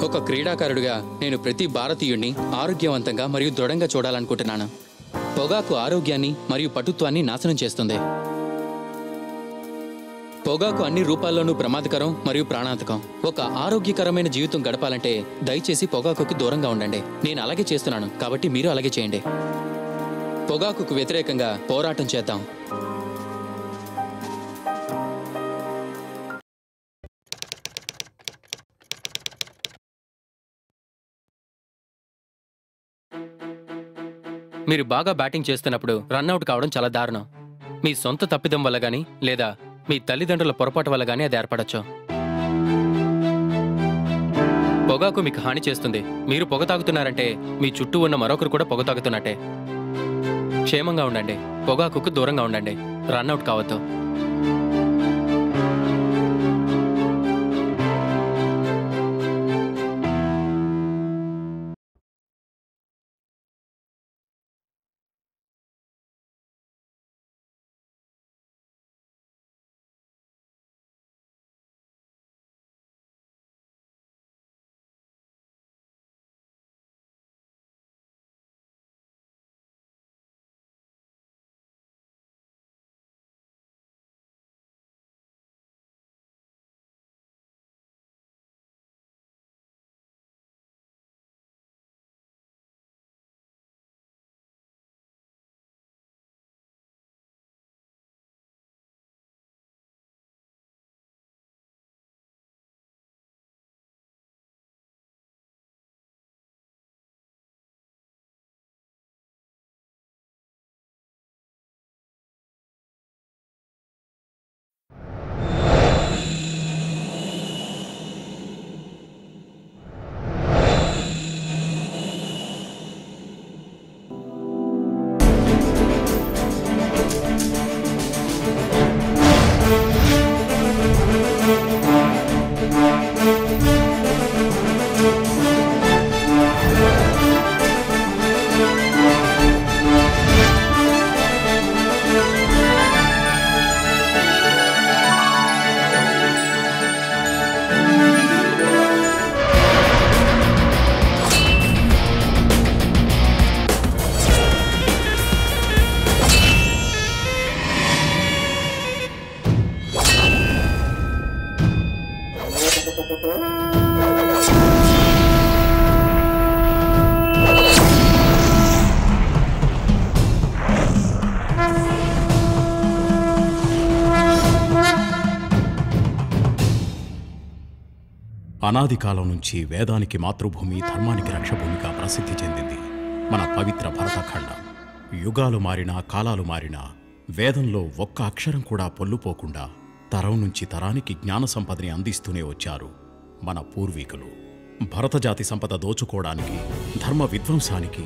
ఒక క్రీడాకారుడిగా నేను ప్రతి భారతీయుడిని ఆరోగ్యవంతంగా మరియు దృఢంగా చూడాలనుకుంటున్నాను పొగాకు ఆరోగ్యాన్ని మరియు పటుత్వాన్ని నాశనం చేస్తుంది పొగాకు అన్ని రూపాల్లోనూ ప్రమాదకరం మరియు ప్రాణాంతకం ఒక ఆరోగ్యకరమైన జీవితం గడపాలంటే దయచేసి పొగాకుకి దూరంగా ఉండండి నేను అలాగే చేస్తున్నాను కాబట్టి మీరు అలాగే చేయండి పొగాకుకు వ్యతిరేకంగా పోరాటం చేద్దాం మీరు బాగా బ్యాటింగ్ చేస్తున్నప్పుడు రన్అట్ కావడం చాలా దారుణం మీ సొంత తప్పిదం వల్ల గానీ లేదా మీ తల్లిదండ్రుల పొరపాటు వల్ల గానీ అది ఏర్పడచ్చు పొగాకు మీకు హాని చేస్తుంది మీరు పొగ తాగుతున్నారంటే మీ చుట్టూ ఉన్న మరొకరు కూడా పొగ తాగుతున్నట్టే క్షేమంగా ఉండండి పొగాకుకు దూరంగా ఉండండి రన్అట్ కావద్దు అనాది కాలం నుంచి వేదానికి మాతృభూమి ధర్మానికి రక్షభూమిగా ప్రసిద్ధి చెందింది మన పవిత్ర భరతఖండం యుగాలు మారినా కాలాలు మారినా వేదంలో ఒక్క అక్షరం కూడా పొల్లుపోకుండా తరం నుంచి తరానికి జ్ఞాన సంపదని అందిస్తూనే వచ్చారు మన పూర్వీకులు భరతజాతి సంపద దోచుకోవడానికి ధర్మ విధ్వంసానికి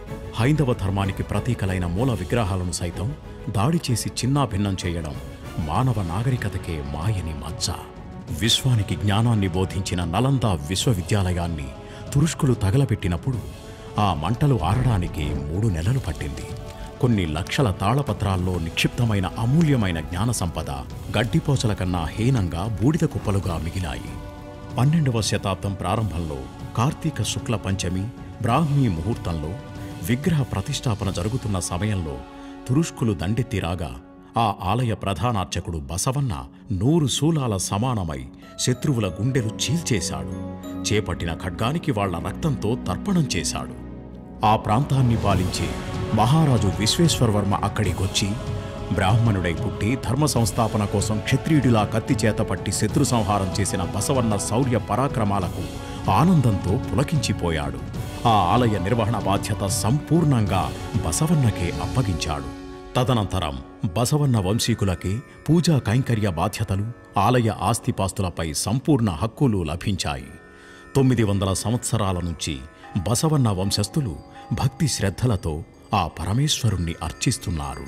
హైందవ ధర్మానికి ప్రతీకలైన మూల విగ్రహాలను సైతం దాడి చేసి చిన్నాభిన్నం చేయడం మానవ నాగరికతకే మాయని మచ్చ విశ్వానికి జ్ఞానాన్ని బోధించిన నలంద విశ్వవిద్యాలయాన్ని తురుష్కులు తగలబెట్టినప్పుడు ఆ మంటలు ఆరడానికి మూడు నెలలు పట్టింది కొన్ని లక్షల తాళపత్రాల్లో నిక్షిప్తమైన అమూల్యమైన జ్ఞాన సంపద గడ్డిపోచల కన్నా హీనంగా బూడిద కుప్పలుగా మిగిలాయి పన్నెండవ శతాబ్దం ప్రారంభంలో కార్తీక శుక్ల పంచమి బ్రాహ్మీ ముహూర్తంలో విగ్రహ ప్రతిష్టాపన జరుగుతున్న సమయంలో తురుష్కులు దండెత్తి రాగా ఆ ఆలయ ప్రధానార్చకుడు బసవన్న నూరు శూలాల సమానమై శత్రువుల గుండెలు చీల్చేశాడు చేపట్టిన ఖడ్గానికి వాళ్ళ రక్తంతో తర్పణం చేశాడు ఆ ప్రాంతాన్ని పాలించే మహారాజు విశ్వేశ్వరవర్మ అక్కడికొచ్చి బ్రాహ్మణుడై పుట్టి ధర్మ సంస్థాపన కోసం క్షత్రియుడిలా కత్తి చేత పట్టి శత్రు సంహారం చేసిన బసవన్న శౌర్య పరాక్రమాలకు ఆనందంతో పులకించిపోయాడు ఆ ఆలయ నిర్వహణ బాధ్యత సంపూర్ణంగా బసవన్నకే అప్పగించాడు తదనంతరం బసవన్న వంశీకులకే పూజా కైంకర్య బాధ్యతలు ఆలయ ఆస్తిపాస్తులపై సంపూర్ణ హక్కులు లభించాయి తొమ్మిది వందల సంవత్సరాల నుంచి బసవన్న వంశస్థులు భక్తి శ్రద్ధలతో ఆ పరమేశ్వరుణ్ణి అర్చిస్తున్నారు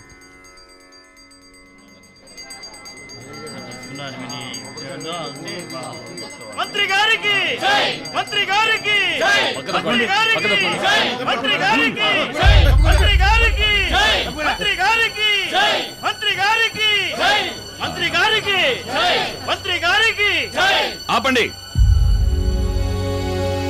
మంత్రి గారికి మంత్రి గారికి మంత్రి గారికి మంత్రి గారికి మంత్రి గారికి మంత్రి గారికి మంత్రి గారికి మంత్రి గారికి మంత్రి గారికి ఆపండి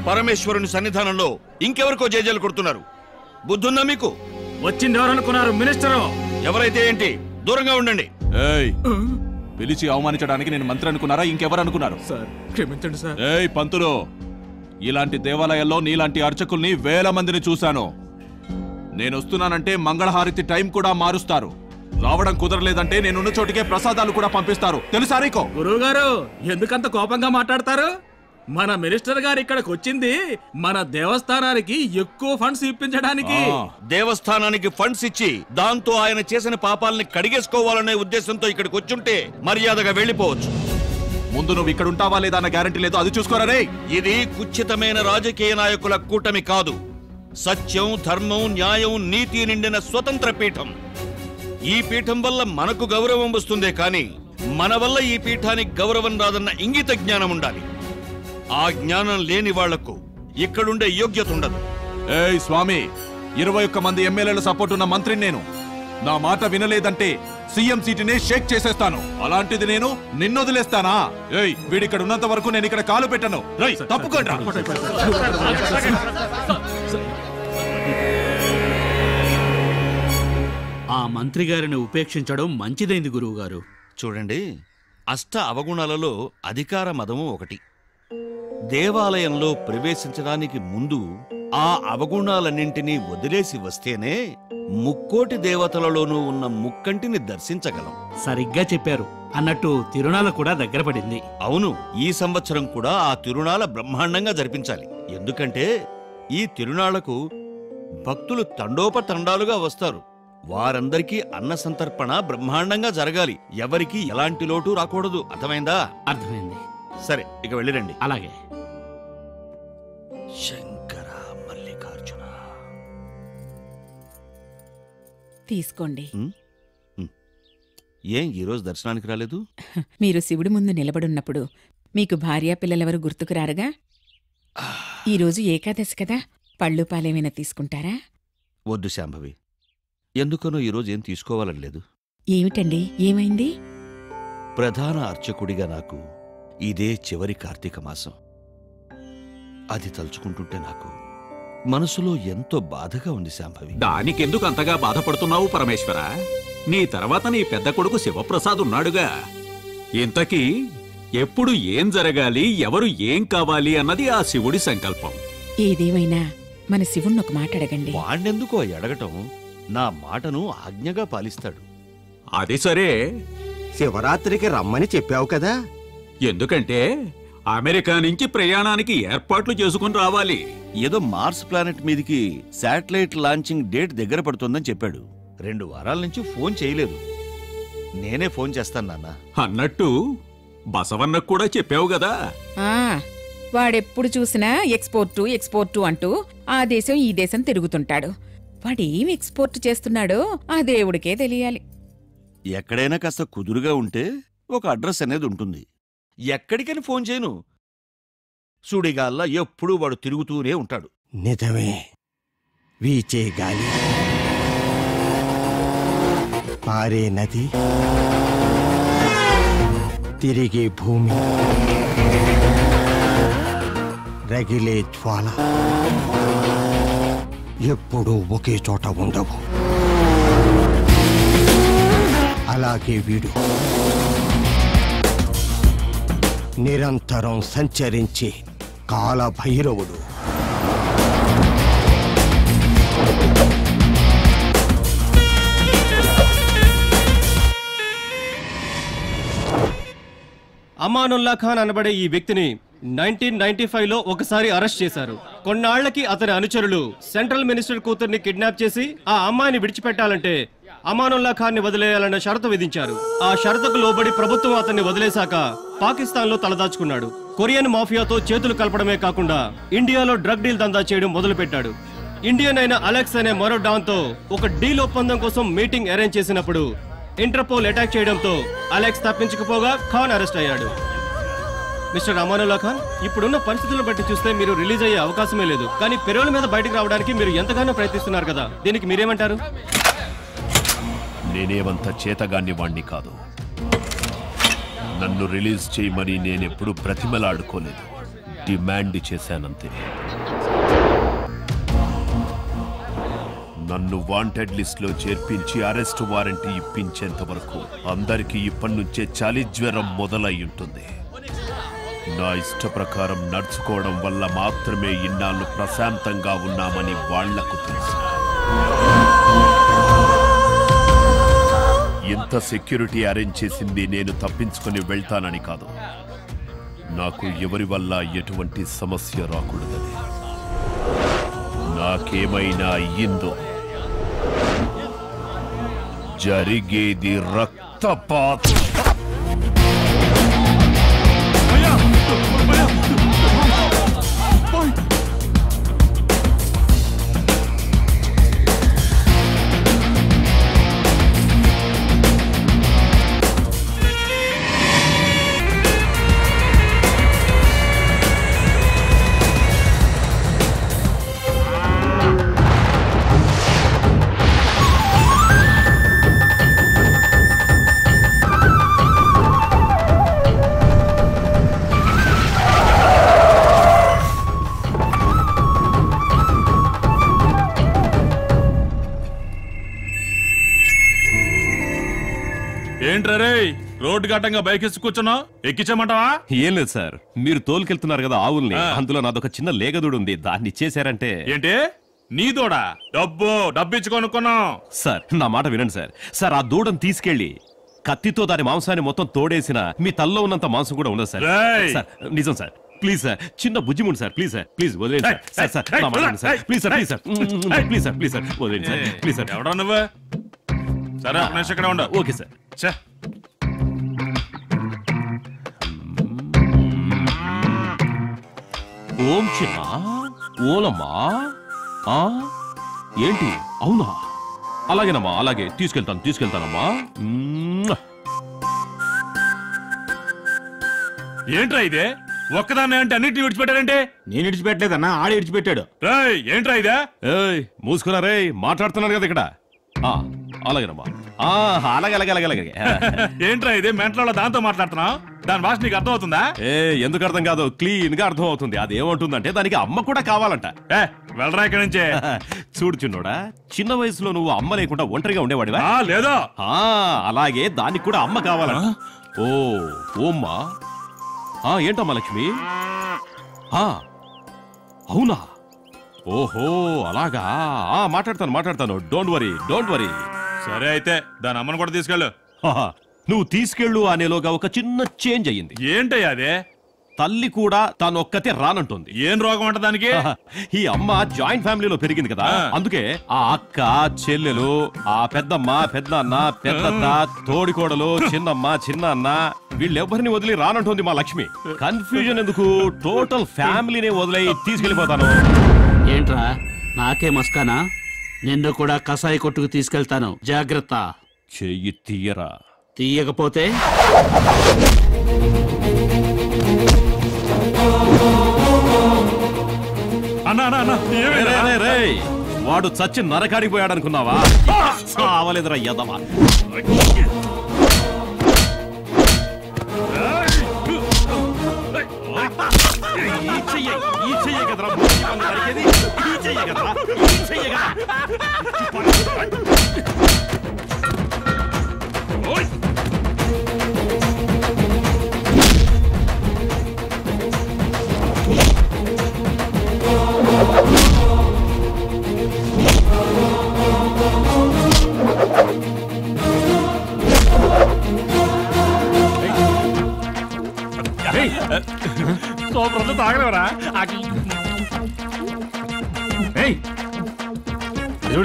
పరమేశ్వరుని సన్నిధానంలో ఇంకెవరికో జేజేలు కొడుతున్నారు బుద్ధుందా మీకు వచ్చింది ఎవరనుకున్నారు మినిస్టరు ఎవరైతే ఏంటి దూరంగా ఉండండి ఏయ్ పిలిచి అవమానించడానికి నేను మంత్రి అనుకున్నారా ఇంకెవరు అనుకున్నారు సార్ క్షమించండి సార్ ఏయ్ పంతులు ఇలాంటి దేవాలయాల్లో నీలాంటి అర్చకుల్ని వేల మందిని చూశాను నేను వస్తున్నానంటే మంగళహారతి టైం కూడా మారుస్తారు రావడం కుదరలేదంటే నేనున్న చోటికే ప్రసాదాలు కూడా పంపిస్తారు తెలుసా నీకో గురువు గారు ఎందుకంత కోపంగా మాట్లాడతారు మన మినిస్టర్ గారు ఇక్కడికి వచ్చింది మన దేవస్థానానికి ఎక్కువ ఫండ్స్ ఇప్పించడానికి ఆ, దేవస్థానానికి ఫండ్స్ ఇచ్చి దాంతో ఆయన చేసిన పాపాలని కడిగేసుకోవాలనే ఉద్దేశంతో ఇక్కడికి వచ్చుంటే మర్యాదగా వెళ్ళిపోవచ్చు ముందు నువ్వు ఇక్కడ ఉంటావా లేదా అన్న గ్యారంటీ లేదు అది చూసుకోరా రే ఇది కుచ్చితమైన రాజకీయ నాయకుల కూటమి కాదు సత్యం ధర్మం న్యాయం నీతి నిండిన స్వతంత్ర పీఠం ఈ పీఠం వల్ల మనకు గౌరవం వస్తుందే కానీ మన వల్ల ఈ పీఠానికి గౌరవం రాదన్న ఇంగిత జ్ఞానం ఉండాలి ఆ జ్ఞానం లేని వాళ్లకు ఇక్కడుండే యోగ్యత ఉండదు ఏయ్ స్వామి ఇరవై ఒక్క మంది ఎమ్మెల్యేల సపోర్ట్ ఉన్న మంత్రిని నేను నా మాట వినలేదంటే సీఎం సీటునే షేక్ చేసేస్తాను అలాంటిది నేను నిన్ను వదిలేస్తానా ఏయ్ వీడిక్కడ ఉన్నంత వరకు నేను ఇక్కడ కాలు పెట్టను రై తప్పుకోండి ఆ మంత్రి గారిని ఉపేక్షించడం మంచిదైంది గురువుగారు చూడండి అష్ట అవగుణాలలో అధికార మదము ఒకటి దేవాలయంలో ప్రవేశించడానికి ముందు ఆ అవగుణాలన్నింటినీ వదిలేసి వస్తేనే ముక్కోటి దేవతలలోనూ ఉన్న ముక్కంటిని దర్శించగలం సరిగ్గా చెప్పారు అన్నట్టు తిరునాల కూడా దగ్గర పడింది అవును ఈ సంవత్సరం కూడా ఆ తిరునాళ బ్రహ్మాండంగా జరిపించాలి ఎందుకంటే ఈ తిరునాళ్లకు భక్తులు తండోపతండాలుగా వస్తారు వారందరికీ అన్న సంతర్పణ బ్రహ్మాండంగా జరగాలి ఎవరికి ఎలాంటి లోటు రాకూడదు అర్థమైందా అర్థమైంది సరే ఇక వెళ్ళిరండి అలాగే శంకర మల్లికార్జున తీసుకోండి ఏం ఈరోజు దర్శనానికి రాలేదు మీరు శివుడి ముందు నిలబడున్నప్పుడు మీకు భార్యా పిల్లలెవరు గుర్తుకు రారుగా ఈరోజు ఏకాదశి కదా పళ్ళు పాలేమైనా తీసుకుంటారా వద్దు శాంభవి ఎందుకనో ఈరోజు ఏం తీసుకోవాలని లేదు ఏమిటండి ఏమైంది ప్రధాన అర్చకుడిగా నాకు ఇదే చివరి కార్తీక మాసం అది తలుచుకుంటుంటే నాకు మనసులో ఎంతో బాధగా ఉంది శాంభవి దానికెందుకు అంతగా బాధపడుతున్నావు పరమేశ్వర నీ తర్వాత నీ పెద్ద కొడుకు శివప్రసాద్ ఉన్నాడుగా ఇంతకీ ఎప్పుడు ఏం జరగాలి ఎవరు ఏం కావాలి అన్నది ఆ శివుడి సంకల్పం ఏదేమైనా మన శివుణ్ణి ఒక మాట అడగండి వాణ్ణెందుకో ఎడగటం నా మాటను ఆజ్ఞగా పాలిస్తాడు అది సరే శివరాత్రికి రమ్మని చెప్పావు కదా ఎందుకంటే అమెరికా నుంచి ప్రయాణానికి ఏర్పాట్లు చేసుకుని రావాలి ఏదో మార్స్ ప్లానెట్ మీదికి శాటిలైట్ లాంచింగ్ డేట్ దగ్గర పడుతుందని చెప్పాడు రెండు వారాల నుంచి ఫోన్ చేయలేదు నేనే ఫోన్ చేస్తాను నాన్న అన్నట్టు బసవన్నకు కూడా చెప్పావు కదా ఆ వాడెప్పుడు చూసినా ఎక్స్పోర్టు ఎక్స్పోర్టు అంటూ ఆ దేశం ఈ దేశం తిరుగుతుంటాడు వాడేం ఎక్స్పోర్ట్ చేస్తున్నాడో ఆ దేవుడికే తెలియాలి ఎక్కడైనా కాస్త కుదురుగా ఉంటే ఒక అడ్రస్ అనేది ఉంటుంది ఎక్కడికని ఫోన్ చేయను సుడిగాల్లా ఎప్పుడూ వాడు తిరుగుతూనే ఉంటాడు నిజమే వీచే గాలి పారే నది తిరిగే భూమి రగిలే జ్వాల ఎప్పుడూ ఒకే చోట ఉండవు అలాగే వీడు నిరంతరం సంచరించే కాలభైరవుడు అమానుల్లా ఖాన్ అనబడే ఈ వ్యక్తిని నైన్టీన్ నైన్టీ ఫైవ్ లో ఒకసారి అరెస్ట్ చేశారు కొన్నాళ్లకి అతని అనుచరులు సెంట్రల్ మినిస్టర్ కూతుర్ని కిడ్నాప్ చేసి ఆ అమ్మాయిని విడిచిపెట్టాలంటే అమానుల్లా ఖాన్ ని వదిలేయాలన్న షరతు విధించారు ఆ షరతుకు లోబడి ప్రభుత్వం అతన్ని వదిలేశాక పాకిస్తాన్ లో తలదాచుకున్నాడు కొరియన్ మాఫియాతో చేతులు కలపడమే కాకుండా ఇండియాలో డ్రగ్ డీల్ దందా చేయడం మొదలుపెట్టాడు ఇండియన్ అయిన అలెక్స్ అనే మరో డాన్ తో ఒక డీల్ ఒప్పందం కోసం మీటింగ్ అరేంజ్ చేసినప్పుడు ఇంటర్పోల్ అటాక్ చేయడంతో అలెక్స్ తప్పించకపోగా ఖాన్ అరెస్ట్ అయ్యాడు మిస్టర్ అమానుల్లా ఖాన్ ఇప్పుడున్న పరిస్థితులను బట్టి చూస్తే మీరు రిలీజ్ అయ్యే అవకాశమే లేదు కానీ పెరోల్ మీద బయటకు రావడానికి మీరు ఎంతగానో ప్రయత్నిస్తున్నారు కదా దీనికి మీరేమంటారు నేనేమంత చేతగాన్ని వాణ్ణి కాదు నన్ను రిలీజ్ చేయమని నేనెప్పుడు బ్రతిమలాడుకోలేదు డిమాండ్ చేశానంతే నన్ను వాంటెడ్ లిస్ట్ లో చేర్పించి అరెస్ట్ వారెంట్ ఇప్పించేంత వరకు అందరికీ ఇప్పటి నుంచే చలి జ్వరం మొదలై ఉంటుంది నా ఇష్ట ప్రకారం నడుచుకోవడం వల్ల మాత్రమే ఇన్నాళ్ళు ప్రశాంతంగా ఉన్నామని వాళ్లకు తెలుసు ఎంత సెక్యూరిటీ అరేంజ్ చేసింది నేను తప్పించుకొని వెళ్తానని కాదు నాకు ఎవరి వల్ల ఎటువంటి సమస్య రాకూడదని నాకేమైనా అయ్యిందో జరిగేది రక్తపాతం ఏంట్రా రే రోడ్డు గట్టంగా బైక్ ఎక్కి కూర్చున్నావు ఎక్కించమంటావా ఏం లేదు సార్ మీరు తోలుకెళ్తున్నారు కదా ఆవుల్ని ఆ. అందులో నాదొక చిన్న లేగదూడు ఉంది దాన్ని ఇచ్చేశారంటే ఏంటి నీ దూడా డబ్బు డబ్బు ఇచ్చి కొనుక్కున్నావు సార్ నా మాట వినండి సార్ సార్ ఆ దూడను తీసుకెళ్లి కత్తితో దాని మాంసాన్ని మొత్తం తోడేసిన మీ తల్లో ఉన్నంత మాంసం కూడా ఉండదు సార్ రేయ్! సార్ నిజం సార్ ప్లీజ్ సార్ చిన్న బుజ్జిముండి సార్ ప్లీజ్ సార్ ప్లీజ్ వదిలేండి సార్ సార్ సార్ నా మాట వినండి sir please sir please sir please sir please sir వదిలేండి సార్ ప్లీజ్ సార్ ఎవడా నువ్వు సరే ఒక నిమిషం ఇక్కడ ఉండు ఓకే సార్ ఛే, ఓం చిన్న ఓలమ్మా ఆ ఏంటి అవునా అలాగేనమ్మా అలాగే తీసుకెళ్తాను తీసుకెళ్తానమ్మా మ్మ్. ఏంట్రా ఇదే ఒక్కదాన్ని అంటే అన్నిటిని విడిచిపెట్టారంటే నేను ఇడిచిపెట్టలేదన్నా ఆడ ఇడిచిపెట్టాడు రేయ్ ఏంట్రా ఇదే ఏయ్ మూసుకున్నా రే మాట్లాడుతున్నాను కదా ఇక్కడ ఆ, అలాగేనమ్మా ఆ, అలాగే అలాగే అలాగే అలాగే ఏంట్రా ఇదే మెంట్లో దాంతో మాట్లాడుతున్నావు దాని భాష నీకు అర్థం అవుతుందా ఏ ఎందుకు అర్థం కాదు క్లీన్ గా అర్థం అవుతుంది అది ఏమంటుందంటే దానికి అమ్మ కూడా కావాలంట ఏ వెళ్ళరా ఇక్కడి నుంచే చూడు చిన్నోడా చిన్న వయసులో నువ్వు అమ్మ లేకుండా ఒంటరిగా ఉండేవాడివా ఆ, లేదో ఆ, అలాగే దానికి కూడా అమ్మ కావాలంట ఓ ఓమ్మా ఆ ఏంటమ్మా లక్ష్మి ఆ అవునా ఓహో అలాగా ఆ మాట్లాడతాను మాట్లాడతాను డోంట్ వరీ డోంట్ వరీ సరే అయితే దాని అమ్మను కూడా తీసుకెళ్ళు నువ్వు తీసుకెళ్ళు అనేలోగా ఒక చిన్న చేంజ్ అయ్యింది ఏంటయ్యా అదే తల్లి కూడా తానొక్కతే రానంటుంది ఏం రోగం అంట దానికి ఈ అమ్మ జాయింట్ ఫ్యామిలీలో పెరిగింది కదా ఆ. అందుకే ఆ అక్క చెల్లెలు ఆ పెద్దమ్మ పెద్దన్న పెద్దత్త తోడికోడలు చిన్నమ్మ చిన్నన్న వీళ్ళెవ్వరిని వదిలి రానంటుంది మా లక్ష్మి కన్ఫ్యూజన్ ఎందుకు టోటల్ ఫ్యామిలీని వదిలి తీసుకెళ్లిపోతాను ఏంట్రా నాకే మస్కానా నిన్ను కూడా కసాయి కొట్టుకు తీసుకెళ్తాను జాగ్రత్త చెయ్యి తీయరా తీయకపోతే అన్నా అన్నా అన్నా రే, ఏమైందిరా? రే, రే, రే. వాడు చచ్చి నరకాడికి పోయాడు అనుకున్నావా అవలేదురా యదవా ఈ చెయ్యే, ఈ చెయ్యే కదరా ముష్టి పన్ను నరికేది? ఈ చెయ్యే కదరా? ఈ చెయ్యే కదా? ఓయ్! సూపర్ తాగలేవరా ఏయ్ చూడు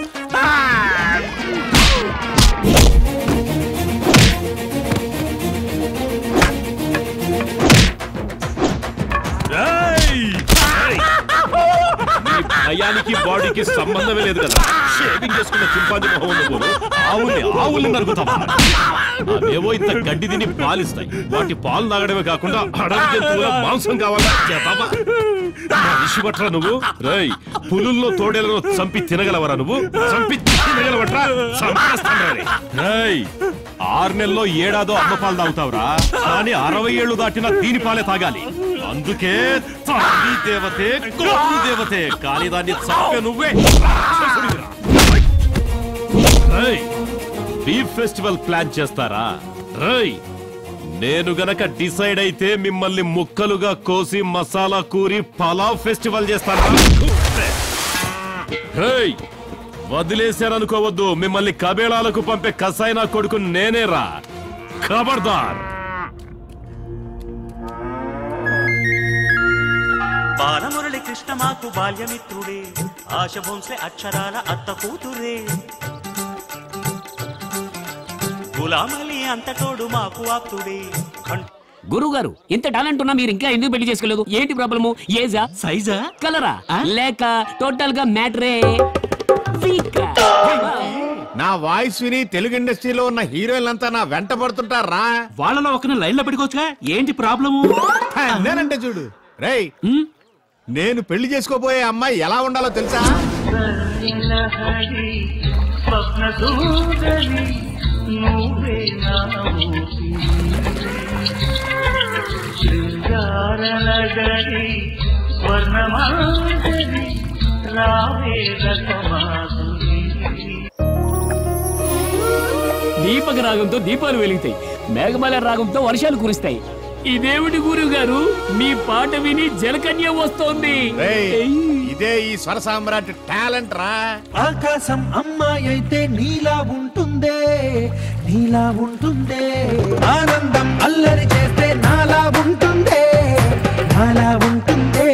నీ భయానికి బాడీకి సంబంధమే లేదు కదా షేవింగ్ చేసుకున్న చింపాంజీ మొహం ఉన్న పోలు ఆవుల్ని ఆవుల్ని నరుకుతావా అవేవో ఇంత గడ్డి తిని పాలిస్తాయి వాటి పాలు తాగడమే కాకుండా అడవి జంతువుల మాంసం కావాలా చేతావా మనిషి పట్రా నువ్వు రేయ్ పులుల్లో తోడేలను చంపి తినగలవరా నువ్వు చంపి తినగలవట్రా చంపేస్తాను రేయ్. రేయ్ ఆరు నెలల్లో ఏడాదో అమ్మ పాలు తాగుతావురా కానీ అరవై ఏళ్ళు దాటినా దీని పాలే తాగాలి అందుకే తండ్రి దేవతే గోపు దేవతే కానీ దాన్ని చంపే నువ్వే బీఫ్ ఫెస్టివల్ ప్లాన్ చేస్తారా రై నేను గనక డిసైడ్ అయితే మిమ్మల్ని ముక్కలుగా కోసి మసాలా కూరి పలావ్ ఫెస్టివల్ చేస్తాను హేయ్ వదిలేశాననుకోవద్దు మిమ్మల్ని కబేళాలకు పంపే కసాయినా కొడుకు నేనేరా ఖబర్దార్ బాలమురళి కృష్ణ మాకు బాల్యమిత్రుడే ఆశ భోంసే అక్షరాల అత్త కూతురే గులామలి అంతటోడు మాకు ఆప్తుడే గురుగారు ఇంత టాలెంట్ ఉన్నా మీరు ఇంకా ఎందుకు పెళ్లి చేసుకోలేదు ఏంటి ప్రాబ్లము ఏజా సైజా కలరా లేక టోటల్ గా మ్యాటరే నా వాయిస్ విని తెలుగు ఇండస్ట్రీలో ఉన్న హీరోయిన్లంతా నా వెంట పడుతుంటారా వాళ్ళలో ఒక లైన్ లో పెట్టుకోవచ్చుగా ఏంటి ప్రాబ్లము నేనంటే చూడు రేయ్ నేను పెళ్లి చేసుకోబోయే అమ్మాయి ఎలా ఉండాలో తెలుసా స్వప్న సూదని నువ్వే నా ఊసి. శృంగారనగరి స్వర్ణమాధవి రావే రసమాధురి దీపక రాగంతో దీపాలు వెలుగుతాయి మేఘమాల రాగంతో వర్షాలు కురుస్తాయి ఇదేమిటి గురువు గారు మీ పాట విని జలకన్య వస్తోంది రేయ్, ఇదే ఈ స్వర సామ్రాట్ టాలెంట్ రా ఆకాశం అమ్మాయి అయితే నీలా ఉంటుందే నీలా ఉంటుందే ఆనందం అల్లరి చేస్తే నాలా ఉంటుందే నాలా ఉంటుందే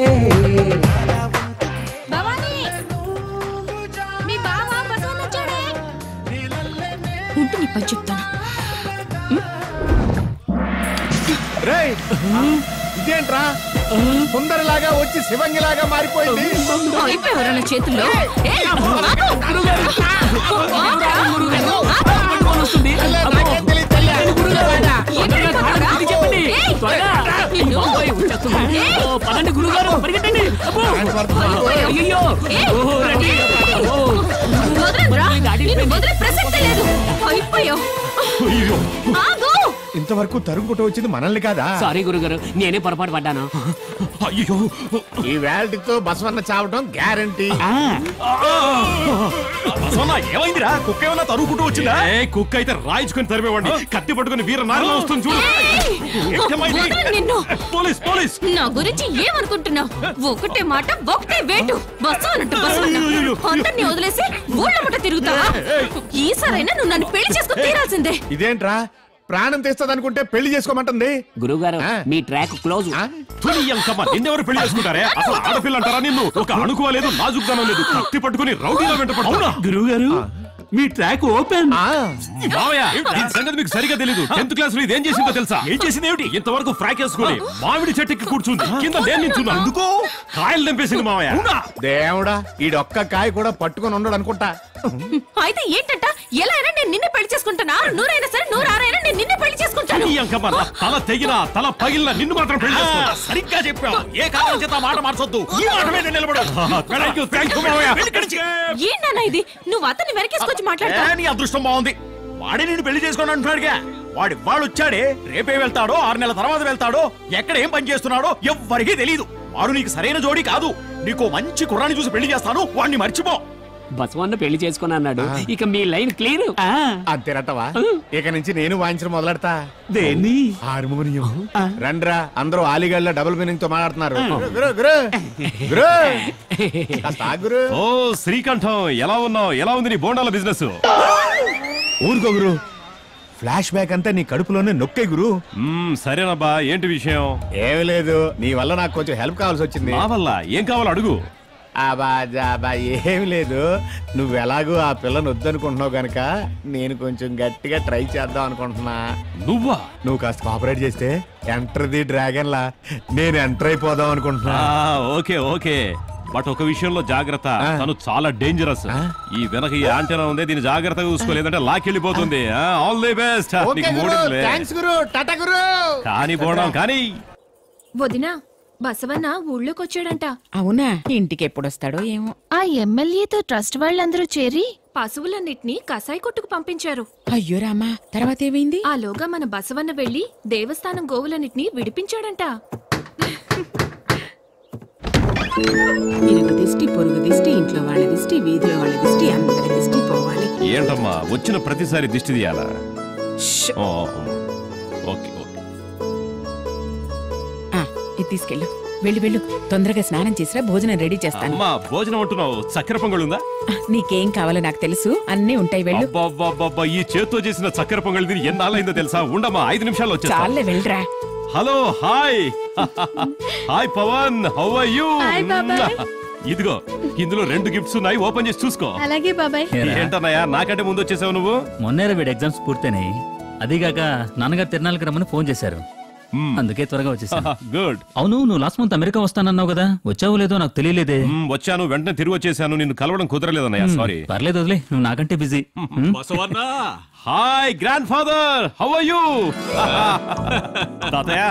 భవానీ మీ బావ బసవన్న వచ్చాడే ఉంటు నీ పని చెప్తాను రేయ్ ఇదేంట్రా సుందరిలాగా వచ్చి శివంగిలాగా మారిపోయింది అయిపోయావరా చేతుల్లో ఏ, ఆగు! పదండి గురుగారు పరిగెట్టండి అబ్బో! అయ్యయ్యో! ఓహో, రండి. ఓ! వదలండ్రా. నిన్ను వదిలే ప్రసక్తే లేదు అయిపోయావు ఆగు ఇంతవరకు తరుగుకుంటూ వచ్చింది మనల్ని కాదా సారీ గురుగారు నేనే పొరపాటు పడ్డాను అయ్యో ఈ వేల్టీతో బసవన్న చావటం గ్యారంటీ బసవన్న, ఏమైందిరా కుక్క ఏమన్నా తరుగుకుంటూ వచ్చిందా ఏ కుక్క అయితే రాయించుకొని తరిమేవాడిని కత్తి పట్టుకుని వీర నారలో వస్తుంది చూడు ఏమైంది? వదలను నిన్ను పోలీస్ పోలీస్ నా గురించి ఏమనుకుంటున్నావు ఒకటే మాట ఒకటే వేటు బస్సు అన్నట్టు బస్సు అందరినీ వదిలేసి ఊళ్ళ ముట్ట తిరుగుతావా ఈసారైనా నువ్వు నన్ను పెళ్లి చేసుకుని తీరాల్సిందే ఇదేంట్రా ప్రాణం తీస్తుంది అనుకుంటే పెళ్లి చేసుకోమంటుంది గురుగారు మీ ట్రాక్ క్లోజ్ నిన్నెవరు పెళ్లి చేసుకుంటారే అసలు ఆడపిల్ల అంటారా నిన్ను ఒక అణుకువ లేదు నాజుగ్దానం లేదు కత్తి పట్టుకుని రౌడీలో వెంట పడుతున్నా గురుగారు మీ ట్రాక్ ఓపెన్ మావయ్య దీని సంగతి మీకు సరిగా తెలీదు టెన్త్ క్లాస్ లో ఇదేం చేసిందో తెలుసా ఏం చేసింది ఏమిటి ఇంతవరకు ఫ్రాక్ వేసుకుని మామిడి చెట్టుకి కూర్చుంది కింద నేను నించున్నా ఎందుకు కాయలు తెంపేసింది మావయ్య దేవుడా ఈడొక్క కాయ కూడా పట్టుకొని ఉండడు అనుకుంటా అయితే ఏంటంట ఎలా అయినా నేను నిన్నే పెళ్లి చేసుకుంటానా నూరైనా సరే నూరారైనా నేను నిన్నే పెళ్లి చేసుకుంటాను ఈ అంకమ్మ, నా తల తెగిన తల పగిలిన నిన్ను మాత్రం పెళ్లి చేసుకుంటా. సరిగ్గా చెప్పావు ఏ కారణం చేత ఆ మాట మార్చొద్దు ఈ మాట మీద నిలబడు Thank you, thank you, మావయ్య. ఏంటన్నా ఇది నువ్వు అతన్ని వెనకేసుకొచ్చి ఏ, మాట్లాడతావు నీ అదృష్టం బాగుంది వాడే నేను పెళ్లి చేసుకోని అంటున్నాడుగా వాడి వాడు వచ్చాడే రేపే వెళ్తాడో ఆరు నెలల తర్వాత వెళ్తాడో ఎక్కడ ఏం పని చేస్తున్నాడో ఎవ్వరికీ తెలియదు వాడు నీకు సరైన జోడి కాదు నీకు మంచి కుర్రాన్ని చూసి పెళ్లి చేస్తాను వాడిని మర్చిపో బసవన్న పెళ్లి చేసుకుని అన్నాడు ఇక మీ లైన్ క్లియర్ అంతేనట్టవా ఇక నుంచి నేను వాయించడం మొదలెడతా దేన్ని హార్మోనియం రండ్రా అందరూ ఆలిగళ్ళ డబుల్ మీనింగ్ తో మాట్లాడుతున్నారు గురు, గురు, గురు. కాస్త ఆగు, గురు ఓ శ్రీకంఠం ఎలా ఉన్నావు ఎలా ఉంది నీ బోండాల బిజినెస్ ఊరుకో గురు ఫ్లాష్ బ్యాక్ అంతా నీ కడుపులోనే నొక్కే గురు సరేనబ్బా ఏంటి విషయం ఏమీ లేదు నీ వల్ల నాకు కొంచెం హెల్ప్ కావాల్సి వచ్చింది నా వల్ల ఏం కావాలో అడుగు అబా జాబా ఏమి లేదు నువ్వు ఎలాగో ఆ పిల్లని వద్దనుకుంటున్నావు గనక నేను కొంచెం గట్టిగా ట్రై చేద్దాం అనుకుంటున్నా నువ్వా నువ్వు కాస్త కోఆపరేట్ చేస్తే ఎంటర్ ది డ్రాగన్ లా నేను ఎంటర్ అయిపోదాం అనుకుంటున్నా ఆ, ఓకే ఓకే బట్ ఒక విషయంలో జాగ్రత్త తను చాలా డేంజరస్ ఈ వెనక ఈ యాంటెనా ఉంది దీన్ని జాగ్రత్తగా చూసుకోలేదంటే లాకెళ్ళిపోతుంది all the best okay guru thanks guru tata guru కానీ పోవడం కానీ వదినా బసవన్న ఊళ్ళోకి వచ్చాడంట అవునా ఇంటికి ఎప్పుడొస్తాడో ఏమో ఆ ఎమ్మెల్యేతో ట్రస్ట్ వాళ్ళందరూ చేరి పశువులన్నిటినీ కసాయి కొట్టుకు పంపించారు అయ్యో రామా తర్వాత ఏమైంది ఆలోగా మన బసవన్న వెళ్లి దేవస్థానం గోవులన్నిటినీ విడిపించాడంట ఇరుగు దిష్టి పొరుగు దిష్టి ఇంట్లో వాళ్ళ దిష్టి వీధిలో వాళ్ళ దిష్టి అందరి దిష్టి పోవాలి ఏంటమ్మా వచ్చిన ప్రతిసారి దిష్టి తీయాలా ఓ, ఓకే ఓకే ఆ, ఇది తీసుకెళ్ళు వెళ్ళు వెళ్ళు తొందరగా స్నానం చేసిరా భోజనం రెడీ చేస్తాను అమ్మా భోజనం అంటున్నావు చక్కెర పొంగలుందా ఆ, నీకేం కావాలో నాకు తెలుసు అన్నీ ఉంటాయి వెళ్ళు అబ్బబ్బబ్బబ్బా, ఈ చేత్తో చేసిన చక్కెర పొంగల్ తిని ఎన్నాళ్ళైందో తెలుసా ఉండమ్మా ఐదు నిమిషాలు వచ్చేస్తా చాలే వెళ్ళరా hello hi hi Pavan how are you hi బాబాయ్. ఇదిగో ఇందులో రెండు గిఫ్ట్స్ ఉన్నాయి ఓపెన్ చేసి చూసుకో అలాగే బాబాయ్ ఏంటన్నయ్యా నాకంటే ముందు వచ్చేసావు నువ్వు మొన్నేరా వీడి ఎగ్జామ్స్ పూర్తయినాయి అదీగాక నాన్నగారు తిరణాలకి రమ్మని ఫోన్ చేశారు అందుకే త్వరగా వచ్చేసాను గుడ్ అవును నువ్వు లాస్ట్ మంత్ అమెరికా వస్తానన్నావు కదా వచ్చావో లేదో నాకు తెలియలేదే వచ్చాను వెంటనే తిరిగి వచ్చేసాను నిన్ను కలవడం కుదరలేదన్నయ్య మ్మ్, సారీ పర్లేదు వదిలే నువ్వు నాకంటే busy hi grand father how are you తాతయ్య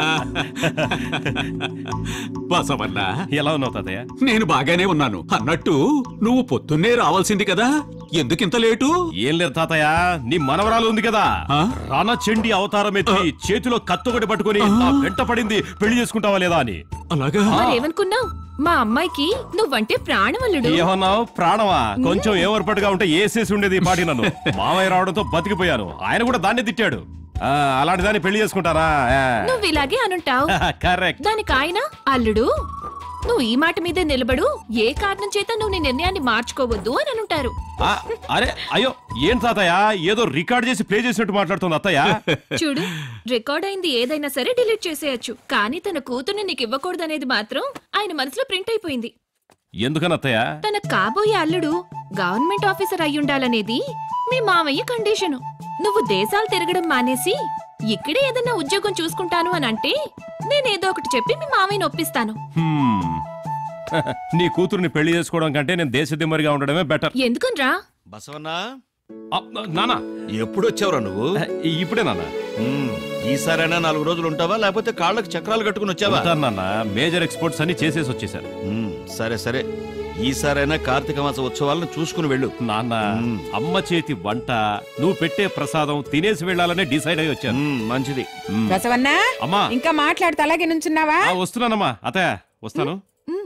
బసవన్న ఎలా ఉన్నావు తాతయ్య నేను బాగానే ఉన్నాను అన్నట్టు నువ్వు పొద్దున్నే రావాల్సింది కదా ఎందుకింత లేటు ఏం లేదు తాతయ్య నీ మనవరాలు ఉంది కదా రాన చెండి అవతారం ఎత్తి చేతిలో కత్తొకటి పట్టుకొని నా వెంట పడింది పెళ్లి చేసుకుంటావా లేదా అని అలాగా మరేమనుకున్నావు మా అమ్మాయికి నువ్వంటే ప్రాణవల్లుడు ఏమన్నావు ప్రాణమా కొంచెం ఏమర్పట్టుగా ఉంటే ఏసేసి ఉండేది ఈ పాటి నన్ను మామయ్య రావడంతో బతికిపోయాను ఆయన కూడా దాన్ని తిట్టాడు ఆ, అలాంటి దాన్ని పెళ్లి చేసుకుంటారా నువ్వు ఇలాగే అనుంటావు కరెక్ట్ దానికి ఆయన అల్లుడు నువ్వు ఈ మాట మీదే నిలబడు ఏ కారణం చేత నువ్వు నీ నిర్ణయాన్ని మార్చుకోవద్దు అని అనుంటారు అరే అయ్యో ఏం తాతయ్య ఏదో రికార్డ్ చేసి ప్లే చేసినట్టు మాట్లాడుతుంది అత్తయ్య చూడు రికార్డ్ అయింది ఏదైనా సరే డిలీట్ చేసేయచ్చు కానీ తన కూతుర్ని నీకు ఇవ్వకూడదనేది మాత్రం ఆయన మనసులో ప్రింట్ అయిపోయింది ఎందుకని అత్తయ్య తన కాబోయే అల్లుడు గవర్నమెంట్ ఆఫీసర్ అయ్యుండాలనేది మీ మామయ్య కండిషను నువ్వు దేశాలు తిరగడం మానేసి ఇక్కడే ఏదైనా ఉద్యోగం చూసుకుంటాను అని అంటే నేనేదో ఒకటి చెప్పి మీ మామయ్యని ఒప్పిస్తాను హ్మ్. నీ కూతుర్ని పెళ్లి చేసుకోవడం కంటే నేను దేశదిమ్మరిగా ఉండడమే బెటర్ ఎందుకనరా బసవన్నా నానా ఎప్పుడు వచ్చావురా నువ్వు ఇప్పుడే నాన్న ఈసారైనా నాలుగు రోజులు ఉంటావా లేకపోతే కాళ్ళకి చక్రాలు కట్టుకుని వచ్చావా ఉంటాను నాన్న మేజర్ ఎక్స్పోర్ట్స్ అన్ని చేసేసి వచ్చేసారు మ్మ్, సరే సరే ఈసారైనా కార్తీక మాస ఉత్సవాలను చూసుకుని వెళ్ళు నాన్న అమ్మ చేతి వంట నువ్వు పెట్టే ప్రసాదం తినేసి వెళ్ళాలనే డిసైడ్ అయ్యి వచ్చాను మంచిది బసవన్నా అమ్మా ఇంకా మాట్లాడుతూ అలాగే నుంచున్నావా ఆ, వస్తున్నానమ్మా అతయ్య వస్తాను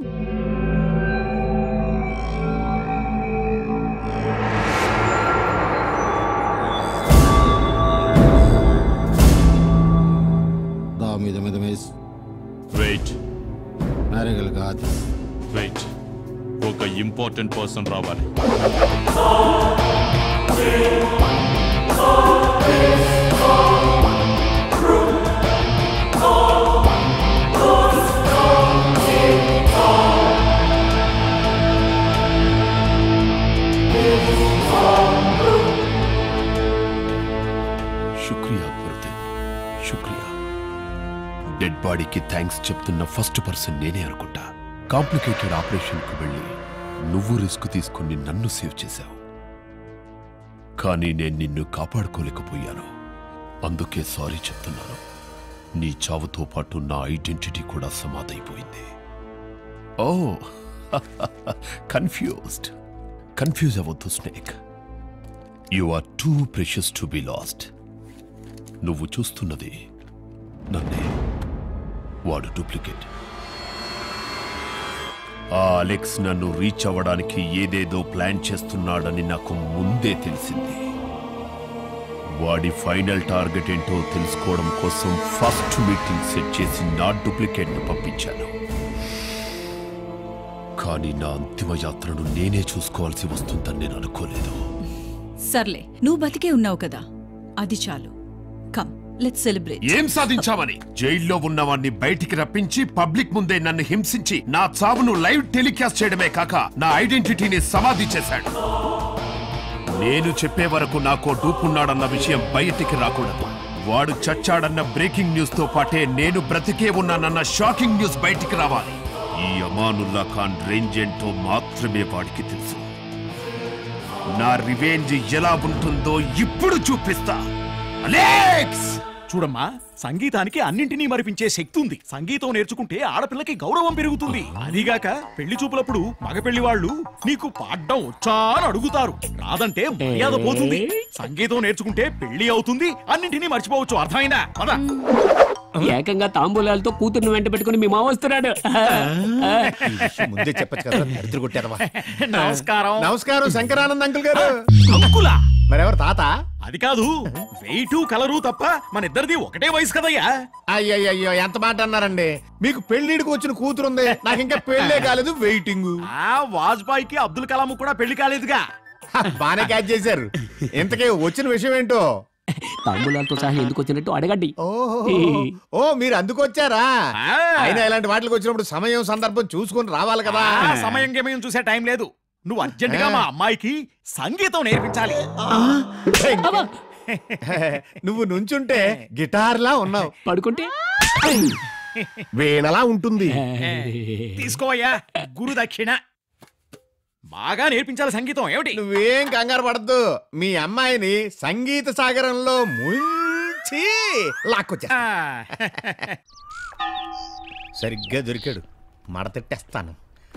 دامي دمي دميس వెయిట్ نارجل قاد వెయిట్ ఒక ఇంపార్టెంట్ పర్సన్ రావాలి శుక్రియా గురుదేవ్ శుక్రియా డెడ్ బాడీకి థ్యాంక్స్ చెప్తున్న ఫస్ట్ పర్సన్ నేనే అనుకుంటా కాంప్లికేటెడ్ ఆపరేషన్కు వెళ్ళి నువ్వు రిస్క్ తీసుకుని నన్ను సేవ్ చేశావు కానీ నేను నిన్ను కాపాడుకోలేకపోయాను అందుకే సారీ చెప్తున్నాను నీ చావుతో పాటు నా ఐడెంటిటీ కూడా సమాధైపోయింది ఓ కన్ఫ్యూజ్డ్ కన్ఫ్యూజ్ అవ్వద్దు snake you are too precious to be lost నువ్వు చూస్తున్నది నన్నే వాడు డూప్లికేట్ ఆ అలెక్స్ నన్ను రీచ్ అవ్వడానికి ఏదేదో ప్లాన్ చేస్తున్నాడని నాకు ముందే తెలిసింది వాడి ఫైనల్ టార్గెట్ ఏంటో తెలుసుకోవడం కోసం ఫస్ట్ మీటింగ్ సెట్ చేసి నా డూప్లికేట్ ను పంపించాను కానీ నా అంతిమ యాత్రను నేనే చూసుకోవాల్సి వస్తుందని నేను అనుకోలేదు సర్లే నువ్వు బతికే ఉన్నావు కదా అది చాలు కమ్ లెట్స్ సెలబ్రేట్ ఏం సాధించామని జైల్లో ఉన్నవాణ్ణి బయటికి రప్పించి పబ్లిక్ ముందే నన్ను హింసించి నా చావును లైవ్ టెలికాస్ట్ చేయడమే కాక నా ఐడెంటిటీని సమాధి చేశాడు నేను చెప్పే వరకు నాకో డూపున్నాడన్న విషయం బయటికి రాకూడదు వాడు చచ్చాడన్న బ్రేకింగ్ న్యూస్ తో పాటే నేను బ్రతికే ఉన్నానన్న షాకింగ్ న్యూస్ బయటికి రావాలి ఈ అమానుల్లా ఖాన్ రేంజ్ ఏంటో మాత్రమే వాడికి తెలుసు నా రివెంజ్ ఎలా ఉంటుందో ఇప్పుడు చూపిస్తా అలెక్స్ చూడమ్మా సంగీతానికి అన్నింటినీ మరిపించే శక్తి ఉంది సంగీతం నేర్చుకుంటే ఆడపిల్లకి గౌరవం పెరుగుతుంది అదిగాక పెళ్లి చూపులప్పుడు మగ పెళ్లి వాళ్ళు నీకు పాడ్డం వచ్చా అని అడుగుతారు రాదంటే మర్యాద పోతుంది సంగీతం నేర్చుకుంటే పెళ్లి అవుతుంది అన్నింటినీ మర్చిపోవచ్చు అర్థమైందా పద ఏకంగా తాంబూలాలతో కూతుర్ని వెంట పెట్టుకుని మీ మామ వస్తున్నాడు ముందే చెప్పచ్చు కదా దరిద్ర కొట్టారవా నమస్కారం నమస్కారం శంకరానంద్ అంకుల్ గారు అంకులా మరెవరు తాత అది కాదు వెయిటు కలరు తప్ప మన ఇద్దరిది ఒకటే వయసు కదయ్యా అయ్యయ్యో ఎంత మాట అన్నారండి మీకు పెళ్లిడికి వచ్చిన కూతురుంది నాకు ఇంకా పెళ్ళే కాలేదు వెయిటింగ్ ఆ వాజ్పేయికి అబ్దుల్ కలాం కూడా పెళ్లి కాలేదుగా బానే క్యాచ్ చేశారు ఇంతకీ వచ్చిన విషయం ఏంటో తాంబూలాలతో సహా ఎందుకు వచ్చినట్టు అడగండి ఓ మీరు అందుకొచ్చారా అయినా ఇలాంటి వాటికి వచ్చినప్పుడు సమయం సందర్భం చూసుకొని రావాలి కదా ఆ, సమయం గమయం చూసే టైం లేదు నువ్వు అర్జెంటుగా మా అమ్మాయికి సంగీతం నేర్పించాలి నువ్వు నుంచుంటే గిటార్లా ఉన్నావు పడుకుంటే వీణలా ఉంటుంది తీసుకోవయ్యా గురు దక్షిణ బాగా నేర్పించాలి సంగీతం ఏమిటి నువ్వేం కంగారు పడద్దు మీ అమ్మాయిని సంగీత సాగరంలో ముంచి లాక్కొచ్చా సరిగ్గా దొరికాడు మడతెట్టేస్తాను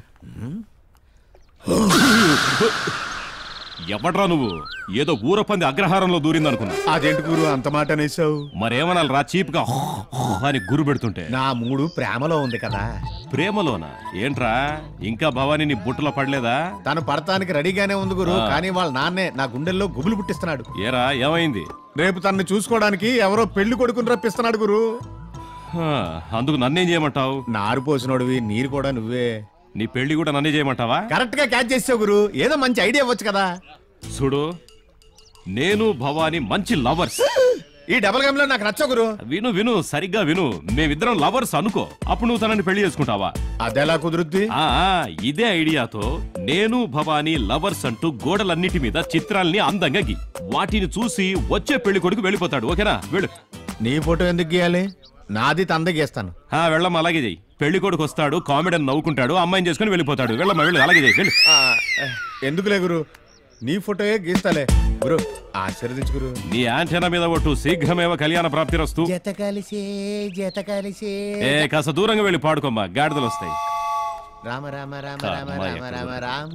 ఎవడ్రా నువ్వు ఏదో ఊరపంది అగ్రహారంలో దూరిందనుకున్నా అదేంటి గురు అంత మాట అనేసావు మరేమనాలి రా చీప్ గా అని గురు పెడుతుంటే నా మూడు ప్రేమలో ఉంది కదా ప్రేమలోనా ఏంట్రా ఇంకా భవానీ నీ బుట్టలో పడలేదా తను పడతానికి రెడీగానే ఉంది గురు ఆ. కానీ వాళ్ళ నాన్నే నా గుండెల్లో గుబులు పుట్టిస్తున్నాడు ఏరా ఏమైంది రేపు తనని చూసుకోవడానికి ఎవరో పెళ్లి కొడుకుని రప్పిస్తున్నాడు గురు హా, అందుకు నన్నేం చేయమంటావు నారు పోసినోడివి నీరు కూడా నువ్వే నీ పెళ్లి కూడా నన్నే చేయమంటావా కరెక్ట్ గా క్యాచ్ చేసావు గురు ఏదో మంచి ఐడియా ఇవ్వచ్చు కదా చూడు నేను భవానీ మంచి లవర్స్ ఈ డబల్ గేమ్ లో నాకు నచ్చవు గురు విను విను సరిగ్గా విను మేమిద్దరం లవర్స్ అనుకో అప్పుడు నువ్వు తనని పెళ్లి చేసుకుంటావా అదెలా కుదురుద్ది ఆ ఆ, ఇదే ఐడియాతో నేను భవానీ లవర్స్ అంటూ గోడలన్నిటి మీద చిత్రాల్ని అందంగా గీ వాటిని చూసి వచ్చే పెళ్లి కొడుకు వెళ్ళిపోతాడు ఓకేనా వెళ్ళు నీ ఫోటో ఎందుకు గీయాలి నాది తంద గీస్తాను ఆ, వెళ్ళమ్మా అలాగే చెయ్యి పెళ్లి కొడుకు వస్తాడు కామెడీ నవ్వుకుంటాడు అమ్మాయిని చేసుకుని వెళ్ళిపోతాడు వెళ్ళమ్మా వెళ్ళు అలాగే చెయ్యి వెళ్ళు ఆ, ఎందుకులే గురు నీ ఫోటోయే గీస్తాలే గురు ఆశీర్వదించు గురు నీ యాంటెనా మీద ఒట్టు శీఘ్రమేవ కళ్యాణ ప్రాప్తిరస్తు జత కలిసే జత కలిసే ఏ కాస్త దూరంగా వెళ్ళి పాడుకోమ్మా గాడిదలు వస్తాయి రామ రామ రామ రామ రామ రామ రామ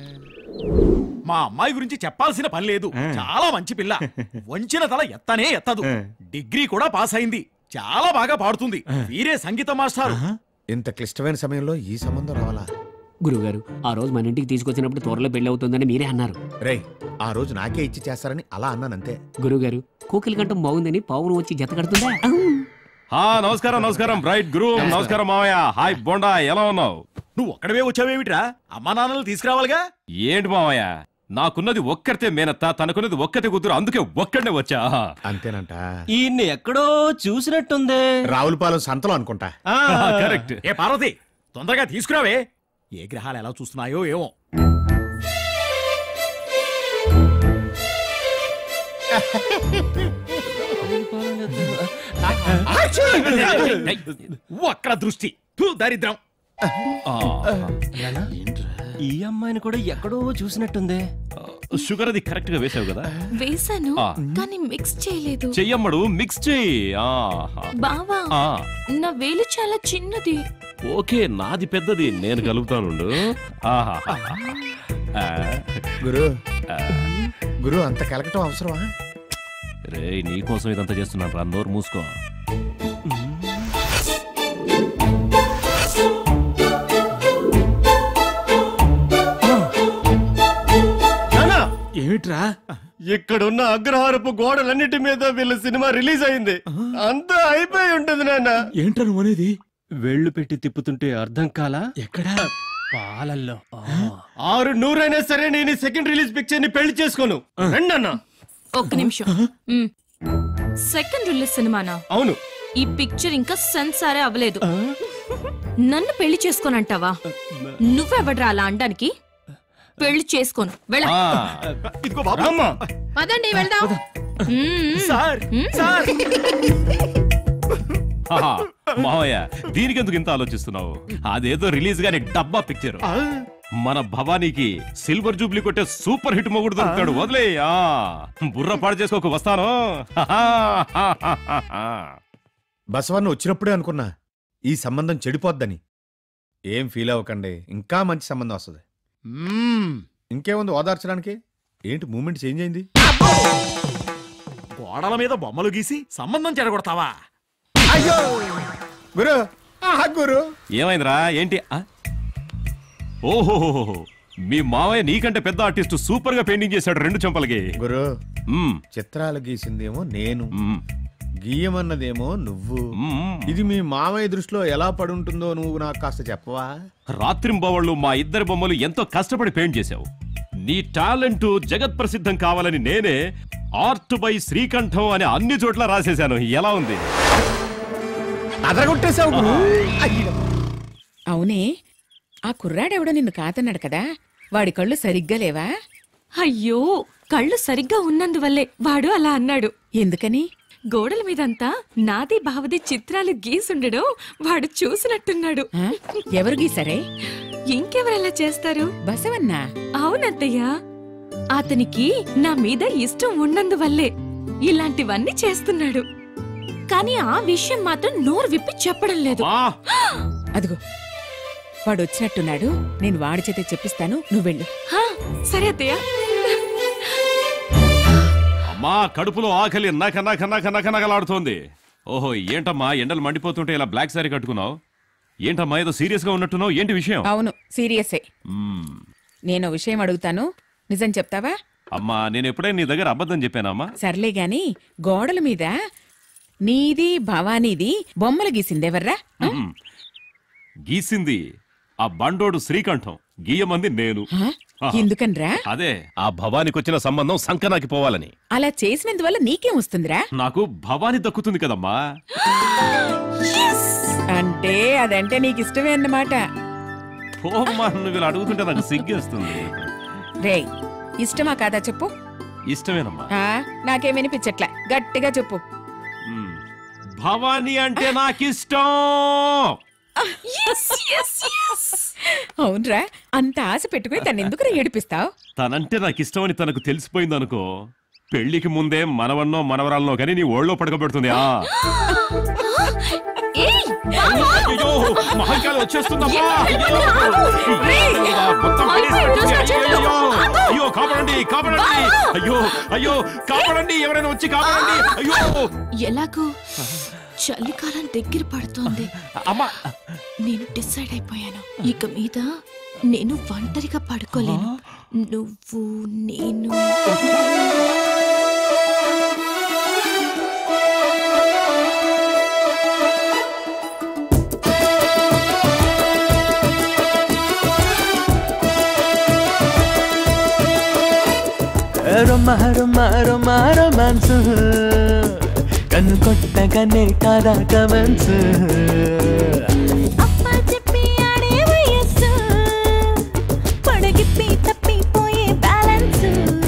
మా అమ్మాయి గురించి చెప్పాల్సిన పని లేదు చాలా మంచి పిల్ల వంచిన తల ఎత్తనే ఎత్తదు డిగ్రీ కూడా పాస్ అయింది చాలా బాగా పాడుతుంది వీరే సంగీత మాస్టారు ఇంత క్లిష్టమైన సమయంలో ఈ సంబంధం రావాలా గురుగారు ఆ రోజు మన ఇంటికి తీసుకొచ్చినప్పుడు త్వరలో పెళ్లి అవుతుందని మీరే అన్నారు రే ఆ రోజు నాకే ఇచ్చి చేస్తారని అలా అన్నానంతే గురుగారు కోకిల కంఠం బాగుందని పావును వచ్చి జత కడుతుందా ఆ నమస్కారం నమస్కారం బ్రైట్ గురు నమస్కారం మావయ్య హాయ్ బొండా ఎలా ఉన్నావు నువ్వు ఒక్కడవే వచ్చావేమిట్రా అమ్మా నాన్నలు తీసుకురావాలిగా ఏంటి మావయ్య నాకున్నది ఒక్కరితే మేనత్త తనకున్నది ఒక్కతే కూతురు అందుకే ఒక్కడే వచ్చా అంతేనంట ఈయన్ని ఎక్కడో చూసినట్టుందే రావులపాలెం సంతలో అనుకుంటా కరెక్ట్ ఏ పార్వతి తొందరగా తీసుకురావే ఏ గ్రహాలు ఎలా చూస్తున్నాయో ఏమో ఒక్కడ దృష్టి థు, దరిద్రం ఈ అమ్మాయిని కూడా ఎక్కడో చూసినట్టుందే షుగర్ అది కరెక్ట్ గా వేసావు కదా వేశాను ఆ. కానీ మిక్స్ చేయలేదు చెయ్యమ్మడు మిక్స్ చెయ్యి ఆహా. బావా ఆ, నా వేలు చాలా చిన్నది ఓకే నాది పెద్దది నేను కలుపుతానుండు ఆహా. ఆ, గురు ఆ. గురు అంత కలకటం అవసరమా రేయ్ నీకోసం ఇదంతా చేస్తున్నాను రా నోరు మూసుకో ఏమిట్రా ఇక్కడున్న అగ్రహారపు గోడలన్నిటి మీద వీళ్ళ సినిమా రిలీజ్ అయింది అంతా అయిపోయి ఉంటది నాన్న ఏంట్రా నువ్వు అనేది వెళ్ళు పెట్టి తిప్పుతుంటే అర్థం కాలా ఎక్కడా పాలల్లో ఆరు నూరైనా సరే నేను సెకండ్ రిలీజ్ పిక్చర్ ని పెళ్లి చేసుకోను రండి అన్న ఒక్క నిమిషం మ్. సెకండ్ రిలీజ్ సినిమానా అవును ఈ పిక్చర్ ఇంకా సెన్సారే అవ్వలేదు నన్ను పెళ్లి చేసుకోనంటావా నువ్వెవడ్రా అలా అనడానికి పెళ్లి చేసుకోను వెళ్ళ ఇదిగో బాబు రామ్మా పదండి వెళ్దాం మ్మ్. సార్ సార్ ఆహా, మావయ్య దీనికెందుకు ఇంత ఆలోచిస్తున్నావు అదేదో రిలీజ్ గాని డబ్బా పిక్చర్ మన భవానీకి సిల్వర్ జూబ్లీ కొట్టే సూపర్ హిట్ మొగుడు దొరుకుతాడు వదిలే ఆ, బుర్ర పాడు చేసుకోక వస్తాను బసవన్న వచ్చినప్పుడే అనుకున్నా ఈ సంబంధం చెడిపోద్దని ఏం ఫీల్ అవ్వకండి ఇంకా మంచి సంబంధం వస్తుంది ఇంకేముంది ఓదార్చడానికి ఏంటి మూమెంట్ చేంజ్ అయింది గోడల మీద బొమ్మలు గీసి సంబంధం చెడగొడతావా అయ్యో గురు ఆహా, గురు ఏమైందిరా ఏంటి ఆ? ఓహోహోహో మీ మావయ్య నీకంటే పెద్ద ఆర్టిస్ట్ సూపర్ గా పెయింటింగ్ చేశాడు రెండు చెంపలకి గురు చిత్రాలు గీసిందేమో నేను గీయమన్నదేమో నువ్వు ఇది మీ మామయ్య దృష్టిలో ఎలా పడుంటుందో నువ్వు నాకు కాస్త చెప్పవా రాత్రింబవళ్ళు మా ఇద్దరి బొమ్మలు ఎంతో కష్టపడి పెయింట్ చేశావు నీ టాలెంట్ జగత్ ప్రసిద్ధం కావాలని నేనే ఆర్ట్ బై శ్రీకంఠం అని అన్ని చోట్ల రాసేశాను ఎలా ఉంది అదరగొట్టేశావు గురు. అవునే ఆ కుర్రాడెవడో నిన్ను కాదన్నాడు కదా వాడి కళ్ళు సరిగ్గా లేవా అయ్యో కళ్ళు సరిగ్గా ఉన్నందువల్లే వాడు అలా అన్నాడు ఎందుకని గోడల మీదంతా నాది బావది చిత్రాలు గీసుండడం వాడు చూసినట్టున్నాడు ఎవరు గీసారే ఇంకెవరలా చేస్తారు బసవన్నా అవునత్తయ్య అతనికి నా మీద ఇష్టం ఉన్నందువల్లే ఇలాంటివన్నీ చేస్తున్నాడు కానీ ఆ విషయం మాత్రం నోరు విప్పి చెప్పడం లేదు అదిగో వాడు వచ్చినట్టున్నాడు నేను వాడి చేతే చెప్పిస్తాను నువ్వు వెళ్ళు హా, సరే అత్తయ్య అమ్మా కడుపులో ఆకలి నక నక నక నక నకలాడుతోంది ఓహో ఏంటమ్మా ఎండలు మండిపోతుంటే ఇలా బ్లాక్ సారీ కట్టుకున్నావు ఏంటమ్మా ఏదో సీరియస్ గా ఉన్నట్టున్నావు ఏంటి విషయం అవును సీరియసే మ్మ్. నేను ఓ విషయం అడుగుతాను నిజం చెప్తావా అమ్మా నేను ఎప్పుడైనా నీ దగ్గర అబద్ధం చెప్పానమ్మా సర్లే గాని గోడల మీద నీది భవానీది బొమ్మలు గీసిందెవర్రా మ్మ్. గీసింది ఆ బండోడు శ్రీకంఠం గీయమంది నేను ఆహా. ఎందుకన్రా అదే ఆ భవానికి వచ్చిన సంబంధం సంకనాకి పోవాలని అలా చేసినందువల్ల నీకేం వస్తుందిరా నాకు భవాని దక్కుతుంది కదమ్మా అంటే అదంటే నీకు ఇష్టమే అన్నమాట పోమ్మా నువ్వు ఇలా అడుగుతుంటే నాకు సిగ్గేస్తుంది రే ఇష్టమా కాదా చెప్పు ఇష్టమేనమ్మా ఆ నాకేం వినిపించట్లా గట్టిగా చెప్పు మ్మ్. భవాని అంటే నాకిష్టం అవునరా అంత ఆశ పెట్టుకుని తను ఎందుకు ఏడిపిస్తావు తనంటే నాకు ఇష్టమని తనకు తెలిసిపోయింది అనుకో పెళ్లికి ముందే మనవన్నో మనవరాలనో కానీ నీ ఒళ్ళో పడకబెడుతుంది ఆ అయ్యో, మహంకాళి వచ్చేస్తుందమ్మా అయ్యో. మొత్తం పడేస్తుంది. అయ్యో, అయ్యో కాపాడండి కాపాడండి అయ్యో అయ్యో కాపాడండి ఎవరైనా వచ్చి కాపాడండి అయ్యో ఎలాగో చలికాలం దగ్గర పడుతోంది అమ్మా నేను డిసైడ్ అయిపోయాను ఇక మీద నేను ఒంటరిగా పడుకోలేను నువ్వు నేను రొమ్మ రొమ్మ రొమ్మ రొమాన్స్ కన్ను కొట్టగానే కాదా కమెన్స్ చెప్పి ఆడే వయస్సు పొడగిప్పి తప్పిపోయే బ్యాలెన్స్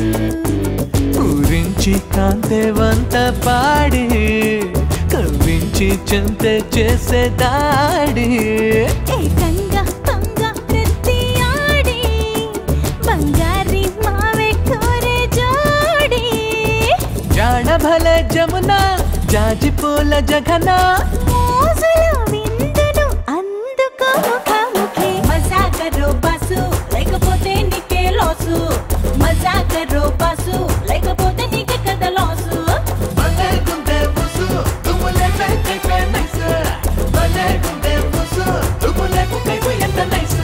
ఊరించి కాంతే వంత పాడి కవ్వించి చెంతే చేసే దాడి ఏకంగా పంగ ప్రతి ఆడి బంగారి మావే కోరే జోడి జాణ భల జమున జాజి పూల జగన మోజుల విందును అందుకో ముఖాముఖి మజా కరో బాసు లేకపోతే నీకే లాసు మజా కరో బాసు లేకపోతే నీకే కదా లాసు బంగారుకుంటే పుసు తుమ్ములే పెంచే నైస్ బంగారుకుంటే పుసు తుమ్ములే కైపు ఎంత నైస్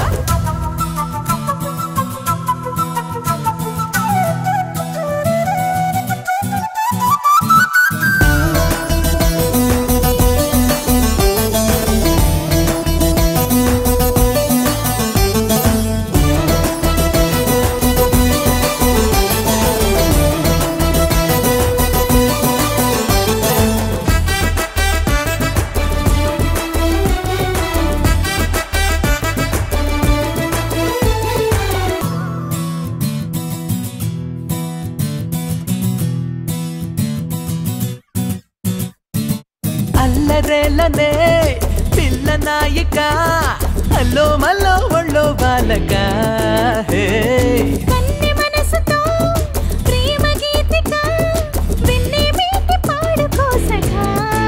అల్లరేలనే పిల్ల నాయిక హలో మల్లో ఒళ్ళో బాలక హే కన్నె మనసుతో ప్రేమ గీతిక విన్ని మీటి పాడుకో సఖా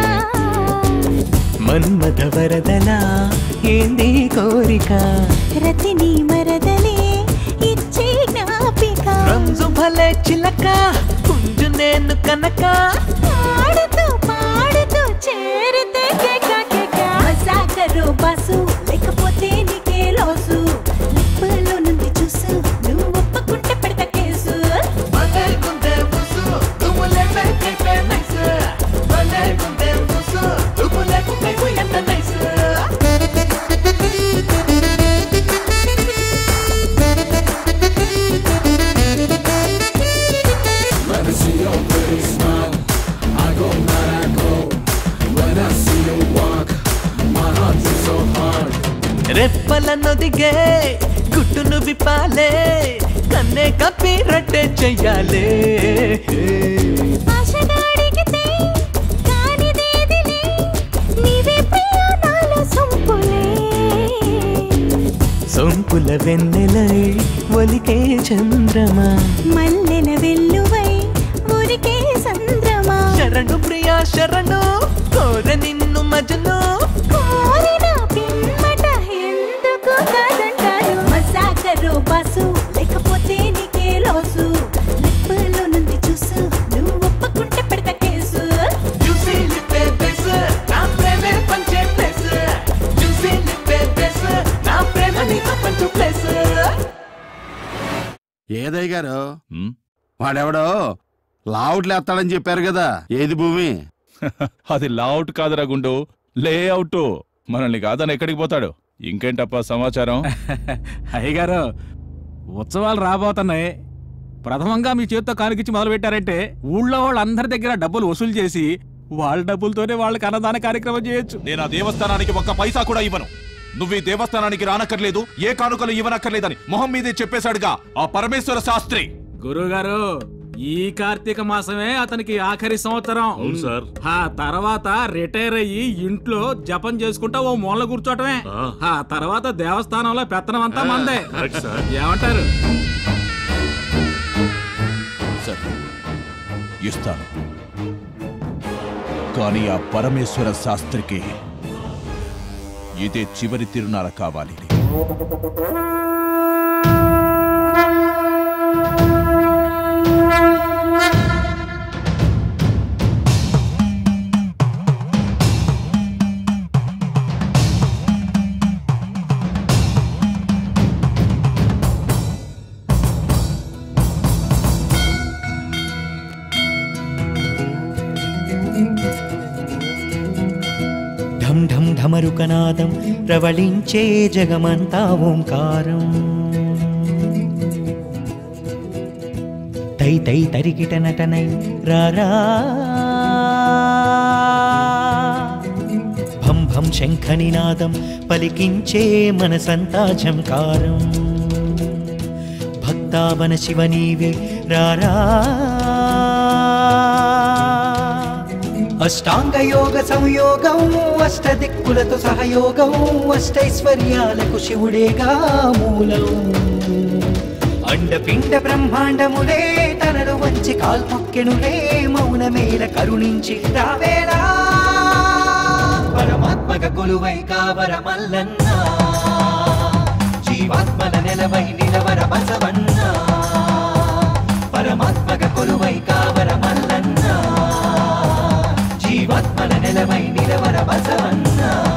మన్మథ వరదలా ఏంది కోరిక రతిని మరదలే ఇచ్చే జ్ఞాపిక రంజు భలే చిలక కుంజు నేను కనక ఆడుతూ పాడుతూ చేరుతూ కేక కేక మజాకరు బాసు లేకపోతే నీకే లోసు లిప్పులో నుండి చూసు నువ్వు ఒప్పుకుంటే పెడతా కేసు భలేగుందే ముసు నువ్వు లేకపోతే నైస్ భలేగుందే ముసు నువ్వు లేకపోతే ఎంత nice Let me see your pretty smile. I go mad, I go. When I see you walk, my heart beats so hard. రెప్పలన్నొదిగే గుట్టును విప్పాలే కన్నే కప్పి రట్టే చెయ్యాలే ఆశగా అడిగితే కానిదేదిలే నీవే ప్రియా నాలో సొంపులే సొంపుల వెన్నెలై ఒలికే చంద్రమా మల్లెల వెల్లువై ఊరికే సంద్రమా శరణు ప్రియా శరణు కోర నిన్ను మజను కోరిన పిమ్మట ఎందుకు కాదంటారు మజాకరు బాసు లేకపోతే నీకే లోసు లిప్పులో నుండి చూసు నువ్వు ఒప్పుకుంటే పెడతా కేసు చూసి లిప్పే బెస్ నా ప్రేమే పంచే ప్లేస్ చూసి లిప్పే బెస్ నా ప్రేమ నీతో పంచు ప్లేస్ ఏదయ్య గారు వాడెవడో లావుట్లు ఎత్తాడని చెప్పారు కదా ఏది భూమి అది లావుట్ కాదురా గుండు లేఅవుట్ మనల్ని కాదని ఎక్కడికి పోతాడు ఇంకేంటప్పా సమాచారం అయ్యగారు ఉత్సవాలు రాబోతున్నాయి ప్రథమంగా మీ చేత్తో కానుకిచ్చి మొదలు పెట్టారంటే ఊళ్ళో వాళ్ళందరి దగ్గర డబ్బులు వసూలు చేసి వాళ్ళ డబ్బులతోనే వాళ్ళకి అన్నదాన కార్యక్రమం చేయొచ్చు నేను ఆ దేవస్థానానికి ఒక్క పైసా కూడా ఇవ్వను నువ్వు ఈ దేవస్థానానికి రానక్కర్లేదు ఏ కానుకలు ఇవ్వనక్కర్లేదని మొహం మీదే చెప్పేశాడుగా ఆ పరమేశ్వర శాస్త్రి గురుగారు ఈ కార్తీక మాసమే అతనికి ఆఖరి సంవత్సరం అవును సార్. ఆ తర్వాత రిటైర్ అయ్యి ఇంట్లో జపం చేసుకుంటా ఓ మూల కూర్చోటమే ఆ. ఆ తర్వాత దేవస్థానంలో పెత్తనం అంతా మందే కరెక్ట్ సార్. ఏమంటారు సరే ఇస్తాను కానీ ఆ పరమేశ్వర శాస్త్రికి ఇదే చివరి తిరునాళ కావాలి ఢం ఢం ఢమరుకనాదం ప్రవళించే జగమంతా ఓంకారం తై తై తరికిట నటనై రారా భం భం శంఖ నినాదం పలికించే మనసంతా ఝంకారం భక్తావన శివ నీవే రారా అష్టాంగ యోగ సంయోగం అష్ట దిక్కులతో సహయోగం అష్టైశ్వర్యాలకు శివుడేగా మూలం అండపిండ బ్రహ్మాండములే తనను వంచి కాల్పొక్కెనులే మౌనమేల కరుణించి రావేలా పరమాత్మక కొలువై కావర మల్లన్న జీవాత్మల నెలవై నిలవర బసవన్న పరమాత్మక కొలువై కావర మల్లన్న జీవాత్మల నెలవై నిలవర బసవన్న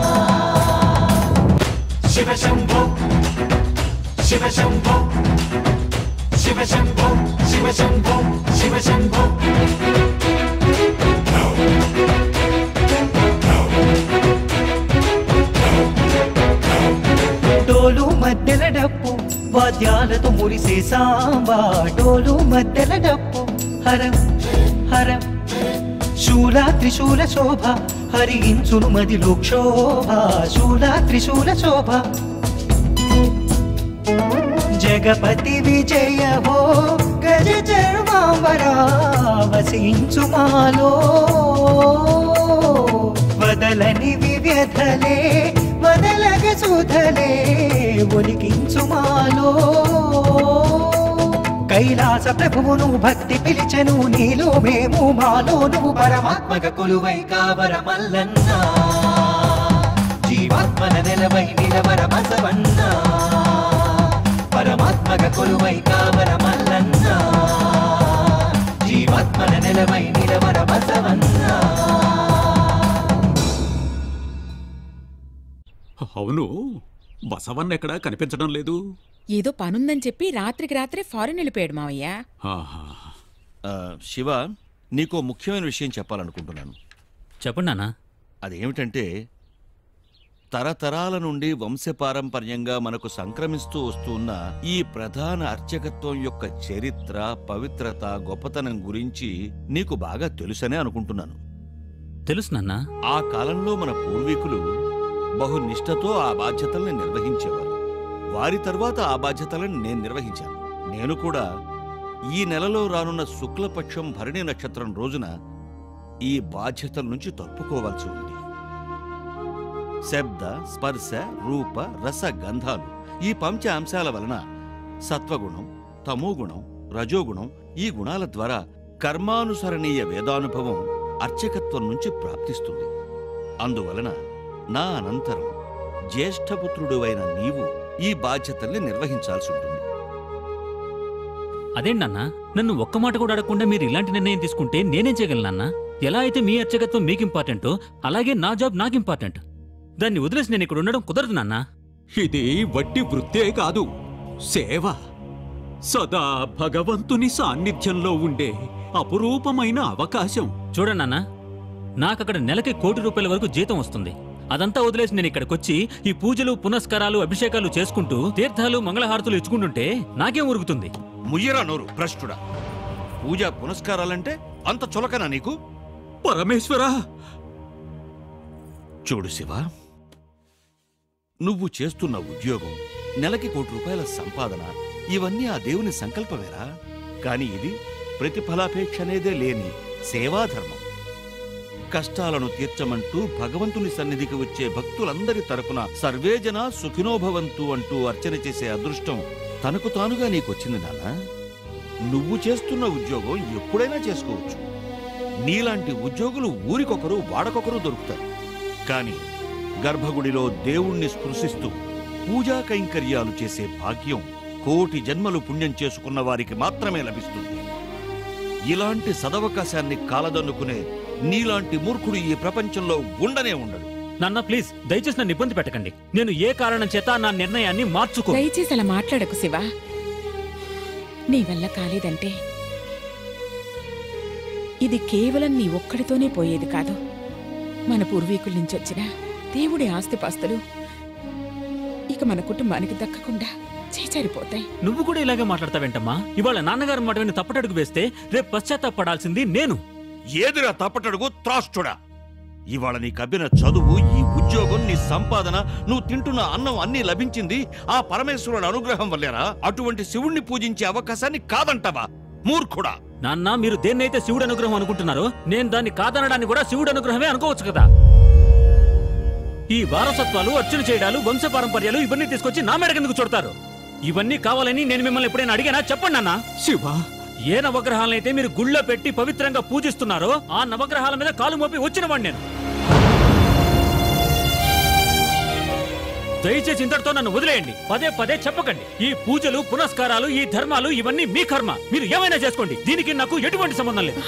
శివ శంభో శివ శంభో శివ శంభో శివ శంభో శివ శంభో డోలు మధ్యల డప్పు వాద్యాలతో మురిసే సాంబా డోలు మధ్యల డప్పు హరం హరం శూల త్రిశూల శోభ హరించును మదిలో క్షోభ శూల త్రిశూల శోభ జగపతి విజయ హో గజ చర్మాంబరా వసించు మాలో వదలని వివ్యధలే వదలగ సుధలే ఒలికించు మాలో కైలాస ప్రభువును భక్తి పిలిచెను నీలో మేము మాలో నువ్వు పరమాత్మక కొలువై కావర మల్లన్న జీవాత్మన నెలవై నిలవర బసవన్న పరమాత్మక కొలువై కావర మల్లన్న జీవాత్మన నెలవై నిలవర బసవన్న అవును బసవన్న ఎక్కడా కనిపించడం లేదు ఏదో పనుందని చెప్పి రాత్రికి రాత్రే ఫారెన్ వెళ్ళిపోయాడు మావయ్య ఆహా. ఆ, శివ నీకో ముఖ్యమైన విషయం చెప్పాలనుకుంటున్నాను చెప్పండి నాన్న అదేమిటంటే తరతరాల నుండి వంశపారంపర్యంగా మనకు సంక్రమిస్తూ వస్తున్న ఈ ప్రధాన అర్చకత్వం యొక్క చరిత్ర పవిత్రత గొప్పతనం గురించి నీకు బాగా తెలుసనే అనుకుంటున్నాను తెలుసు నాన్న ఆ కాలంలో మన పూర్వీకులు బహు నిష్ఠతో ఆ బాధ్యతల్ని నిర్వహించేవారు వారి తర్వాత ఆ బాధ్యతలను నేను నిర్వహించాను నేను కూడా ఈ నెలలో రానున్న శుక్లపక్షం భరణి నక్షత్రం రోజున ఈ బాధ్యతల నుంచి తప్పుకోవాల్సి ఉంది శబ్ద స్పర్శ రూప రస గంధాలు ఈ పంచ అంశాల వలన సత్వగుణం తమోగుణం రజోగుణం ఈ గుణాల ద్వారా కర్మానుసరణీయ వేదానుభవం అర్చకత్వం నుంచి ప్రాప్తిస్తుంది అందువలన నా అనంతరం జ్యేష్ఠపుత్రుడువైన నీవు ఈ బాధ్యతల్ని నిర్వహించాల్సి ఉంటుంది అదేంటన్నా నన్ను ఒక్క మాట కూడా అడగకుండా మీరు ఇలాంటి నిర్ణయం తీసుకుంటే నేనేం చేయగలనన్నా ఎలా అయితే మీ అర్చకత్వం మీకు ఇంపార్టెంటో అలాగే నా జాబ్ నాకు ఇంపార్టెంట్ దాన్ని వదిలేసి నేను ఇక్కడ ఉండడం కుదరదు నాన్నా ఇది వట్టి వృత్తే కాదు సేవ సదా భగవంతుని సాన్నిధ్యంలో ఉండే అపురూపమైన అవకాశం చూడన్నా నాకక్కడ నెలకి కోటి రూపాయల వరకు జీతం వస్తుంది అదంతా వదిలేసి నేను ఇక్కడికొచ్చి ఈ పూజలు పునస్కారాలు అభిషేకాలు చేసుకుంటూ తీర్థాలు మంగళహారతులు ఇచ్చుకుంటుంటే నాకేం ఉరుగుతుంది ముయ్యరా నోరు భ్రష్టుడా పూజా పునస్కారాలంటే అంత చులకనా నీకు పరమేశ్వరా చూడు శివ నువ్వు చేస్తున్న ఉద్యోగం నెలకి కోటి రూపాయల సంపాదన ఇవన్నీ ఆ దేవుని సంకల్పమేరా కాని ఇది ప్రతిఫలాపేక్ష అనేదే లేని సేవాధర్మం కష్టాలను తీర్చమంటూ భగవంతుని సన్నిధికి వచ్చే భక్తులందరి తరపున సర్వేజన సుఖినోభవంతు అంటూ అర్చన చేసే అదృష్టం తనకు తానుగా నీకొచ్చింది నాన్న నువ్వు చేస్తున్న ఉద్యోగం ఎప్పుడైనా చేసుకోవచ్చు నీలాంటి ఉద్యోగులు ఊరికొకరు వాడకొకరు దొరుకుతారు కాని గర్భగుడిలో దేవుణ్ణి స్పృశిస్తూ పూజా కైంకర్యాలు చేసే భాగ్యం కోటి జన్మలు పుణ్యం చేసుకున్న వారికి మాత్రమే లభిస్తుంది ఇలాంటి సదవకాశాన్ని కాలదన్నుకునే నీలాంటి మూర్ఖుడు ఈ ప్రపంచంలో ఉండనే ఉండడు నాన్న ప్లీజ్ దయచేసి నన్ను ఇబ్బంది పెట్టకండి నేను ఏ కారణం చేత నా నిర్ణయాన్ని మార్చుకో దయచేసి అలా మాట్లాడకు శివ నీ వల్ల కాలేదంటే ఇది కేవలం నీ ఒక్కడితోనే పోయేది కాదు మన పూర్వీకుల నుంచి వచ్చిన దేవుడి ఆస్తిపాస్తులు ఇక మన కుటుంబానికి దక్కకుండా చేచారిపోతాయి నువ్వు కూడా ఇలాగే మాట్లాడతావేంటమ్మా ఇవాళ నాన్నగారు మాట విని తప్పటడుగు వేస్తే రేపు పశ్చాత్తాపడాల్సింది నేను ఏదిరా తప్పటడుగు త్రాష్టుడా ఇవాళ నీ కబ్బిన చదువు ఈ ఉద్యోగం నీ సంపాదన నువ్వు తింటున్న అన్నం అన్నీ లభించింది ఆ పరమేశ్వరుడు అనుగ్రహం వల్లేరా అటువంటి శివుణ్ణి పూజించే అవకాశాన్ని కాదంటావా మూర్ఖుడా నాన్న మీరు దేన్నైతే శివుడు అనుగ్రహం అనుకుంటున్నారో నేను దాన్ని కాదనడాన్ని కూడా శివుడు అనుగ్రహమే అనుకోవచ్చు కదా ఈ వారసత్వాలు అర్చన చేయడాలు వంశపారంపర్యాలు ఇవన్నీ తీసుకొచ్చి నా మెడకెందుకు చూడతారు ఇవన్నీ కావాలని నేను మిమ్మల్ని ఎప్పుడైనా అడిగానా చెప్పండి అన్న శివ ఏ నవగ్రహాలనైతే మీరు గుళ్ళో పెట్టి పవిత్రంగా పూజిస్తున్నారో ఆ నవగ్రహాల మీద కాలు మోపి వచ్చిన వాడిని నేను దయచేసి ఇంతటితో నన్ను వదిలేయండి పదే పదే చెప్పకండి ఈ పూజలు పునస్కారాలు ఈ ధర్మాలు ఇవన్నీ మీ కర్మ మీరు ఏమైనా చేసుకోండి దీనికి నాకు ఎటువంటి సంబంధం లేదు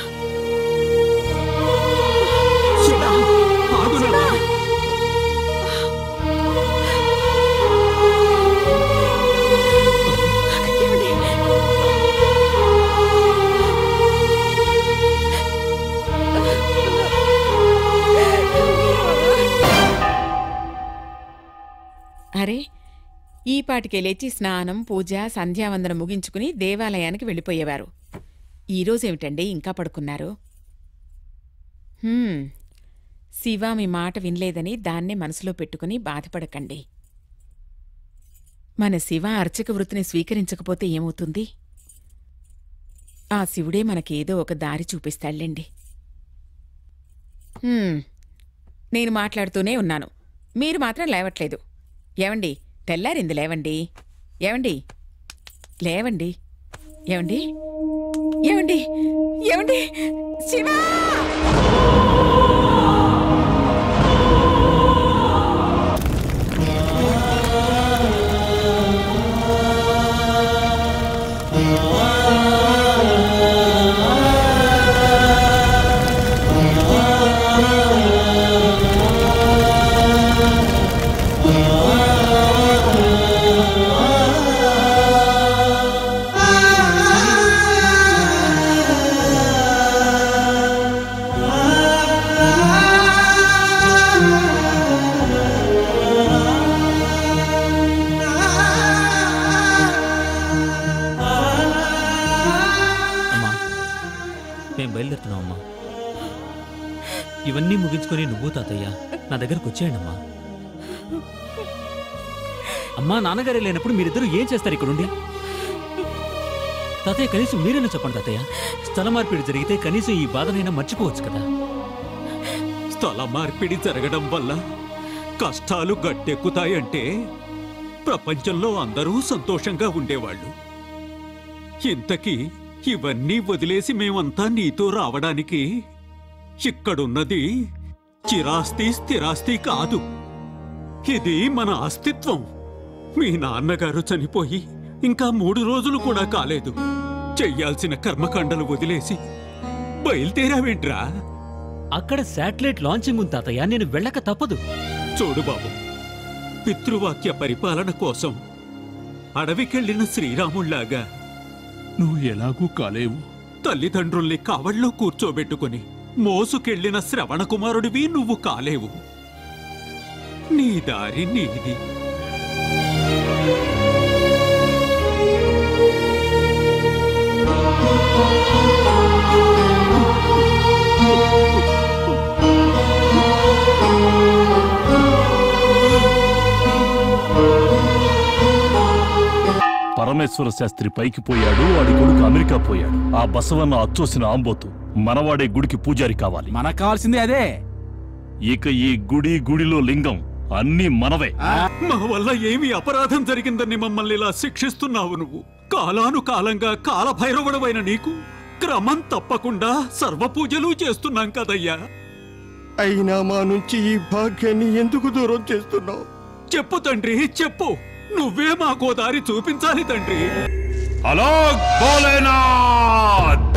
అరే ఈ పాటికే లేచి స్నానం పూజ సంధ్యావందనం ముగించుకుని దేవాలయానికి వెళ్ళిపోయేవారు ఈరోజేమిటండి ఇంకా పడుకున్నారు హ్మ్, శివ మీ మాట వినలేదని దాన్నే మనసులో పెట్టుకుని బాధపడకండి మన శివ అర్చక వృత్తిని స్వీకరించకపోతే ఏమవుతుంది ఆ శివుడే మనకేదో ఒక దారి చూపిస్తాడులేండి హ్మ్, నేను మాట్లాడుతూనే ఉన్నాను మీరు మాత్రం లేవట్లేదు ఏవండి తెల్లారింది లేవండి ఏవండి లేవండి ఏవండి ఏవండి ఏవండి శివా Oh బయలుదేరుతున్నావమ్మా ఇవన్నీ ముగించుకొని నువ్వు తాతయ్య నా దగ్గరకు వచ్చేయండి అమ్మా అమ్మా నాన్నగారే లేనప్పుడు మీరిద్దరూ ఏం చేస్తారు ఇక్కడుండి తాతయ్య కనీసం మీరైనా చెప్పండి తాతయ్య స్థల మార్పిడి జరిగితే కనీసం ఈ బాధనైనా మర్చిపోవచ్చు కదా స్థల మార్పిడి జరగడం వల్ల కష్టాలు గట్టెక్కుతాయంటే ప్రపంచంలో అందరూ సంతోషంగా ఉండేవాళ్ళు ఇంతకీ ఇవన్నీ వదిలేసి మేమంతా నీతో రావడానికి ఇక్కడున్నది చిరాస్తి స్థిరాస్తి కాదు ఇది మన అస్తిత్వం మీ నాన్నగారు చనిపోయి ఇంకా మూడు రోజులు కూడా కాలేదు చెయ్యాల్సిన కర్మకాండలు వదిలేసి బయలుదేరావేంట్రా అక్కడ శాటిలైట్ లాంచింగ్ ఉంది తాతయ్య నేను వెళ్ళక తప్పదు చూడు బాబు పితృవాక్య పరిపాలన కోసం అడవికెళ్లిన శ్రీరాముళ్లాగా నువ్వు ఎలాగూ కాలేవు తల్లిదండ్రుల్ని కావళ్ళలో కూర్చోబెట్టుకుని మోసుకెళ్లిన శ్రవణ కుమారుడివి నువ్వు కాలేవు నీ దారి నీది పరమేశ్వర శాస్త్రి పైకి పోయాడు వాడి కొడుకు అమెరికా పోయాడు ఆ బసవన్న అచ్చోసిన ఆంబోతు మనవాడే గుడికి పూజారి కావాలి మనకు కావాల్సింది అదే ఇక ఈ గుడి గుడిలో లింగం అన్నీ మనవే మా వల్ల ఏమి అపరాధం జరిగిందని మమ్మల్ని ఇలా శిక్షిస్తున్నావు నువ్వు కాలాను కాలంగా కాలభైరవుడవైన నీకు క్రమం తప్పకుండా సర్వపూజలు చేస్తున్నాం కదయ్యా అయినా మా నుంచి ఈ భాగ్యాన్ని ఎందుకు దూరం చేస్తున్నావు చెప్పు తండ్రి చెప్పు నువ్వే మాకో దారి చూపించాలి తండ్రి హలో భోలేనాథ్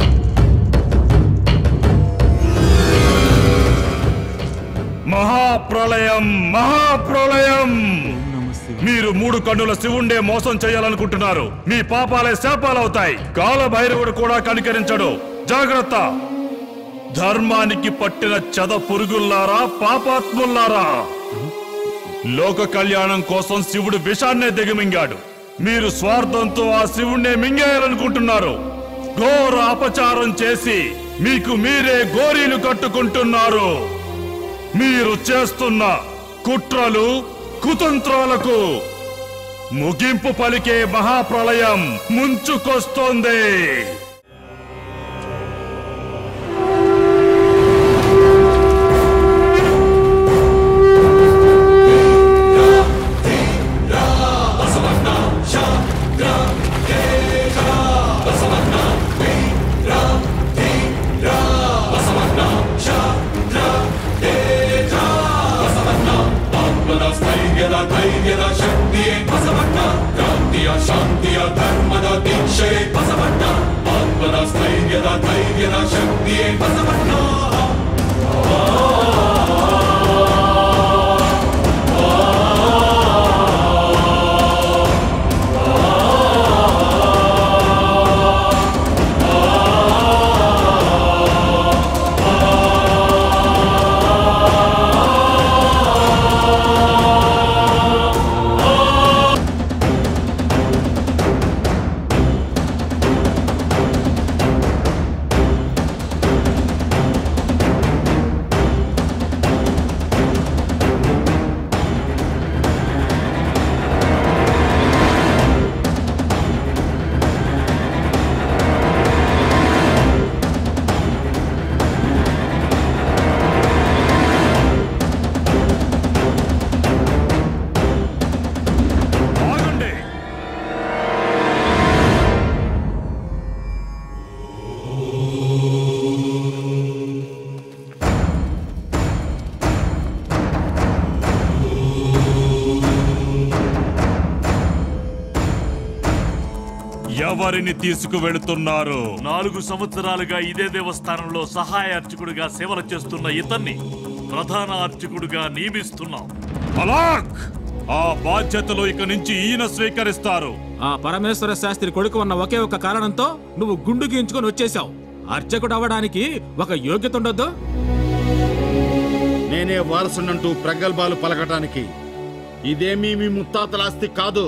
మహాప్రళయం మహాప్రళయం మీరు మూడు కన్నుల శివుండే మోసం చేయాలనుకుంటున్నారు మీ పాపాలే శాపాలవుతాయి కాల భైరవుడు కూడా కనికరించడు జాగ్రత్త ధర్మానికి పట్టిన చెద పురుగుల్లారా పాపాత్ముల్లారా లోక కళ్యాణం కోసం శివుడు విషాన్నే దిగమింగాడు మీరు స్వార్థంతో ఆ శివుణ్ణే మింగేయాలనుకుంటున్నారు ఘోర అపచారం చేసి మీకు మీరే గోరీలు కట్టుకుంటున్నారు మీరు చేస్తున్న కుట్రలు కుతంత్రాలకు ముగింపు పలికే మహాప్రళయం ముంచుకొస్తోంది ಸ್ಥೈರ್ಯದ ಧೈರ್ಯದ ಶಕ್ತಿಯೇ ಬಸವಣ್ಣ ಕ್ರಾಂತಿಯ ಶಾಂತಿಯ ಧರ್ಮದ ದೀಕ್ಷೆ ಬಸವಣ್ಣ ಆತ್ಮದ ಸ್ಥೈರ್ಯದ ಧೈರ್ಯದ ಶಕ್ತಿಯೇ ಬಸವಣ್ಣ ఎవరిని తీసుకువెళుతున్నారు నాలుగు సంవత్సరాలుగా ఇదే దేవస్థానంలో సహాయ అర్చకుడిగా సేవలు చేస్తున్న ఇతన్ని ప్రధాన అర్చకుడిగా నియమిస్తున్నాం అలాక్ ఆ బాధ్యతలు ఇక నుంచి ఈయన స్వీకరిస్తారు ఆ పరమేశ్వర శాస్త్రి కొడుకు ఉన్న ఒకే ఒక కారణంతో నువ్వు గుండు గీయించుకొని వచ్చేసావు అర్చకుడు అవ్వడానికి ఒక యోగ్యత ఉండొద్దు నేనే వారసునంటూ ప్రగల్భాలు పలకటానికి ఇదేమీ మీ ముత్తాతల ఆస్తి కాదు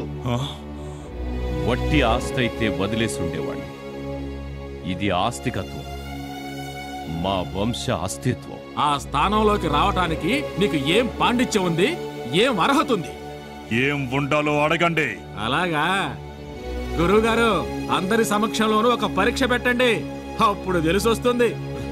వట్టి ఆస్తి అయితే వదిలేసి ఉండేవాడిని ఇది ఆస్తికత్వం మా వంశ అస్తిత్వం ఆ స్థానంలోకి రావటానికి నీకు ఏం పాండిత్యం ఉంది ఏం అర్హత ఉంది ఏం ఉండాలో అడగండి అలాగా గురువుగారు అందరి సమక్షంలోనూ ఒక పరీక్ష పెట్టండి అప్పుడు తెలిసొస్తుంది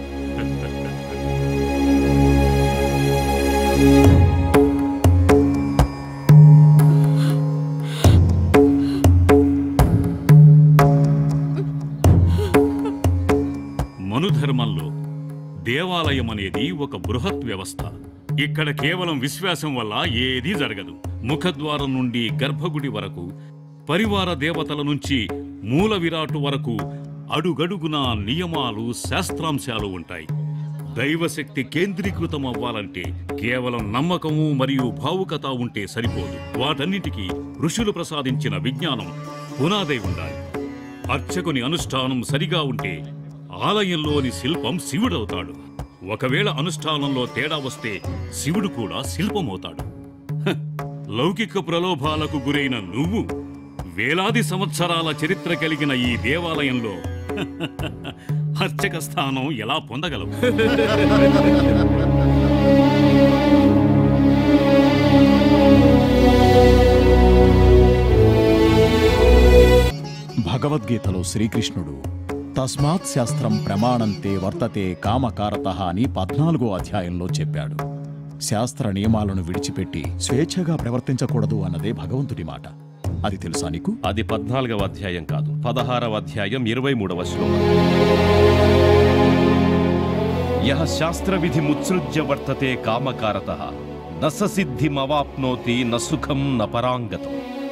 మనుధర్మంలో దేవాలయం అనేది ఒక బృహత్ వ్యవస్థ ఇక్కడ కేవలం విశ్వాసం వల్ల ఏదీ జరగదు ముఖద్వారం నుండి గర్భగుడి వరకు పరివార దేవతల నుంచి మూల విరాటు వరకు అడుగడుగునా నియమాలు శాస్త్రాంశాలు ఉంటాయి దైవశక్తి కేంద్రీకృతం అవ్వాలంటే కేవలం నమ్మకము మరియు భావుకత ఉంటే సరిపోదు వాటన్నిటికీ ఋషులు ప్రసాదించిన విజ్ఞానం పునాదై ఉండాలి అర్చకుని అనుష్ఠానం సరిగా ఉంటే ఆలయంలోని శిల్పం శివుడవుతాడు ఒకవేళ అనుష్ఠానంలో తేడా వస్తే శివుడు కూడా శిల్పమవుతాడు హ, లౌకిక ప్రలోభాలకు గురైన నువ్వు వేలాది సంవత్సరాల చరిత్ర కలిగిన ఈ దేవాలయంలో అర్చక స్థానం ఎలా పొందగలవు భగవద్గీతలో శ్రీకృష్ణుడు తస్మాత్ శాస్త్రం ప్రమాణంతే వర్తతే కామకారత అని పద్నాలుగో అధ్యాయంలో చెప్పాడు శాస్త్ర నియమాలను విడిచిపెట్టి స్వేచ్ఛగా ప్రవర్తించకూడదు అన్నదే భగవంతుడి మాట అది తెలుసా నీకు అది పద్నాలుగవ అధ్యాయం కాదు పదహారవ అధ్యాయం ఇరవై మూడవ శ్లోకం యహ శాస్త్ర విధి ముత్సృజ్య వర్తతే కామకారత నస సిద్ధిమవాప్నోతి న సుఖం న పరాంగతం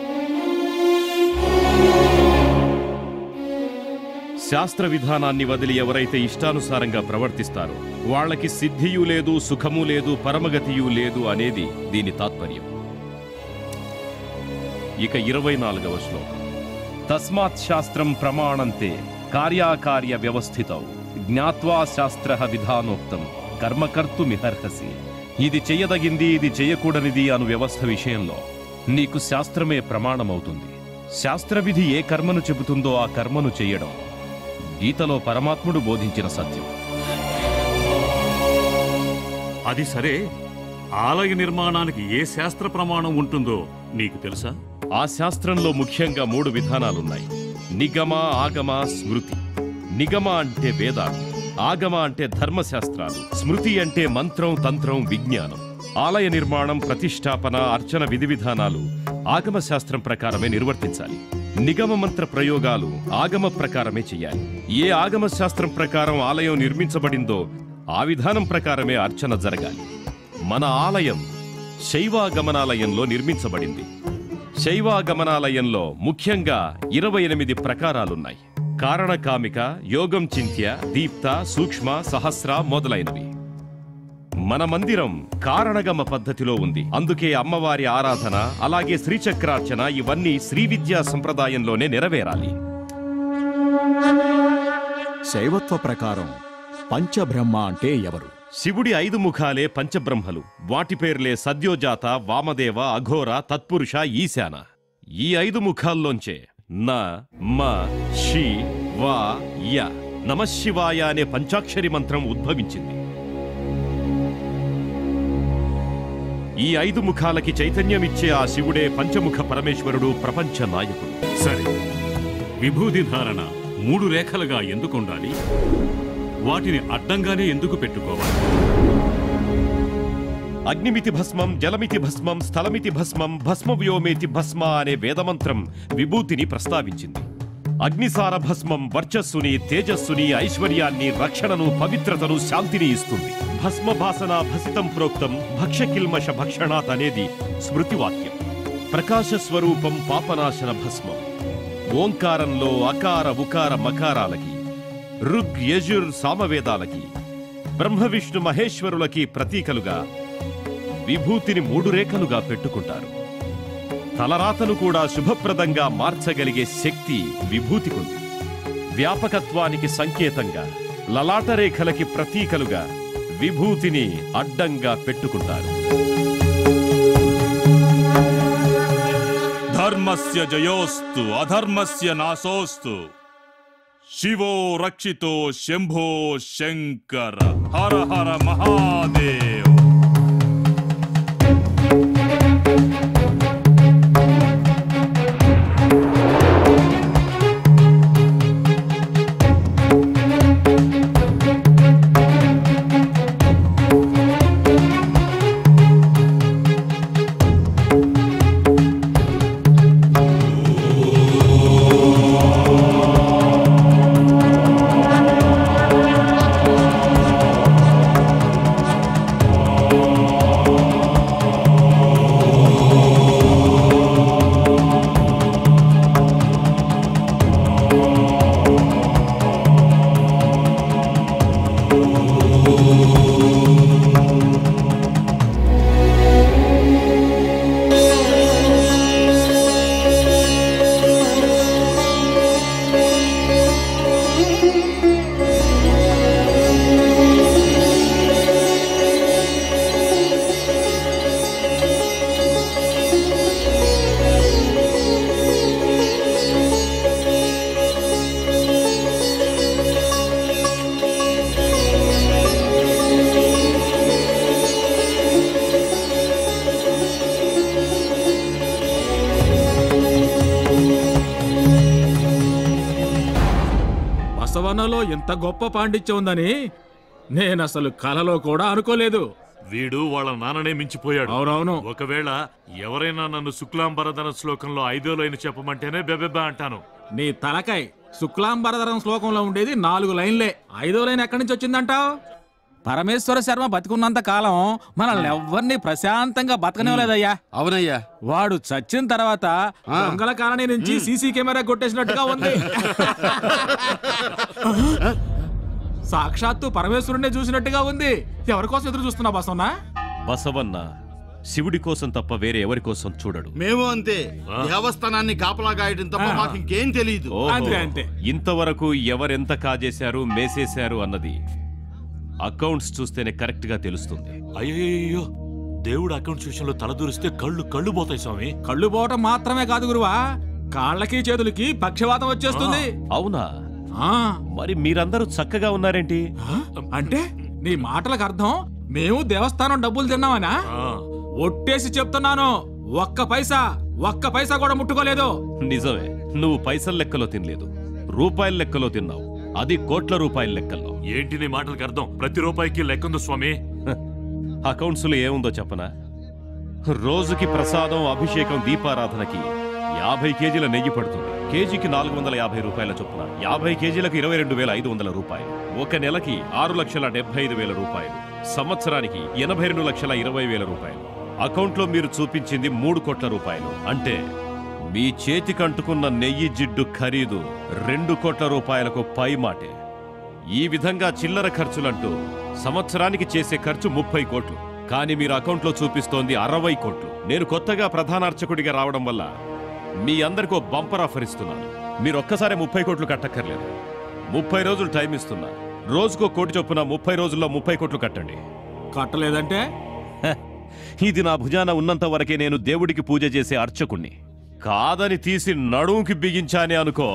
శాస్త్ర విధానాన్ని వదిలి ఎవరైతే ఇష్టానుసారంగా ప్రవర్తిస్తారో వాళ్ళకి సిద్ధియు లేదు సుఖము లేదు పరమగతియు లేదు అనేది దీని తాత్పర్యం ఇక ఇరవై నాలుగవ శ్లోకం తస్మాత్ శాస్త్రం ప్రమాణంతే కార్యాకార్య వ్యవస్థితౌ జ్ఞాత్వా శాస్త్ర విధానోక్తం కర్మకర్తుమిహర్హసి ఇది చెయ్యదగింది ఇది చేయకూడనిది అను వ్యవస్థ విషయంలో నీకు శాస్త్రమే ప్రమాణమవుతుంది శాస్త్రవిధి ఏ కర్మను చెబుతుందో ఆ కర్మను చెయ్యడం గీతలో పరమాత్ముడు బోధించిన సత్యం అది సరే ఆలయ నిర్మాణానికి ఏ శాస్త్ర ప్రమాణం ఉంటుందో నీకు తెలుసా ఆ శాస్త్రంలో ముఖ్యంగా మూడు విధానాలున్నాయి నిగమ ఆగమ స్మృతి నిగమ అంటే వేదాలు ఆగమ అంటే ధర్మశాస్త్రాలు స్మృతి అంటే మంత్రం తంత్రం విజ్ఞానం ఆలయ నిర్మాణం ప్రతిష్టాపన అర్చన విధి విధానాలు ఆగమ శాస్త్రం ప్రకారమే నిర్వర్తించాలి నిగమ మంత్ర ప్రయోగాలు ఆగమ ప్రకారమే చేయాలి ఏ ఆగమ శాస్త్రం ప్రకారం ఆలయం నిర్మించబడిందో ఆ విధానం ప్రకారమే అర్చన జరగాలి మన ఆలయం శైవాగమనాలయంలో నిర్మించబడింది శైవాగమనాలయంలో ముఖ్యంగా ఇరవై ఎనిమిది ప్రకారాలున్నాయి కారణకామిక యోగం చింత్య దీప్త సూక్ష్మ సహస్ర మొదలైనవి మన మందిరం కారణగమ పద్ధతిలో ఉంది అందుకే అమ్మవారి ఆరాధన అలాగే శ్రీచక్రార్చన ఇవన్నీ శ్రీ విద్యా సంప్రదాయంలోనే నెరవేరాలి శైవత్వ ప్రకారం పంచబ్రహ్మ అంటే ఎవరు శివుడి ఐదు ముఖాలే పంచబ్రహ్మలు వాటి పేర్లే సద్యోజాత వామదేవ అఘోర తత్పురుష ఈశాన ఈ ఐదు ముఖాల్లోంచే న మ షి వా య నమశివాయ అనే పంచాక్షరి మంత్రం ఉద్భవించింది ఈ ఐదు ముఖాలకి చైతన్యమిచ్చే ఆ శివుడే పంచముఖ పరమేశ్వరుడు ప్రపంచ నాయకుడు సరే విభూది ధారణ మూడు రేఖలుగా ఎందుకు ఉండాలి వాటిని అడ్డంగానే ఎందుకు పెట్టుకోవాలి అగ్నిమితి భస్మం జలమితి భస్మం స్థలమితి భస్మం భస్మ వ్యోమేతి భస్మ అనే వేదమంత్రం విభూతిని ప్రస్తావించింది అగ్నిసార భస్మం వర్చస్సుని తేజస్సుని ఐశ్వర్యాన్ని రక్షణను పవిత్రతను శాంతిని ఇస్తుంది భస్మ భాసన భసితం ప్రోక్తం భక్ష్యకిల్మష భక్షణాత్ అనేది స్మృతివాక్యం ప్రకాశ స్వరూపం పాపనాశన భస్మం ఓంకారంలో అకార ఉకార మకారాలకి రుగ్ యజుర్ సామవేదాలకి బ్రహ్మ విష్ణు మహేశ్వరులకి ప్రతీకలుగా విభూతిని మూడు రేఖలుగా పెట్టుకుంటారు తలరాతను కూడా శుభప్రదంగా మార్చగలిగే శక్తి విభూతికుంది వ్యాపకత్వానికి సంకేతంగా లలాట రేఖలకి ప్రతీకలుగా విభూతిని అడ్డంగా పెట్టుకుంటారు ధర్మస్య జయోస్తు అధర్మస్య నాశోస్తు శివో రక్షితో శంభో శంకర హర హర మహాదేవ్ బసవన్నలో ఇంత గొప్ప పాండిత్యం ఉందని నేనసలు కలలో కూడా అనుకోలేదు వీడు వాళ్ళ నాన్ననే మించిపోయాడు అవునవును ఒకవేళ ఎవరైనా నన్ను శుక్లాంబరధన శ్లోకంలో ఐదో లైన్ చెప్పమంటేనే బెబెబ్బా అంటాను నీ తలకాయ్ శుక్లాంబరధరం శ్లోకంలో ఉండేది నాలుగు లైన్లే ఐదో లైన్ ఎక్కడి నుంచి వచ్చిందంటావు పరమేశ్వర శర్మ బతికున్నంత కాలం మనల్ని ఎవ్వరిని ప్రశాంతంగా బతకనివ్వలేదయ్యా అవునయ్యా వాడు చచ్చిన తర్వాత దొంగల కాలనీ నుంచి సీసీ కెమెరా కొట్టేసినట్టుగా ఉంది సాక్షాత్తు పరమేశ్వరుణ్ణి చూసినట్టుగా ఉంది ఎవరి కోసం ఎదురు చూస్తున్నా బసవన్నా బసవన్న శివుడి కోసం తప్ప వేరే ఎవరి కోసం చూడడు మేము అంతే దేవస్థానాన్ని కాపలా గాయడం తప్ప మాకు ఇంకేం తెలియదు ఓహో. ఇంతవరకు ఎవరెంత కాజేశారు మేసేశారు అన్నది అకౌంట్స్ చూస్తేనే కరెక్ట్ గా తెలుస్తుంది అయ్యో దేవుడు అకౌంట్ విషయంలో తలదూరిస్తే కళ్ళు కళ్ళు పోతాయి స్వామి కళ్ళు పోవటం మాత్రమే కాదు గురువా కాళ్ళకి చేతులకి పక్షవాతం వచ్చేస్తుంది అవునా ఆ మరి మీరందరూ చక్కగా ఉన్నారేంటి అంటే నీ మాటలకు అర్థం మేము దేవస్థానం డబ్బులు తిన్నామనా ఒట్టేసి చెప్తున్నాను ఒక్క పైసా ఒక్క పైసా కూడా ముట్టుకోలేదు నిజమే నువ్వు పైసల లెక్కలో తినలేదు రూపాయల లెక్కలో తిన్నావు అది కోట్ల రూపాయల లెక్కల్లో ఏంటి నీ మాటలకు అర్థం ప్రతి రూపాయికి లెక్కందు స్వామి అకౌంట్స్ లో ఏముందో చెప్పనా రోజుకి ప్రసాదం అభిషేకం దీపారాధనకి యాభై కేజీల నెయ్యి పడుతుంది కేజీకి నాలుగు వందల యాభై రూపాయల చొప్పున యాభై కేజీలకు ఇరవై రెండు వేల ఐదు వందల రూపాయలు ఒక నెలకి ఆరు లక్షల డెబ్బై ఐదు వేల రూపాయలు సంవత్సరానికి ఎనభై రెండు లక్షల ఇరవై వేల రూపాయలు అకౌంట్లో మీరు చూపించింది మూడు కోట్ల రూపాయలు అంటే మీ చేతికంటుకున్న నెయ్యి జిడ్డు ఖరీదు రెండు కోట్ల రూపాయలకు పై మాటే ఈ విధంగా చిల్లర ఖర్చులంటూ సంవత్సరానికి చేసే ఖర్చు ముప్పై కోట్లు కానీ మీరు అకౌంట్లో చూపిస్తోంది అరవై కోట్లు నేను కొత్తగా ప్రధాన అర్చకుడిగా రావడం వల్ల మీ అందరికీ ఓ బంపర్ ఆఫర్ ఇస్తున్నాను మీరు ఒక్కసారి ముప్పై కోట్లు కట్టక్కర్లేదు ముప్పై రోజులు టైం ఇస్తున్నా రోజుకో కోటి చొప్పున ముప్పై రోజుల్లో ముప్పై కోట్లు కట్టండి కట్టలేదంటే ఇది నా భుజాన ఉన్నంత వరకే నేను దేవుడికి పూజ చేసే అర్చకుణ్ణి కాదని తీసి నడుముకి బిగించానే అనుకో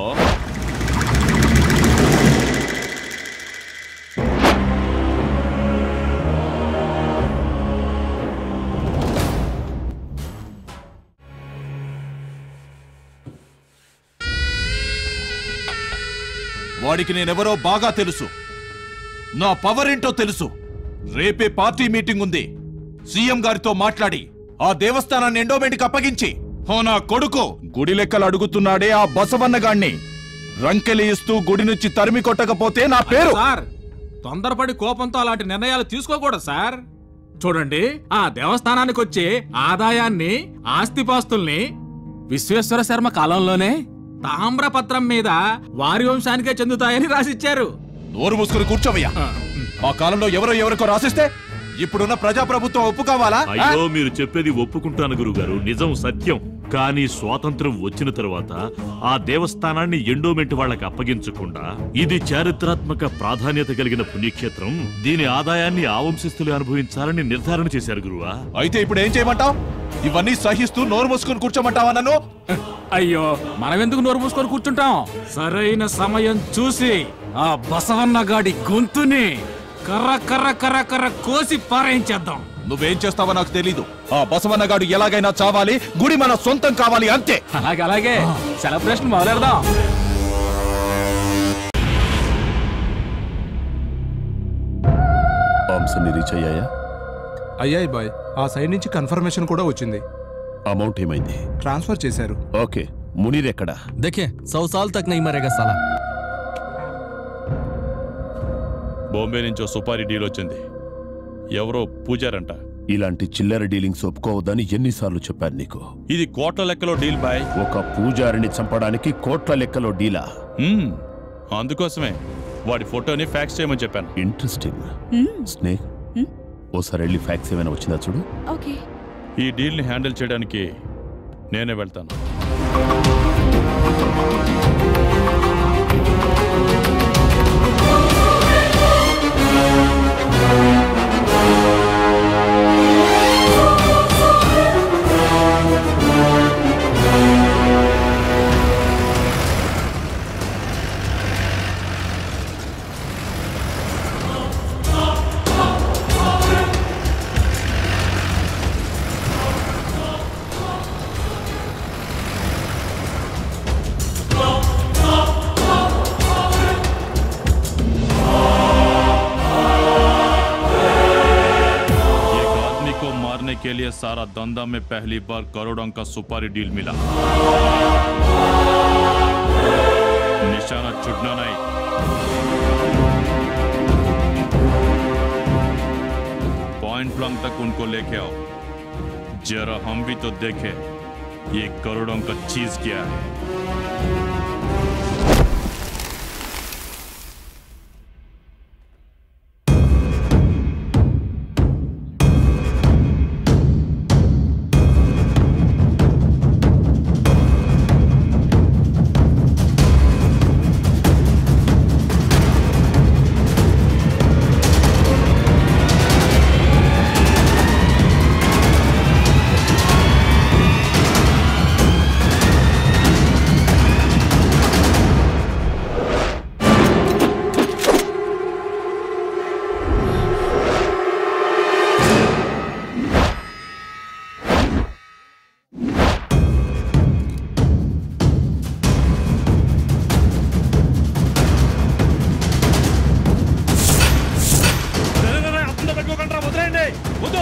వాడికి నేనెవరో బాగా తెలుసు నా పవర్ ఏంటో తెలుసు రేపే పార్టీ మీటింగ్ ఉంది సీఎం గారితో మాట్లాడి ఆ దేవస్థానాన్ని ఎండోమెంట్కి అప్పగించి ఓ నా కొడుకు గుడి లెక్కలు అడుగుతున్నాడే ఆ బసవన్న గాణ్ణి రంకెలి ఇస్తూ గుడి నుంచి తరిమి కొట్టకపోతే నా పేరు సార్ తొందరపడి కోపంతో అలాంటి నిర్ణయాలు తీసుకోకూడదు సార్ చూడండి ఆ దేవస్థానానికి వచ్చే ఆదాయాన్ని ఆస్తిపాస్తుల్ని విశ్వేశ్వర శర్మ కాలంలోనే తామ్రపత్రం మీద వారి వంశానికే చెందుతాయని రాసిచ్చారు నోరు మూసుకుని కూర్చోవయ్యా ఆ కాలంలో ఎవరో ఎవరికో రాసిస్తే ఇప్పుడున్న ప్రజాప్రభుత్వం ఒప్పుకోవాలా ఆ? అయ్యో మీరు చెప్పేది ఒప్పుకుంటాను గురుగారు నిజం సత్యం కానీ స్వాతంత్రం వచ్చిన తరువాత ఆ దేవస్థానాన్ని ఎండోమెంట్ వాళ్ళకి అప్పగించకుండా ఇది చారిత్రాత్మక ప్రాధాన్యత కలిగిన పుణ్యక్షేత్రం దీని ఆదాయాన్ని ఆ వంశస్థులు అనుభవించాలని నిర్ధారణ చేశారు గురువా అయితే ఇప్పుడు ఏం చేయమంటావు ఇవన్నీ సహిస్తూ నోరు మూసుకొని కూర్చోమంటావా నన్ను అయ్యో మనం ఎందుకు నోరు మూసుకొని కూర్చుంటాం సరైన సమయం చూసి ఆ బసవన్న గాడి గొంతుని కర్ర కర్ర కర్ర కర్ర కోసి పారాయించేద్దాం నువ్వేం చేస్తావో నాకు తెలీదు ఆ బసవన్నగాడు ఎలాగైనా చావాలి గుడి మన సొంతం కావాలి అంతే అలాగే అలాగే సెలబ్రేషన్ మొదలెడదాం అంశాన్ని రీచ్ అయ్యాయా అయ్యాయి బాయ్ ఆ సైడ్ నుంచి కన్ఫర్మేషన్ కూడా వచ్చింది అమౌంట్ ఏమైంది ట్రాన్స్ఫర్ చేశారు ఓకే మునీర్ ఎక్కడా देखिए सौ साल तक नहीं मरेगा साला బాంబే నుంచి ఓ సుపారీ డీల్ వచ్చింది ఎవరో పూజారంట ఇలాంటి చిల్లర డీలింగ్స్ ఒప్పుకోవద్దని ఎన్నిసార్లు చెప్పాను నీకు ఇది కోట్ల లెక్కలో డీల్ బాయ్ ఒక పూజారిని చంపడానికి కోట్ల లెక్కలో డీలా మ్మ్. అందుకోసమే వాడి ఫోటోని ఫ్యాక్స్ చేయమని చెప్పాను ఇంట్రెస్టింగ్ స్నేక్ ఓసారి వెళ్ళి ఫ్యాక్స్ ఏమైనా వచ్చిందా చూడు ఓకే ఈ డీల్ని హ్యాండిల్ చేయడానికి నేనే వెళ్తాను एक आदमी को मारने के लिए सारा धंधा में पहली बार करोड़ों का सुपारी डील मिला निशाना छुटना नहीं पॉइंट ब्लॉक तक उनको लेके आओ जरा हम भी तो देखें ये करोड़ों का चीज क्या है వదిలేయండి వద్దు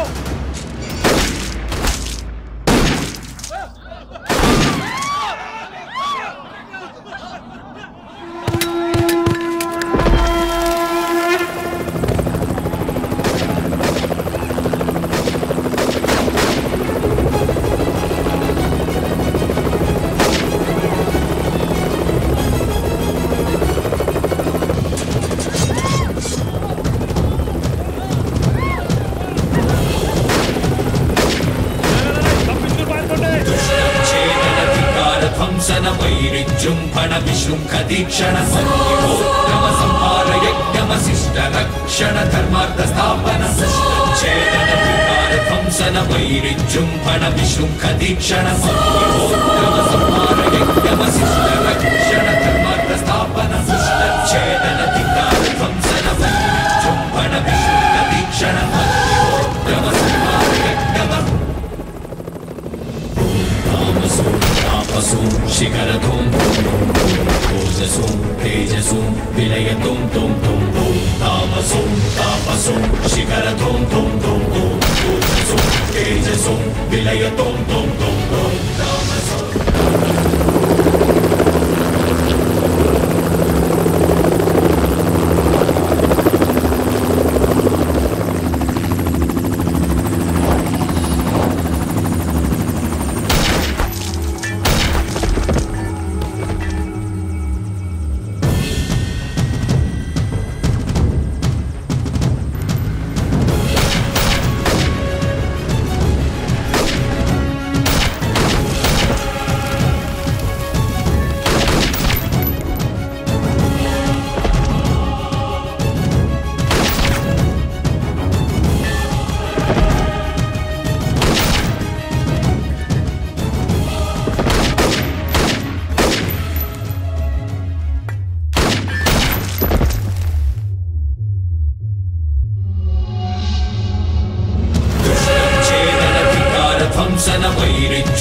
ధ్వంసన వైరిజృంభణ విశృంఖ దీక్షణ సంయోగమ సంహార యజ్ఞమశిష్ట రక్షణ ధర్మార్థ స్థాపన ఛేదన వికార ధ్వంసన వైరిజృంభణ విశృంఖ దీక్షణ సంయోగమ సంహార యజ్ఞమశిష్ట రక్షణ ధర్మార్థ స్థాపన ఛేదన వికార ధ్వంసన వైరిజృంభణ విశృంఖ దీక్షణ సంయోగమ సంహార యజ్ఞమ तामसो तापसो शिखरधूं ओजसो तेजसो विलयतुं तुं तुं तुं तामसो तापसो शिखरधूं तुं तुं तुं ओजसो तेजसो विलयतुं तुं तुं तुं तामसो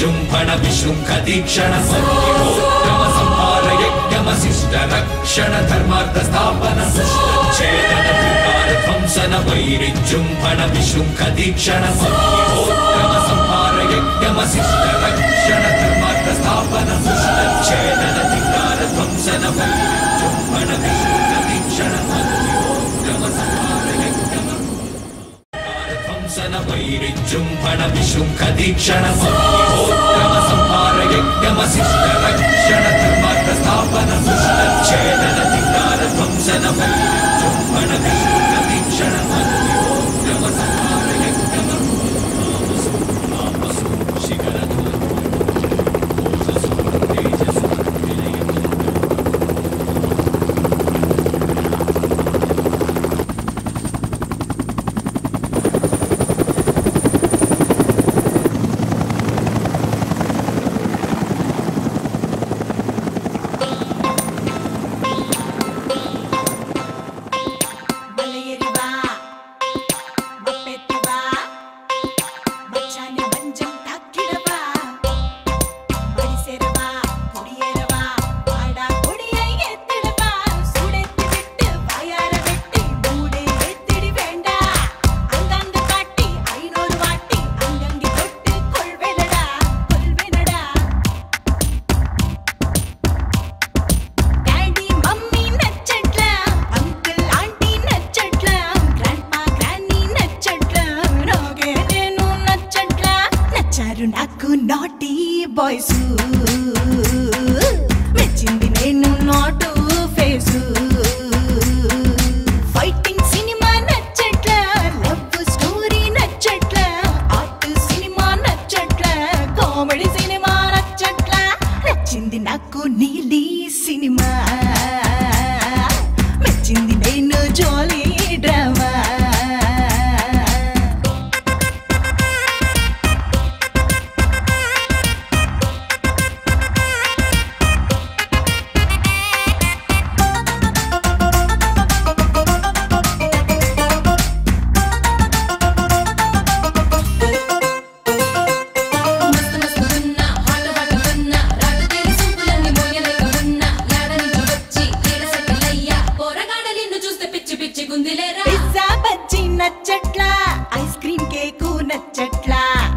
వైరిజృంభణ విశృంఖ దీక్షణ సంయోగమ సంహార యజ్ఞమశిష్ట రక్షణ ధర్మార్థ స్థాపన ఛేదన వికార ధ్వంసన వైరిజృంభణ విశృంఖ దీక్షణ సంయోగమ సంహార యజ్ఞమశిష్ట రక్షణ ధర్మార్థ స్థాపన ఛేదన వికార ధ్వంసన వైరిజృంభణ విశృంఖ దీక్షణ సంయోగమ సంహార యజ్ఞమ ధ్వంసన వైరిజృంభణ విశృంఖ దీక్షణ సంయోగమ సంహార యజ్ఞమశిష్ట రక్షణ ధర్మార్థ స్థాపన ఛేదన ధికార ధ్వంసన వైరిజృంభణ విశృంఖ దీక్షణ సంయోగమ సంహార యజ్ఞమ ಬಲೆಯರಿವಾ ಬಪ್ಪೆತ್ತಿವಾ ಬಚ್ಚಾನೆ ಬಂಜಂ ತಾಕಿಡವಾ ಬಡಿಸೆರವಾ ಕುಡಿಯರವಾ ಆಡ ಕುಡಿಯೈ ಎತ್ತಿಡವಾ ಸುಡೆತ್ತಿ ಬಿಟ್ಟು ಬಾಯಾರ வெட்டி மூடே எத்திடி வேண்டா அங்கங்க காட்டி ஐநூறு வாட்டி அங்கங்கே தொட்டு கொள்வேனடா கொள்வேனடா డాడీ మమ్మీ నచ్చట్ల అంకుల్ ఆంటీ నచ్చట్ల గ్రాండ్పా గ్రానీ నచ్చట్ల నాగే నేను నచ్చట్ల నచ్చారు నాకు నాటీ బాయ్స్ మెచ్చింది నేను నాటు ఫేసు ఫైటింగ్ సినిమా నచ్చట్ల లవ్ స్టోరీ నచ్చట్ల ఆర్ట్ సినిమా నచ్చట్ల కామెడీ సినిమా నచ్చట్ల నచ్చింది నాకు నీలి సినిమా మెచ్చింది నేను జోలీ డ్రామా మస్తు మస్తు ఉన్న హాట హాట ఉన్న రాట తేలి సూపులన్నీ మోయలేక ఉన్న యాడ నుంచి వచ్చి ఈడ సెటిలయ్యా పోరగాడ నిన్ను చూస్తే పిచ్చి పిచ్చి గుందిలేరా పిజ్జా బజ్జీ నచ్చట్ల ఐస్ క్రీమ్ కేకు నచ్చట్ల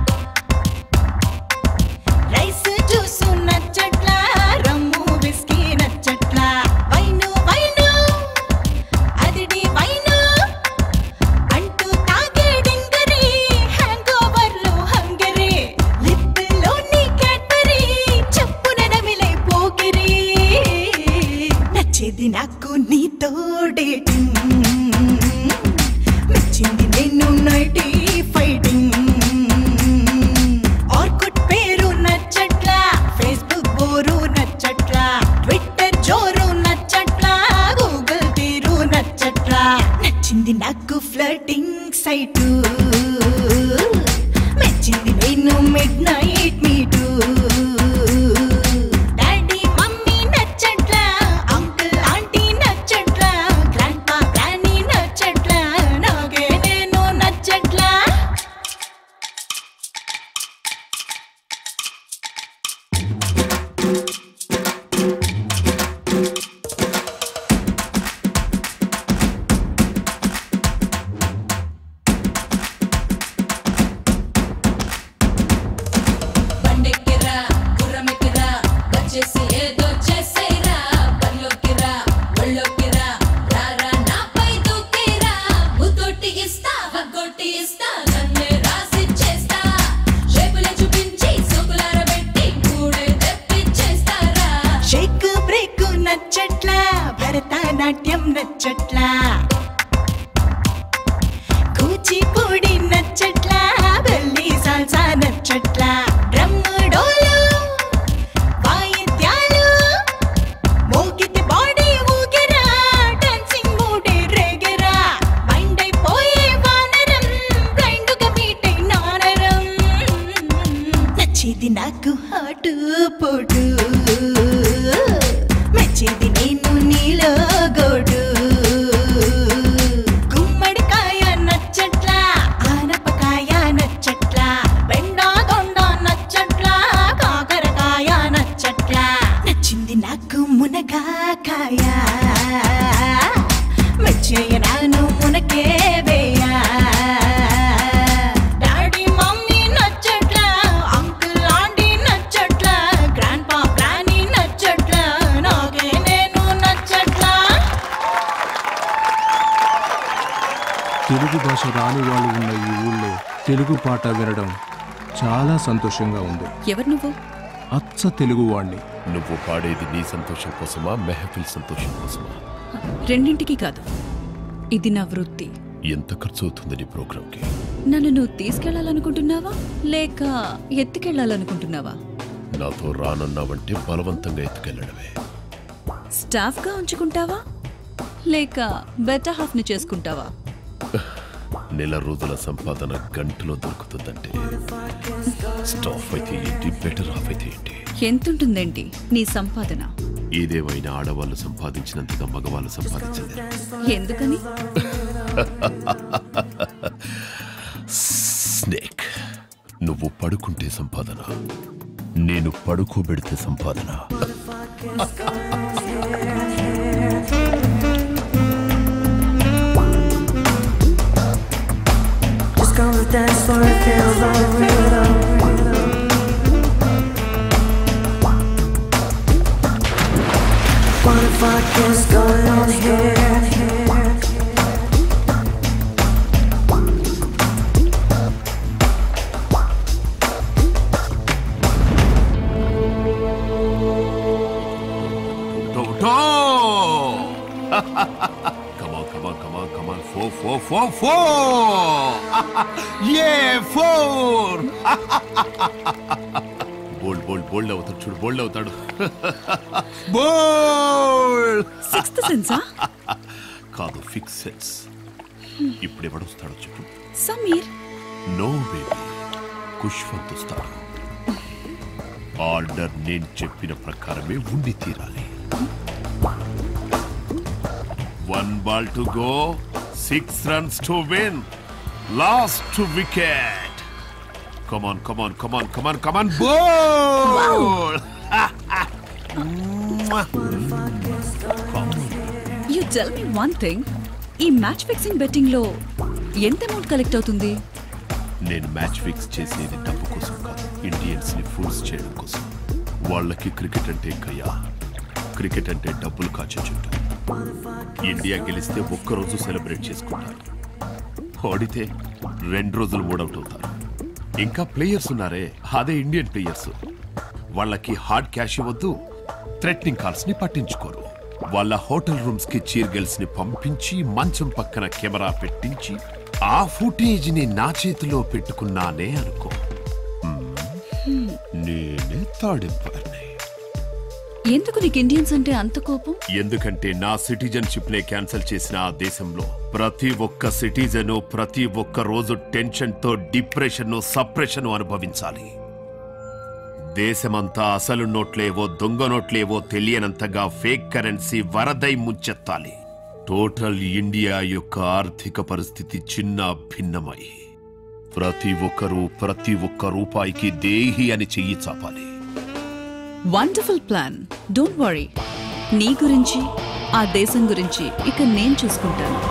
రైస్ జ్యూస్ నచ్చట్ల రమ్ము విస్కీ నచ్చట్ల వైను వైను అదిడి వైను అంటూ తాగే డింగరి హ్యాంగ్ ఓవర్లు హంగరి లిప్పులోని క్యాడ్బరీ చెప్పున నమిలే పోకిరి నచ్చేది నాకు నీతో డేటింగ్ మెచ్చింది నేను నైటీ ఫైటింగ్ ఆర్కుట్ పేరు నచ్చట్ల ఫేస్బుక్ బోరు నచ్చట్ల ట్విట్టర్ జోరు నచ్చట్ల గూగుల్ తీరు నచ్చట్ల నచ్చింది నాకు ఫ్లర్టింగ్ సైటు మెచ్చింది నేను midnight meet daddy mummy నచ్చట్ల అంకుల్ ఆంటీ నచ్చట్ల గ్రాండ్పా గ్రానీ నచ్చట్ల నాగే నేను నచ్చట్ల బండెక్కిరా గుర్రమెక్కిరా వచ్చేసి ఏదో చేసేరా బరిలోకిరా ఒళ్ళోకిరా రారా నాపై దూకేరా బుద్ధొట్టి ఇస్తా వగ్గొట్టి ఇస్తా నన్నే రాసి చేస్తా షేపులే చూపించి సోకులార పెట్టి మూడే తెప్పించేస్తారా షేక్ బ్రేక్ నచ్చట్ల భరతనాట్యం నచ్చట్ల కూచిపూడి నచ్చట్ల బెల్లి సాల్సా నచ్చట్ల డ్రమ్ డోలు వాయిద్యాలు మోగితే బాడీ ఊగిరా డాన్సింగ్ మూడే రేగరా మైండ్ అయిపోయే వానరం బ్లైండ్ గా మీట్ అయి నానరం నచ్చేది నాకు హాటు పోటు మెచ్చేది నేను నీలో గోడు గుమ్మడికాయ నచ్చట్ల ఆనపకాయ నచ్చట్ల బెండ దొండ నచ్చట్ల ఏవేయా డాడీ మమ్మీ నచ్చట్లా అంకుల్ ఆంటీ నచ్చట్లా గ్రాండ్ పా గ్రానీ నచ్చట్లా నాకే నేను నచ్చట్లా తెలుగు భాష రాని వాళ్ళు ఉన్న ఈ ఊళ్ళో తెలుగు పాట వినడం చాలా సంతోషంగా ఉంది ఎవరు నువ్వు అచ్చ తెలుగు వాణ్ణి నువ్వు పాడేది నీ సంతోషం కోసమా మెహఫిల్ సంతోషం కోసమా రెండింటికి కాదు ఇది నా వృత్తి ఎంత ఖర్చు అవుతుంది నీ ప్రోగ్రాంకి నన్ను నువ్వు తీసుకెళ్లాలనుకుంటున్నావా లేక ఎత్తుకెళ్లాలనుకుంటున్నావా నాతో రానన్నావంటే బలవంతంగా ఎత్తుకెళ్ళడమే స్టాఫ్గా ఉంచుకుంటావా లేక బెటర్ హాఫ్ని చేసుకుంటావా నెల రోజుల సంపాదన గంటలో దొరుకుతుందంటే స్టాఫ్ అయితే ఏంటి బెటర్ ఆఫ్ అయితే ఏంటి ఎంతుంటుందేంటి నీ సంపాదన ఏదేమైనా ఆడవాళ్ళు సంపాదించినంతగా మగవాళ్ళు సంపాదించలేదు ఎందుకని స్నేక్ నువ్వు పడుకుంటే సంపాదన నేను పడుకోబెడితే సంపాదన Just go to dance floor, it feels unreal. What the fuck is going on here? come on, come on, come on, come on. Four, four, four, four. yeah, four. బోల్డ్ బోల్డ్ బోల్డ్ అవుతాడు చూడు బోల్డ్ అవుతాడు బోల్డ్ సిక్స్త్ సెన్సా కాదు fix sense ఇప్పుడు ఎవడొస్తాడో చెప్పు Sameer no baby Khushwant వస్తాడు order నేను చెప్పిన ప్రకారమే ఉండి తీరాలి one ball to go six runs to win last wicket come on come on come on come on come on బోల్ you tell me one thing ఈ మ్యాచ్ ఫిక్సింగ్ బెట్టింగ్ లో ఎంత అమౌంట్ కలెక్ట్ అవుతుంది నేను మ్యాచ్ ఫిక్స్ చేసేది డబ్బు కోసం కాదు ఇండియన్స్ ని ఫోర్స్ చేయడం కోసం వాళ్ళకి క్రికెట్ అంటే కయా క్రికెట్ అంటే డబ్బులు కాచే చుట్టూ ఇండియా గెలిస్తే ఒక్కరోజు సెలబ్రేట్ చేసుకుంటారు ఓడితే రెండు రోజులు మూడౌట్ అవుతారు ఇంకా ప్లేయర్స్ ఉన్నారే అదే ఇండియన్ ప్లేయర్స్ వాళ్ళకి హార్డ్ క్యాష్ ఇవ్వద్దు థ్రెట్నింగ్ కాల్స్ ని పట్టించుకోరు వాళ్ళ హోటల్ రూమ్స్ కి చీర్ గర్ల్స్ ని పంపించి మంచం పక్కన కెమెరా పెట్టించి ఆ ఫుటేజ్ ని నా చేతిలో పెట్టుకున్నానే అనుకో మ్మ్. నేనే తాడింపాన్ని ఎందుకు నీకు ఇండియన్స్ అంటే అంత కోపం ఎందుకంటే నా సిటిజన్షిప్ నే క్యాన్సిల్ చేసిన ఆ దేశంలో ప్రతి ఒక్క సిటిజను ప్రతి ఒక్క రోజు టెన్షన్ తో డిప్రెషన్ సప్రెషన్ అనుభవించాలి దేశమంతా అసలు నోట్లేవో దొంగ నోట్లేవో తెలియనంతగా ఫేక్ కరెన్సీ వరదై ముంచెత్తాలి టోటల్ ఇండియా యొక్క ఆర్థిక పరిస్థితి చిన్న భిన్నమై ప్రతి ఒక్కరూ ప్రతి ఒక్క రూపాయికి దేహి అని చెయ్యి చాపాలి వండర్ఫుల్ ప్లాన్ డోంట్ వరీ నీ గురించి ఆ దేశం గురించి ఇక నేను చూసుకుంటాను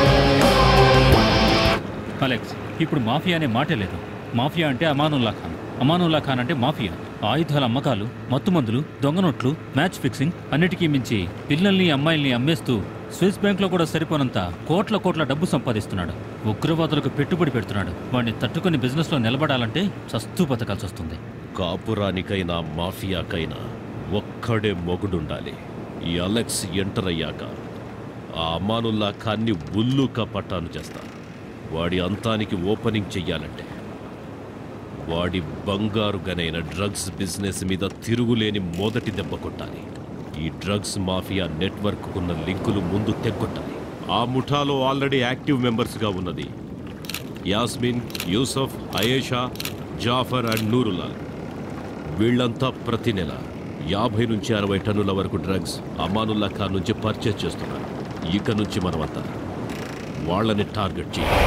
అలెక్స్ ఇప్పుడు మాఫియా అనే మాటే లేదు మాఫియా అంటే అమానుల్లా ఖాన్ అమానుల్లా ఖాన్ అంటే మాఫియా ఆయుధాల అమ్మకాలు మత్తుమందులు దొంగ నోట్లు మ్యాచ్ ఫిక్సింగ్ అన్నిటికీ మించి పిల్లల్ని అమ్మాయిల్ని అమ్మేస్తూ స్విస్ బ్యాంక్ లో కూడా సరిపోనంత కోట్ల కోట్ల డబ్బు సంపాదిస్తున్నాడు ఉగ్రవాదులకు పెట్టుబడి పెడుతున్నాడు వాడిని తట్టుకుని బిజినెస్ లో నిలబడాలంటే చస్తూ బతకాల్సి వస్తుంది కాపురానికైనా మాఫియాకైనా ఒక్కడే మొగుడుండాలి ఈ అలెక్స్ ఎంటర్ అయ్యాక ఆ అమానుల్లా ఖాన్ని ఉల్లుక పట్టాను చేస్తా వాడి అంతానికి ఓపెనింగ్ చెయ్యాలంటే వాడి బంగారు గనైన డ్రగ్స్ బిజినెస్ మీద తిరుగులేని మొదటి దెబ్బ కొట్టాలి ఈ డ్రగ్స్ మాఫియా నెట్వర్క్ ఉన్న లింకులు ముందు తెగొట్టాలి ఆ ముఠాలో ఆల్రెడీ యాక్టివ్ మెంబర్స్గా ఉన్నది యాస్మిన్ యూసఫ్ అయేషా జాఫర్ అండ్ నూరులాల్ వీళ్ళంతా ప్రతి నెల యాభై నుంచి అరవై టన్నుల వరకు డ్రగ్స్ అమానుల్లా ఖాన్ నుంచి పర్చేస్ చేస్తున్నారు ఇక నుంచి మనమంతా వాళ్ళని టార్గెట్ చేయాలి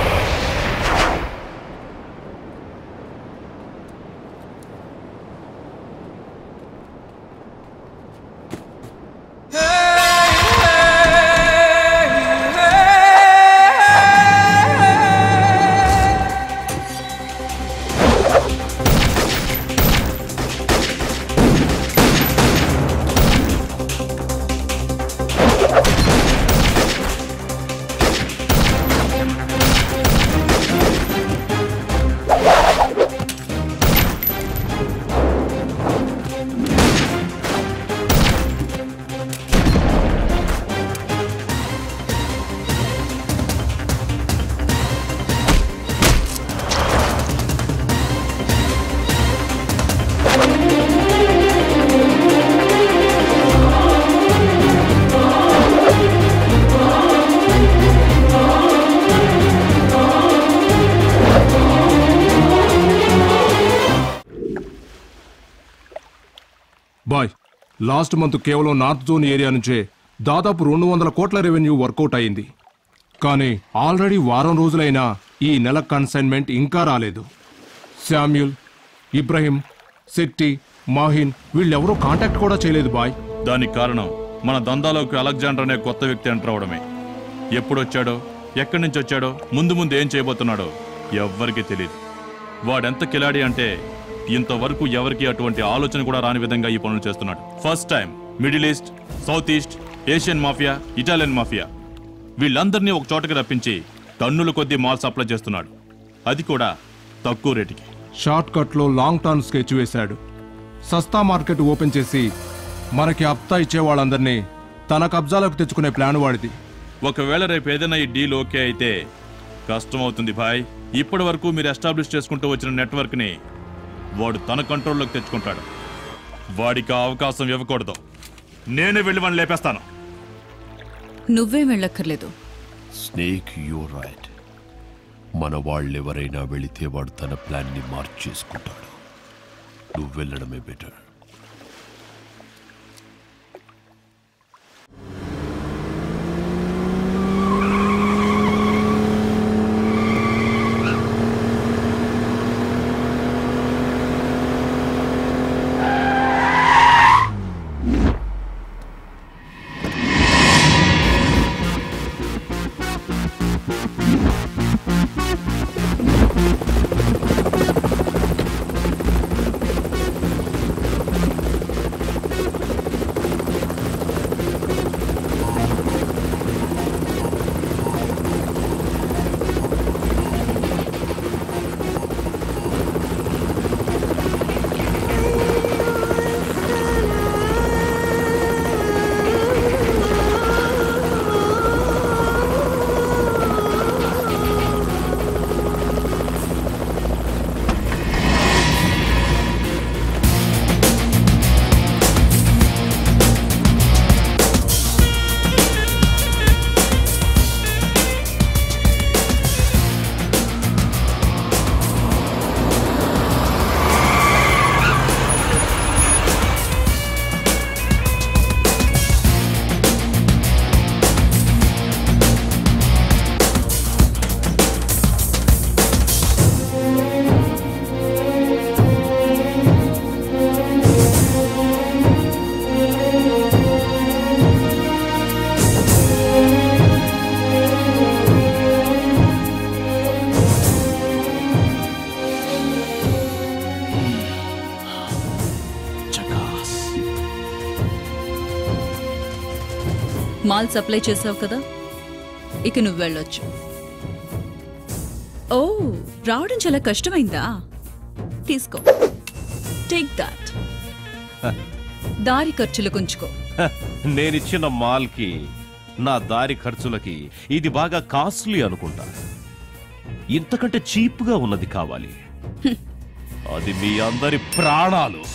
లాస్ట్ మంత్ కేవలం నార్త్ జోన్ ఏరియా నుంచే దాదాపు రెండు వందల కోట్ల రెవెన్యూ వర్కౌట్ అయింది కానీ ఆల్రెడీ వారం రోజులైనా ఈ నెల కన్సైన్మెంట్ ఇంకా రాలేదు శామ్యుల్ ఇబ్రహీం శెట్టి మాహిన్ వీళ్ళెవరూ కాంటాక్ట్ కూడా చేయలేదు బాయ్ దానికి కారణం మన దందాలోకి అలెగ్జాండర్ అనే కొత్త వ్యక్తి ఎంటర్ అవడమే ఎప్పుడొచ్చాడో ఎక్కడి నుంచి వచ్చాడో ముందు ముందు ఏం చేయబోతున్నాడో ఎవ్వరికీ తెలియదు వాడెంత కిలాడి అంటే ఇంతవరకు ఎవరికి అటువంటి ఆలోచన కూడా రాని విధంగా ఈ పనులు చేస్తున్నాడు first time middle east south east Asian mafia Italian mafia వీళ్ళందరినీ ఒక చోటకి రప్పించి టన్నుల కొద్దీ మాల్ సప్లై చేస్తున్నాడు అది కూడా తక్కువ రేటుకి షార్ట్ కట్లో లాంగ్ టర్మ్ స్కెచ్ వేశాడు సస్తా మార్కెట్ ఓపెన్ చేసి మనకి అప్తా ఇచ్చే వాళ్ళందరినీ తన కబ్జాలోకి తెచ్చుకునే ప్లాన్ వాడిది ఒకవేళ రేపు ఏదైనా ఈ డీల్ ఓకే అయితే కష్టం అవుతుంది భాయ్ ఇప్పటి వరకు మీరు ఎస్టాబ్లిష్ చేసుకుంటూ వచ్చిన నెట్వర్క్ని వాడు తన కంట్రోల్లోకి తెచ్చుకుంటాడు వాడికి ఆ అవకాశం ఇవ్వకూడదు నేనే వెళ్ళి వాడిని లేపేస్తాను నువ్వే వెళ్ళక్కర్లేదు స్నేక్ యూ రైట్ మన వాళ్ళెవరైనా వెళితే వాడు తన ప్లాన్ని మార్చేసుకుంటాడు నువ్వు వెళ్ళడమే బెటర్ మాల్ సప్లై చేసావు కదా ఇక నువ్వు వెళ్ళొచ్చు ఓ రావడం చాలా కష్టమైందా తీసుకో టేక్ దాట్ దారి ఖర్చులు కొంచుకో నేనిచ్చిన మాల్కి నా దారి ఖర్చులకి ఇది బాగా కాస్ట్లీ అనుకుంటా ఇంతకంటే చీప్గా ఉన్నది కావాలి అది మీ అందరి ప్రాణాలు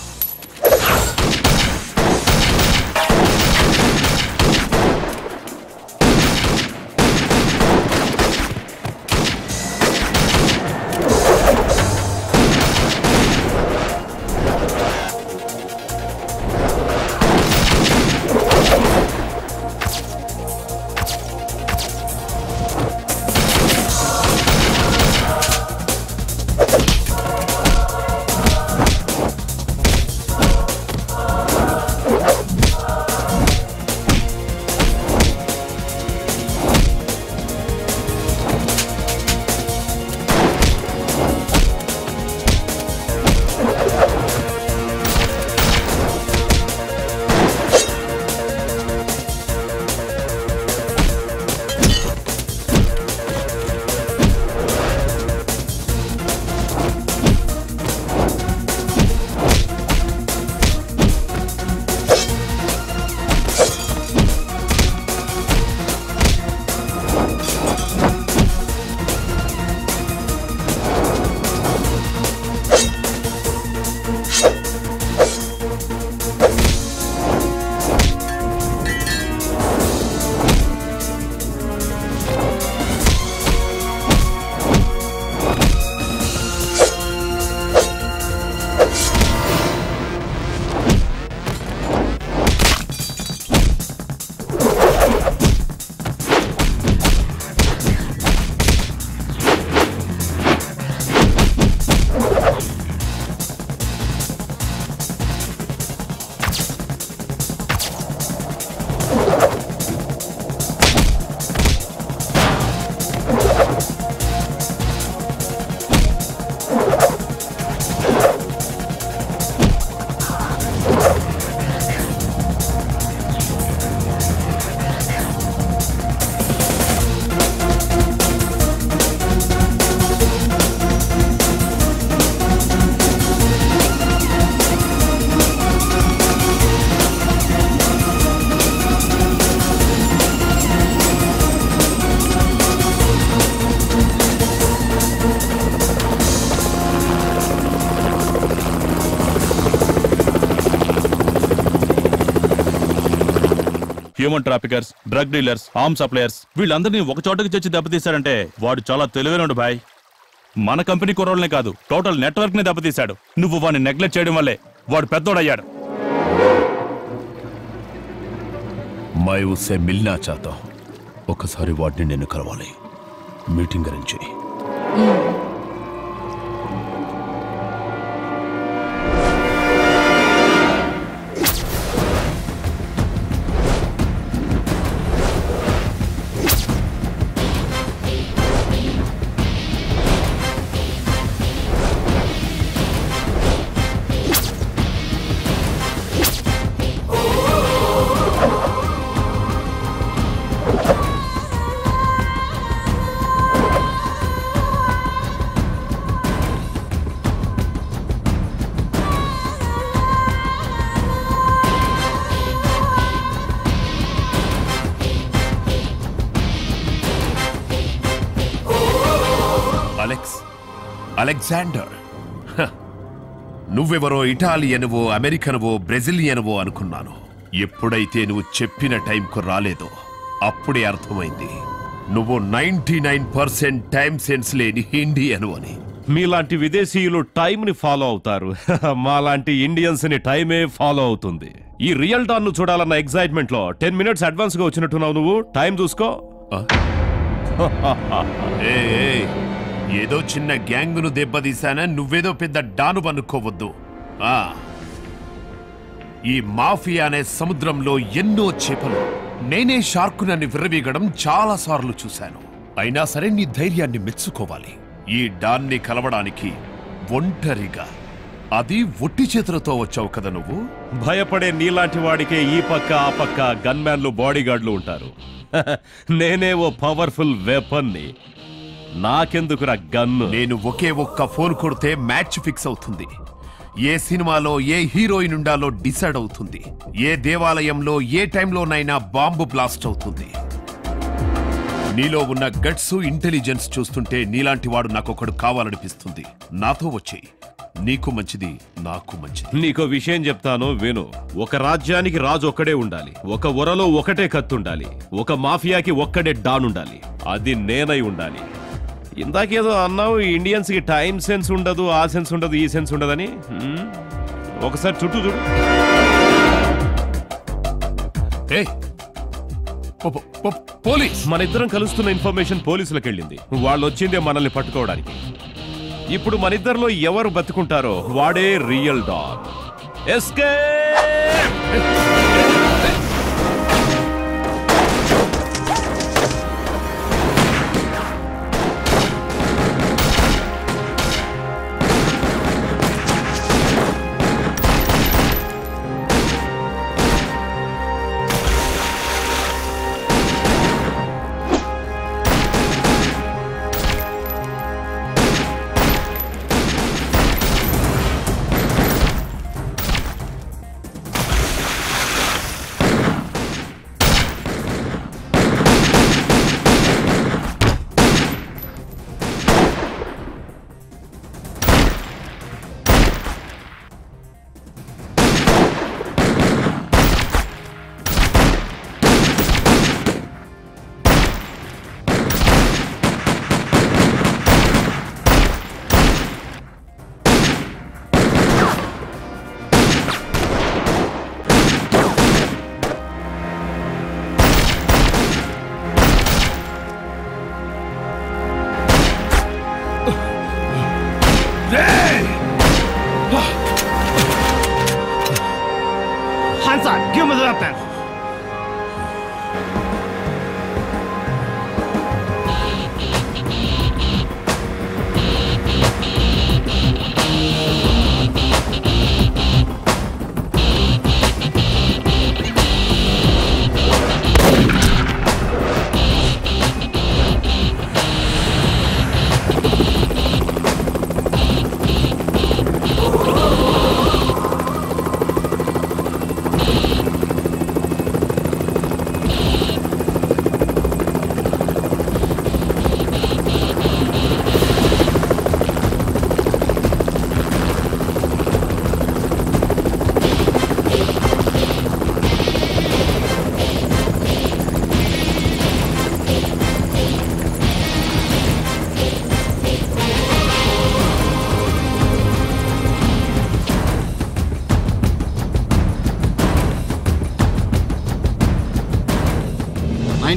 human traffickers drug dealers arm suppliers వీళ్ళందరినీ ఒక చోటకి తెచ్చి దెబ్బతీశాడంటే వాడు చాలా తెలివైనడు బాయ్ మన కంపెనీ కుర్రోళ్ళనే కాదు టోటల్ నెట్వర్క్ ని దెబ్బతీశాడు నువ్వు వాడిని నెగ్లెక్ట్ చేయడం వల్లే వాడు పెద్దోడయ్యాడు मैं उससे मिलना चाहता हूं ఒకసారి వాడిని నేను కలవాలి మీటింగ్ అరేంజ్ చేయి అలెక్స్ అలెగ్జాండర్ హ, నువ్వెవరో ఇటాలియనువో అమెరికనువో బ్రెజిలియనువో అనుకున్నాను ఎప్పుడైతే నువ్వు చెప్పిన టైంకు రాలేదో అప్పుడే అర్థమైంది నువ్వు ninety nine percent time sense లేని ఇండియను అని మీలాంటి విదేశీయులు టైం ని ఫాలో అవుతారు మాలాంటి ఇండియన్స్ ని టైమే ఫాలో అవుతుంది ఈ రియల్ డాన్ ను చూడాలన్న ఎక్సైట్మెంట్ లో టెన్ మినిట్స్ అడ్వాన్స్ గా వచ్చినట్టున్నావు నువ్వు టైం చూసుకో ఏ, ఏ, ఏదో చిన్న గ్యాంగును దెబ్బతీశానా నువ్వేదో పెద్ద డాను అనుకోవద్దు ఆ ఈ మాఫియా అనే సముద్రంలో ఎన్నో చేపలు నేనే షార్కునని విర్రవీగడం చాలా సార్లు చూశాను అయినా సరే నీ ధైర్యాన్ని మెచ్చుకోవాలి ఈ డాన్ని కలవడానికి ఒంటరిగా అది ఒట్టి చేతులతో వచ్చావు కదా నువ్వు భయపడే నీలాంటి వాడికే ఈ పక్క ఆ పక్క గన్మ్యాన్లు బాడీ గార్డులు ఉంటారు నేనే ఓ పవర్ఫుల్ వెపన్ ని నాకెందుకురా గన్ను నేను ఒకే ఒక్క ఫోన్ కొడితే మ్యాచ్ ఫిక్స్ అవుతుంది ఏ సినిమాలో ఏ హీరోయిన్ ఉండాలో డిసైడ్ అవుతుంది ఏ దేవాలయంలో ఏ టైంలోనైనా బాంబు బ్లాస్ట్ అవుతుంది నీలో ఉన్న గట్స్ ఇంటెలిజెన్స్ చూస్తుంటే నీలాంటి వాడు నాకొకడు కావాలనిపిస్తుంది నాతో వచ్చేయి నీకు మంచిది నాకు మంచిది నీకో విషయం చెప్తాను విను ఒక రాజ్యానికి రాజు ఒక్కడే ఉండాలి ఒక ఒరలో ఒకటే కత్తి ఉండాలి ఒక మాఫియాకి ఒక్కడే డాన్ ఉండాలి అది నేనై ఉండాలి ఇందాకేదో అన్నావు ఇండియన్స్ కి టైం సెన్స్ ఉండదు ఆ సెన్స్ ఉండదు ఈ సెన్స్ ఉండదని హ్మ్? ఒకసారి చుట్టూ చూడు పోలీస్ మన ఇద్దరం కలుస్తున్న ఇన్ఫర్మేషన్ పోలీసులకు వెళ్ళింది వాళ్ళు వచ్చిందే మనల్ని పట్టుకోవడానికి ఇప్పుడు మన ఇద్దరిలో ఎవరు బతుకుంటారో వాడే రియల్ డాగ్ ఎస్కే Hansa, give me the weapon.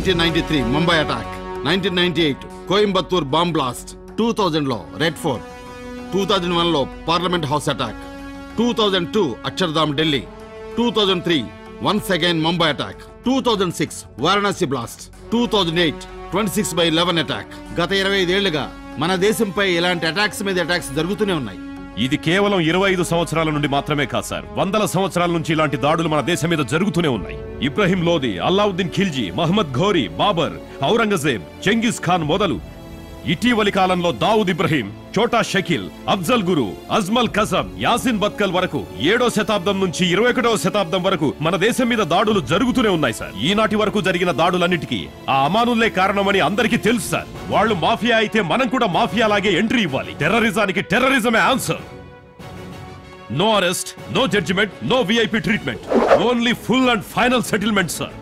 Nineteen ninety three Mumbai attack nineteen ninety eight Coimbatore bomb blast two thousand లో red fort two thousand one లో parliament house attack two thousand two Akshardham Delhi two thousand three once again Mumbai attack two thousand six Varanasi blast two thousand eight twenty six by eleven attack గత ఇరవై ఐదేళ్లుగా మన దేశంపై ఇలాంటి attacks మీద attacks జరుగుతూనే ఉన్నాయి ఇది కేవలం ఇరవై ఐదు సంవత్సరాల నుండి మాత్రమే కాదు సార్ వందల సంవత్సరాల నుంచి ఇలాంటి దాడులు మన దేశం మీద జరుగుతూనే ఉన్నాయి ఇబ్రహీం లోది అల్లావుద్దీన్ ఖిల్జీ మహమ్మద్ ఘోరీ బాబర్ ఔరంగజేబ్ చెంగిస్ ఖాన్ మొదలు ఇటీవలి కాలంలో దావుద్ ఇబ్రహీం చోటా షకీల్ అఫ్జల్ గురు అజ్మల్ కసబ్ యాసిన్ బత్కల్ వరకు ఏడో శతాబ్దం నుంచి ఇరవై ఒకటో శతాబ్దం వరకు మన దేశం మీద దాడులు జరుగుతూనే ఉన్నాయి సార్ ఈనాటి వరకు జరిగిన దాడులన్నిటికీ ఆ అమానుల్లే కారణమని అందరికీ తెలుసు సార్ వాళ్ళు మాఫియా అయితే మనం కూడా మాఫియా లాగే ఎంట్రీ ఇవ్వాలి టెర్రరిజానికి టెర్రరిజమే answer no arrest no judgement no VIP treatment only full and final settlement sir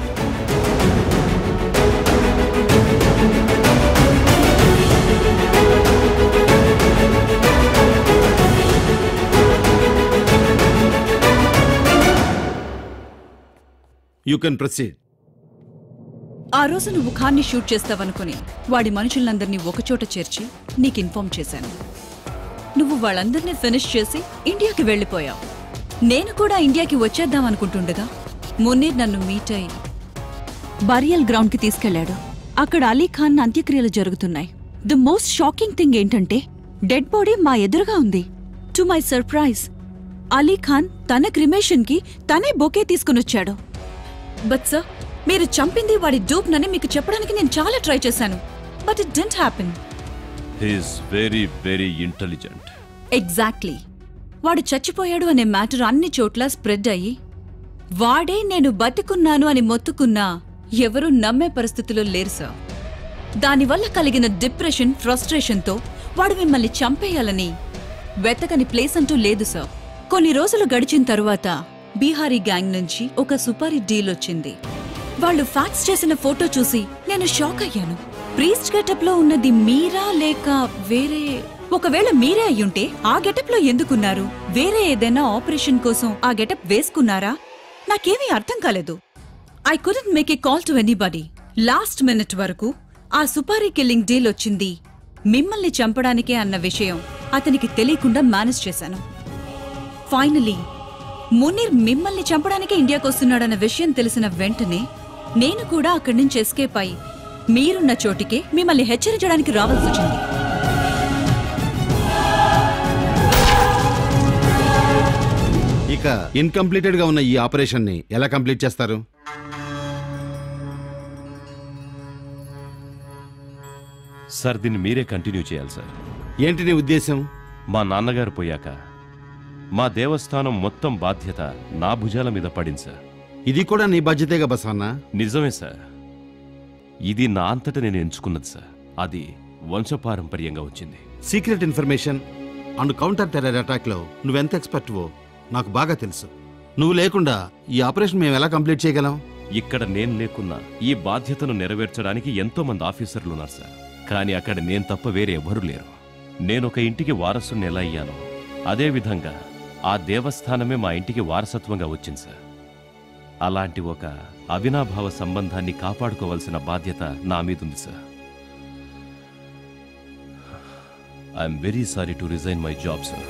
you can proceed ఆ రోజు నువ్వు ఖాన్ని షూట్ చేస్తావనుకుని వాడి మనుషులందరినీ ఒకచోట చేర్చి నీకు ఇన్ఫార్మ్ చేశాను నువ్వు వాళ్ళందరినీ ఫినిష్ చేసి ఇండియాకి వెళ్ళిపోయావు నేను కూడా ఇండియాకి వచ్చేద్దాం అనుకుంటుండగా మునీర్ నన్ను మీట్ అయి బరియల్ గ్రౌండ్కి తీసుకెళ్లాడు అక్కడ అలీ ఖాన్ అంత్యక్రియలు జరుగుతున్నాయి ద మోస్ట్ షాకింగ్ థింగ్ ఏంటంటే డెడ్ బాడీ మా ఎదురుగా ఉంది to my surprise Ali Khan తన క్రిమేషన్కి తనే బొకే తీసుకునొచ్చాడు బట్ సార్ మీరు చంపింది వాడి డూప్నని మీకు చెప్పడానికి నేను చాలా ట్రై చేశాను but it didn't happen he's very very intelligent exactly వాడు చచ్చిపోయాడు అనే మ్యాటర్ అన్ని చోట్ల స్ప్రెడ్ అయ్యి వాడే నేను బతికున్నాను అని మొత్తుకున్నా ఎవరూ నమ్మే పరిస్థితిలో లేరు సార్ దానివల్ల కలిగిన డిప్రెషన్ ఫ్రస్ట్రేషన్తో వాడు మిమ్మల్ని చంపేయాలని వెతకని ప్లేస్ అంటూ లేదు సార్ కొన్ని రోజులు గడిచిన తరువాత బీహారీ గ్యాంగ్ నుంచి ఒక సుపారీ డీల్ వచ్చింది వాళ్ళు ఫ్యాక్స్ చేసిన ఫోటో చూసి నేను షాక్ అయ్యాను ప్రీస్ట్ గెటప్ లో ఉన్నది మీరా లేక వేరే ఒకవేళ మీరే అయ్యుంటే ఆ గెటప్ లో ఎందుకున్నారు వేరే ఏదైనా ఆపరేషన్ కోసం ఆ గెటప్ వేసుకున్నారా నాకేమీ అర్థం కాలేదు I couldn't make a call to anybody last minute వరకు ఆ సుపారీ కిల్లింగ్ డీల్ వచ్చింది మిమ్మల్ని చంపడానికే అన్న విషయం అతనికి తెలియకుండా మేనేజ్ చేశాను ఫైనలీ మునీర్ మిమ్మల్ని చంపడానికే ఇండియాకు వస్తున్నాడన్న విషయం తెలిసిన వెంటనే నేను కూడా అక్కడి నుంచి ఎస్కేప్ అయి మీరున్న చోటికే మిమ్మల్ని హెచ్చరించడానికి రావాల్సి వచ్చింది ఇక ఇన్కంప్లీటెడ్ గా ఉన్న ఈ ఆపరేషన్ ని ఎలా కంప్లీట్ చేస్తారు సార్ దీన్ని మీరే కంటిన్యూ చేయాలి సార్ ఏంటి నీ ఉద్దేశం మా నాన్నగారు పోయాక మా దేవస్థానం మొత్తం బాధ్యత నా భుజాల మీద పడింది సార్ ఇది కూడా నీ బాధ్యతేగా బసవన్న నిజమే సార్ ఇది నా అంతట నేను ఎంచుకున్నది సార్ అది వంశపారంపర్యంగా వచ్చింది secret information and counter terror attack లో నువ్వెంత ఎక్స్పర్ట్వో నాకు బాగా తెలుసు నువ్వు లేకుండా ఈ ఆపరేషన్ మేము ఎలా కంప్లీట్ చేయగలం ఇక్కడ నేను లేకున్నా ఈ బాధ్యతను నెరవేర్చడానికి ఎంతో మంది ఆఫీసర్లు ఉన్నారు సార్ కానీ అక్కడ నేను తప్ప వేరే ఎవరూ లేరు నేను ఒక ఇంటికి వారసుని ఎలా అయ్యానో అదే విధంగా ఆ దేవస్థానమే మా ఇంటికి వారసత్వంగా వచ్చింది సార్ అలాంటి ఒక అవినాభావ సంబంధాన్ని కాపాడుకోవాల్సిన బాధ్యత నా మీద ఉంది sir I'm very sorry to resign my job sir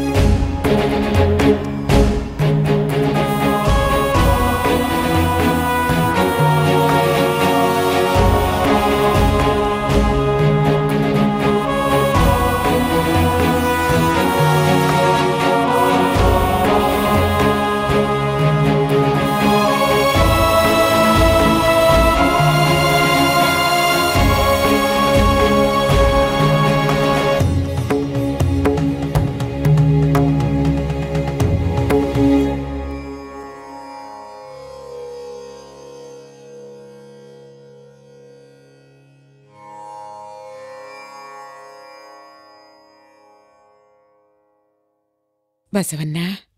Basavanna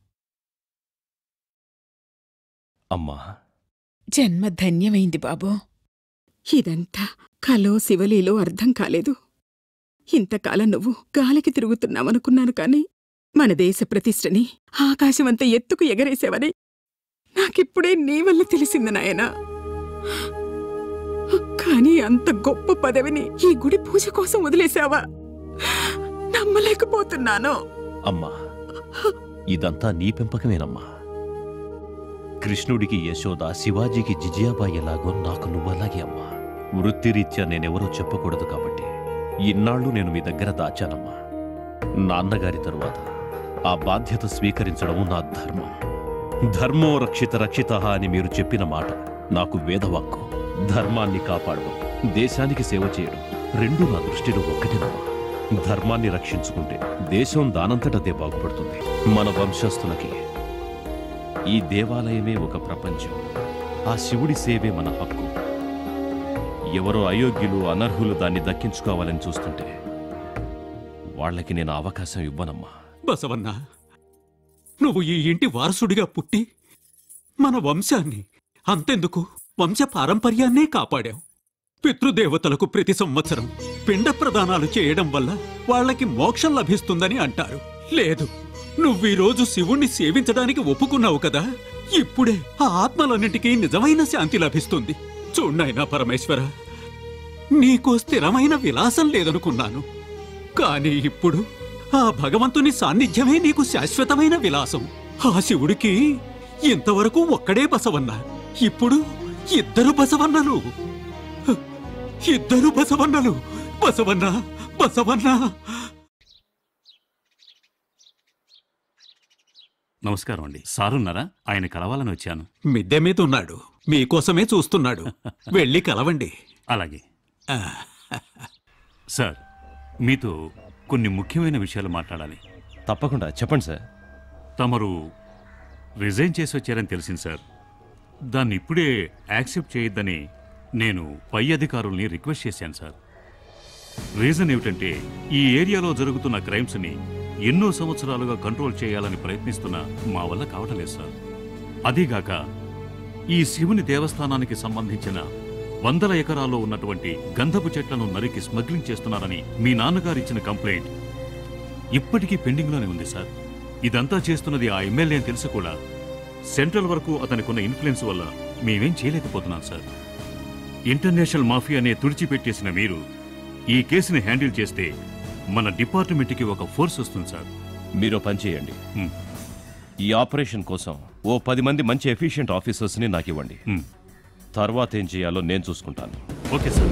అమ్మా జన్మ ధన్యమైంది బాబు ఇదంతా కలో శివలీలో అర్థం కాలేదు ఇంతకాలం నువ్వు గాలికి తిరుగుతున్నావనుకున్నాను కాని మన దేశ ప్రతిష్టని ఆకాశమంత ఎత్తుకు ఎగరేసావని నాకిప్పుడే నీ వల్ల తెలిసింది నాయనా కానీ అంత గొప్ప పదవిని ఈ గుడి పూజ కోసం వదిలేశావా నమ్మలేకపోతున్నాను అమ్మా ఇదంతా నీ పెంపకమేనమ్మా కృష్ణుడికి యశోద శివాజీకి జిజియాబాయి ఎలాగో నాకు నువ్వలాగే అమ్మా వృత్తిరీత్యా నేనెవరో చెప్పకూడదు కాబట్టి ఇన్నాళ్ళు నేను మీ దగ్గర దాచానమ్మా నాన్నగారి తరువాత ఆ బాధ్యత స్వీకరించడం నా ధర్మం ధర్మో రక్షిత రక్షిత అని మీరు చెప్పిన మాట నాకు వేదవాక్కు ధర్మాన్ని కాపాడడం దేశానికి సేవ చేయడం రెండు నా దృష్టిలో ఒక్కటేనమ్మా ధర్మాన్ని రక్షించుకుంటే దేశం దానంతటదే బాగుపడుతుంది మన వంశస్థులకి ఈ దేవాలయమే ఒక ప్రపంచం ఆ శివుడి సేవే మన హక్కు ఎవరో అయోగ్యులు అనర్హులు దాన్ని దక్కించుకోవాలని చూస్తుంటే వాళ్ళకి నేను అవకాశం ఇవ్వనమ్మా బసవన్న నువ్వు ఈ ఇంటి వారసుడిగా పుట్టి మన వంశాన్ని అంతెందుకు వంశ పారంపర్యాన్నే కాపాడావు పితృదేవతలకు ప్రతి సంవత్సరం పిండ ప్రదానాలు చేయడం వల్ల వాళ్ళకి మోక్షం లభిస్తుందని అంటారు లేదు నువ్వీరోజు శివుణ్ణి సేవించడానికి ఒప్పుకున్నావు కదా ఇప్పుడే ఆ ఆత్మలన్నిటికీ నిజమైన శాంతి లభిస్తుంది చూడ్నాయనా పరమేశ్వర నీకో స్థిరమైన విలాసం లేదనుకున్నాను కానీ ఇప్పుడు ఆ భగవంతుని సాన్నిధ్యమే నీకు శాశ్వతమైన విలాసం ఆ శివుడికి ఇంతవరకు ఒక్కడే బసవన్న ఇప్పుడు ఇద్దరు బసవన్నలు హ, ఇద్దరు బసవన్నలు బసవన్న బసవన్న నమస్కారం అండి సారున్నారా ఆయన కలవాలని వచ్చాను మిద్దె మీద ఉన్నాడు మీకోసమే చూస్తున్నాడు వెళ్ళి కలవండి అలాగే సార్ మీతో కొన్ని ముఖ్యమైన విషయాలు మాట్లాడాలి తప్పకుండా చెప్పండి సార్ తమరు రిజైన్ చేసి వచ్చారని తెలిసింది సార్ దాన్ని ఇప్పుడే యాక్సెప్ట్ చేయొద్దని నేను పై అధికారుల్ని రిక్వెస్ట్ చేశాను సార్ రీజన్ ఏమిటంటే ఈ ఏరియాలో జరుగుతున్న క్రైమ్స్ని ఎన్నో సంవత్సరాలుగా కంట్రోల్ చేయాలని ప్రయత్నిస్తున్నా మా వల్ల కావటం లేదు సార్ అదీగాక ఈ శివుని దేవస్థానానికి సంబంధించిన వందల ఎకరాల్లో ఉన్నటువంటి గంధపు చెట్లను నరికి స్మగ్లింగ్ చేస్తున్నారని మీ నాన్నగారు ఇచ్చిన కంప్లైంట్ ఇప్పటికీ పెండింగ్లోనే ఉంది సార్ ఇదంతా చేస్తున్నది ఆ ఎమ్మెల్యే అని తెలిసి కూడా సెంట్రల్ వరకు అతనికున్న ఇన్ఫ్లుయెన్స్ వల్ల మేమేం చేయలేకపోతున్నాం సార్ ఇంటర్నేషనల్ మాఫియానే తుడిచిపెట్టేసిన మీరు ఈ కేసుని హ్యాండిల్ చేస్తే మన డిపార్ట్మెంట్కి ఒక ఫోర్స్ వస్తుంది సార్ మీరు పని చేయండి ఈ ఆపరేషన్ కోసం ఓ పది మంది మంచి ఎఫిషియెంట్ ఆఫీసర్స్ని నాకు ఇవ్వండి తర్వాత ఏం చేయాలో నేను చూసుకుంటాను ఓకే సార్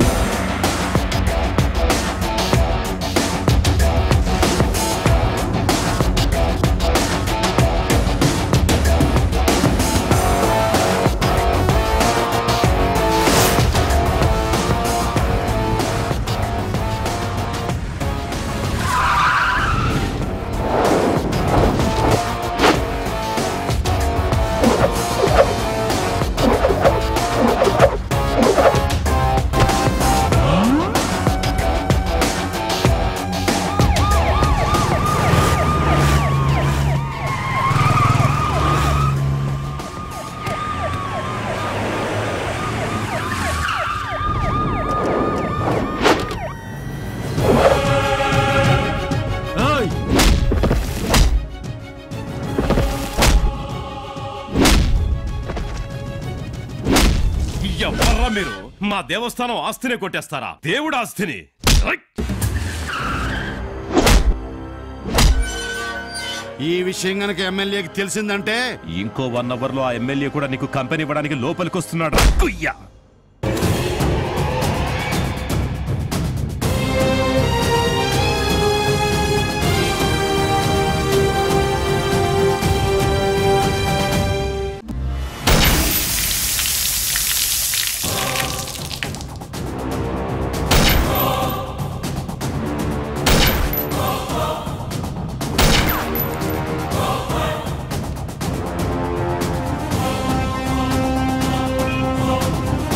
ఎవర్రా మీరు మా దేవస్థానం ఆస్తిని కొట్టేస్తారా దేవుడు ఆస్తిని ఈ విషయం గనక ఎమ్మెల్యేకి తెలిసిందంటే ఇంకో వన్ అవర్ లో ఆ ఎమ్మెల్యే కూడా నీకు కంపెనీ ఇవ్వడానికి లోపలికి వస్తున్నాడు కుయ్యా ఆ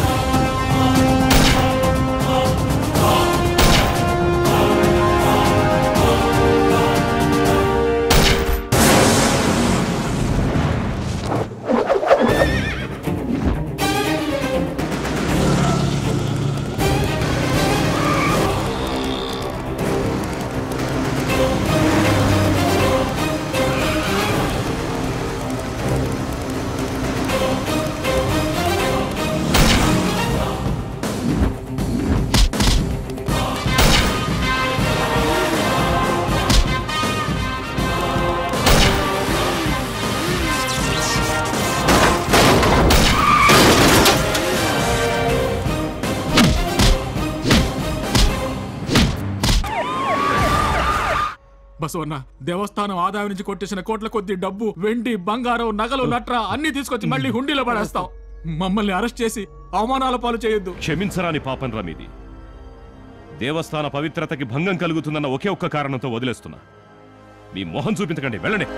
బసవన్న దేవస్థానం ఆదాయం నుంచి కొట్టేసిన కోట్ల కొద్ది డబ్బు వెండి బంగారం నగలు నట్ర అన్ని తీసుకొచ్చి మళ్ళీ హుండీలో పడేస్తాం మమ్మల్ని అరెస్ట్ చేసి అవమానాల పాలు చేయొద్దు క్షమించరాని పాపం రా మీది దేవస్థాన పవిత్రతకి భంగం కలుగుతుందన్న ఒకే ఒక్క కారణంతో వదిలేస్తున్నా మీ మొహం చూపించకండి వెళ్ళండి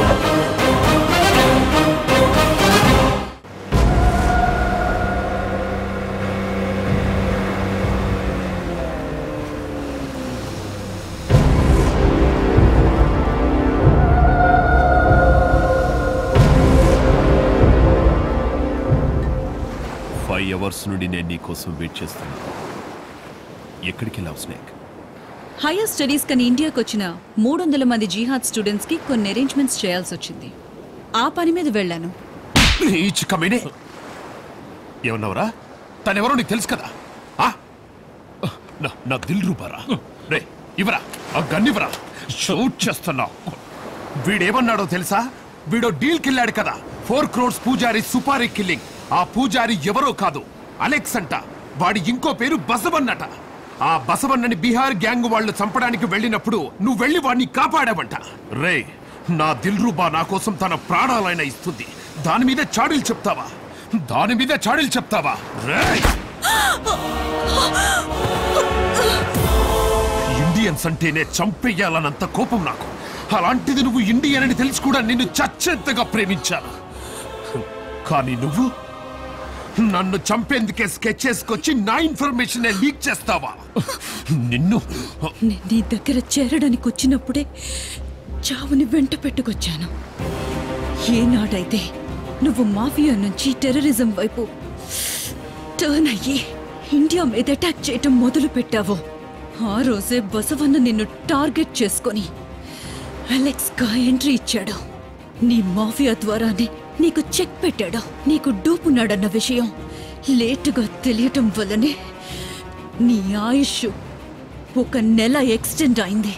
ఫైవ్ అవర్స్ నుండి నేను నీ కోసం వెయిట్ చేస్తున్నాను ఎక్కడికి వెళ్ళావు స్నేక్ హైయర్ స్టడీస్ కని ఇండియాకి వచ్చిన మూడు వందల మంది జీహాద్ స్టూడెంట్స్ కి కొన్ని అరేంజ్మెంట్స్ చేయాల్సి వచ్చింది ఆ పని మీద వెళ్ళాను ఈచ్ కమినే ఏమన్నావురా తనెవరో నీకు తెలుసు కదా ఆ? నా- నా దిల్ రూపారా రే ఇవరా ఆ గన్నివరా షూట్ చేస్తున్నా వీడేమన్నాడో తెలుసా వీడో డీల్ కిల్లాడు కదా ఫోర్ క్రోడ్స్ పూజారి సుపారీ కిల్లింగ్ ఆ పూజారి ఎవరో కాదు అలెక్స్ అంట వాడి ఇంకో పేరు బసవన్నట ఆ బసవన్నని బీహార్ గ్యాంగ్ వాళ్ళు చంపడానికి వెళ్ళినప్పుడు నువ్వు వెళ్ళి వాడిని కాపాడావంట రే నా దిల్ రూబా నా కోసం తన ప్రాణాలైన ఇస్తుంది దాని మీద చాడీలు చెప్తావా దాని మీద చాడీలు చెప్తావా రేయ్ ఇండియన్స్ అంటేనే చంపేయాలన్నంత కోపం నాకు అలాంటిది నువ్వు ఇండియన్ అని తెలిసి కూడా నిన్ను చచ్చేంతగా ప్రేమించాను కానీ నువ్వు నన్ను చంపేందుకే స్కెచ్ చేసుకొచ్చి నా ఇన్ఫర్మేషన్ లీక్ చేస్తావా నిన్ను నే- నీ దగ్గర చేరడానికి వచ్చినప్పుడే చావుని వెంట పెట్టుకొచ్చాను ఏనాడైతే నువ్వు మాఫియా నుంచి టెర్రరిజం వైపు టర్న్ అయ్యి ఇండియా మీద అటాక్ చేయటం మొదలు పెట్టావో ఆ రోజే బసవన్న నిన్ను టార్గెట్ చేసుకొని అలెక్స్ గా ఎంట్రీ ఇచ్చాడు నీ మాఫియా ద్వారానే నీకు చెక్ పెట్టాడు నీకు డూపున్నాడన్న విషయం లేటుగా తెలియటం వల్లనే నీ ఆయుష్ ఒక నెల ఎక్స్టెండ్ అయింది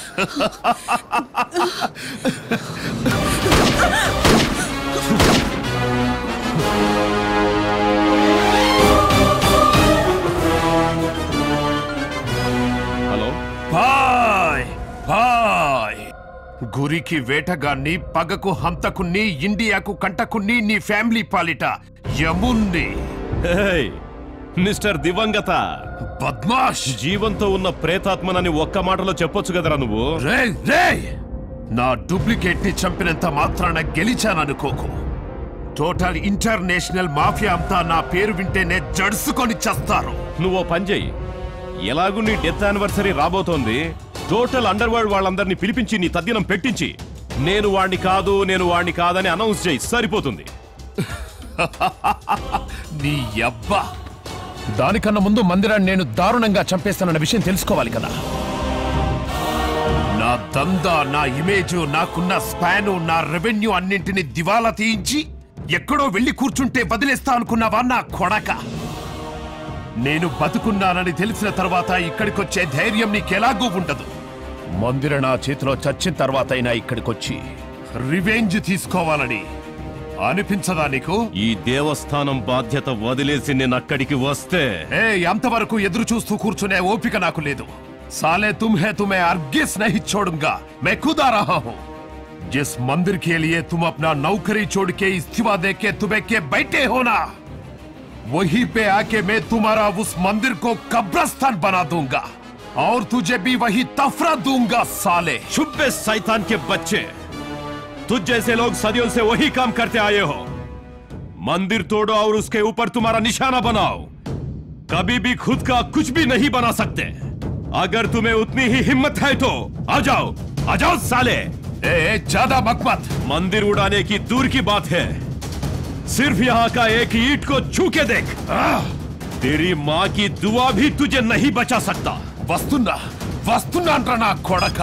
హలో బాయ్ బాయ్ గురికి వేటగాన్ని పగకు హంతకుణ్ణి ఇండియాకు కంటకుణ్ణి నీ ఫ్యామిలీ పాలిట యముణ్ణి హేయ్, మిస్టర్ దివంగత బద్మాష్ జీవంతో ఉన్న ప్రేతాత్మనని ఒక్క మాటలో చెప్పొచ్చు కదరా నువ్వు రేయ్ రేయ్ నా డూప్లికేట్ ని చంపినంత మాత్రాన గెలిచాననుకోకు టోటల్ ఇంటర్నేషనల్ మాఫియా అంతా నా పేరు వింటేనే జడుసుకొని చస్తారు నువ్వు ఓ పని చెయ్యి ఎలాగూ నీ డెత్ యానివర్సరీ రాబోతోంది టోటల్ అండర్ వరల్డ్ వాళ్ళందరినీ పిలిపించి నీ తద్దినం పెట్టించి నేను వాణ్ణి కాదు నేను వాణ్ణి కాదని అనౌన్స్ చేయి సరిపోతుంది నీ అబ్బా దానికన్నా ముందు మందిరాన్ని నేను దారుణంగా చంపేస్తానన్న విషయం తెలుసుకోవాలి కదా నా దందా నా ఇమేజ్ నాకున్న స్పాను నా రెవెన్యూ అన్నింటిని దివాలా తీయించి ఎక్కడో వెళ్ళి కూర్చుంటే వదిలేస్తా అనుకున్నావా నా కొడక నేను బతుకున్నానని తెలిసిన తర్వాత ఇక్కడికొచ్చే ధైర్యం నీకెలాగూ ఉండదు మందిర నా చేతిలో చచ్చిన తర్వాత అయినా ఇక్కడికొచ్చి రివెంజ్ తీసుకోవాలని అనిపించదా నీకు ఈ దేవస్థానం బాధ్యత వదిలేసి నేను అక్కడికి వస్తే ఏ అంతవరకు ఎదురు చూస్తూ కూర్చునే ఓపిక నాకు లేదు साले तुम है तुम्हें अर्गिस नहीं छोड़ूंगा मैं खुद आ रहा हूँ जिस मंदिर के लिए तुम अपना नौकरी छोड़ के इस्तीफा दे के तुम्हें के बैठे हो ना वहीं पे आके मैं तुम्हारा उस मंदिर को कब्रस्तान बना दूंगा और तुझे भी वही तफरा दूंगा साले छुपे शैतान के बच्चे तुझ जैसे लोग सदियों से वही काम करते आए हो मंदिर तोड़ो और उसके ऊपर तुम्हारा निशाना बनाओ कभी भी खुद का कुछ भी नहीं बना सकते अगर तुम्हें उतनी ही हिम्मत है तो आ जाओ आ जाओ साले ए, ज्यादा मत मंदिर उड़ाने की दूर की बात है सिर्फ यहाँ का एक ईट को छू के देख तेरी माँ की दुआ भी तुझे नहीं बचा सकता వస్తున్నా వస్తున్నా అంటారా నా కొడక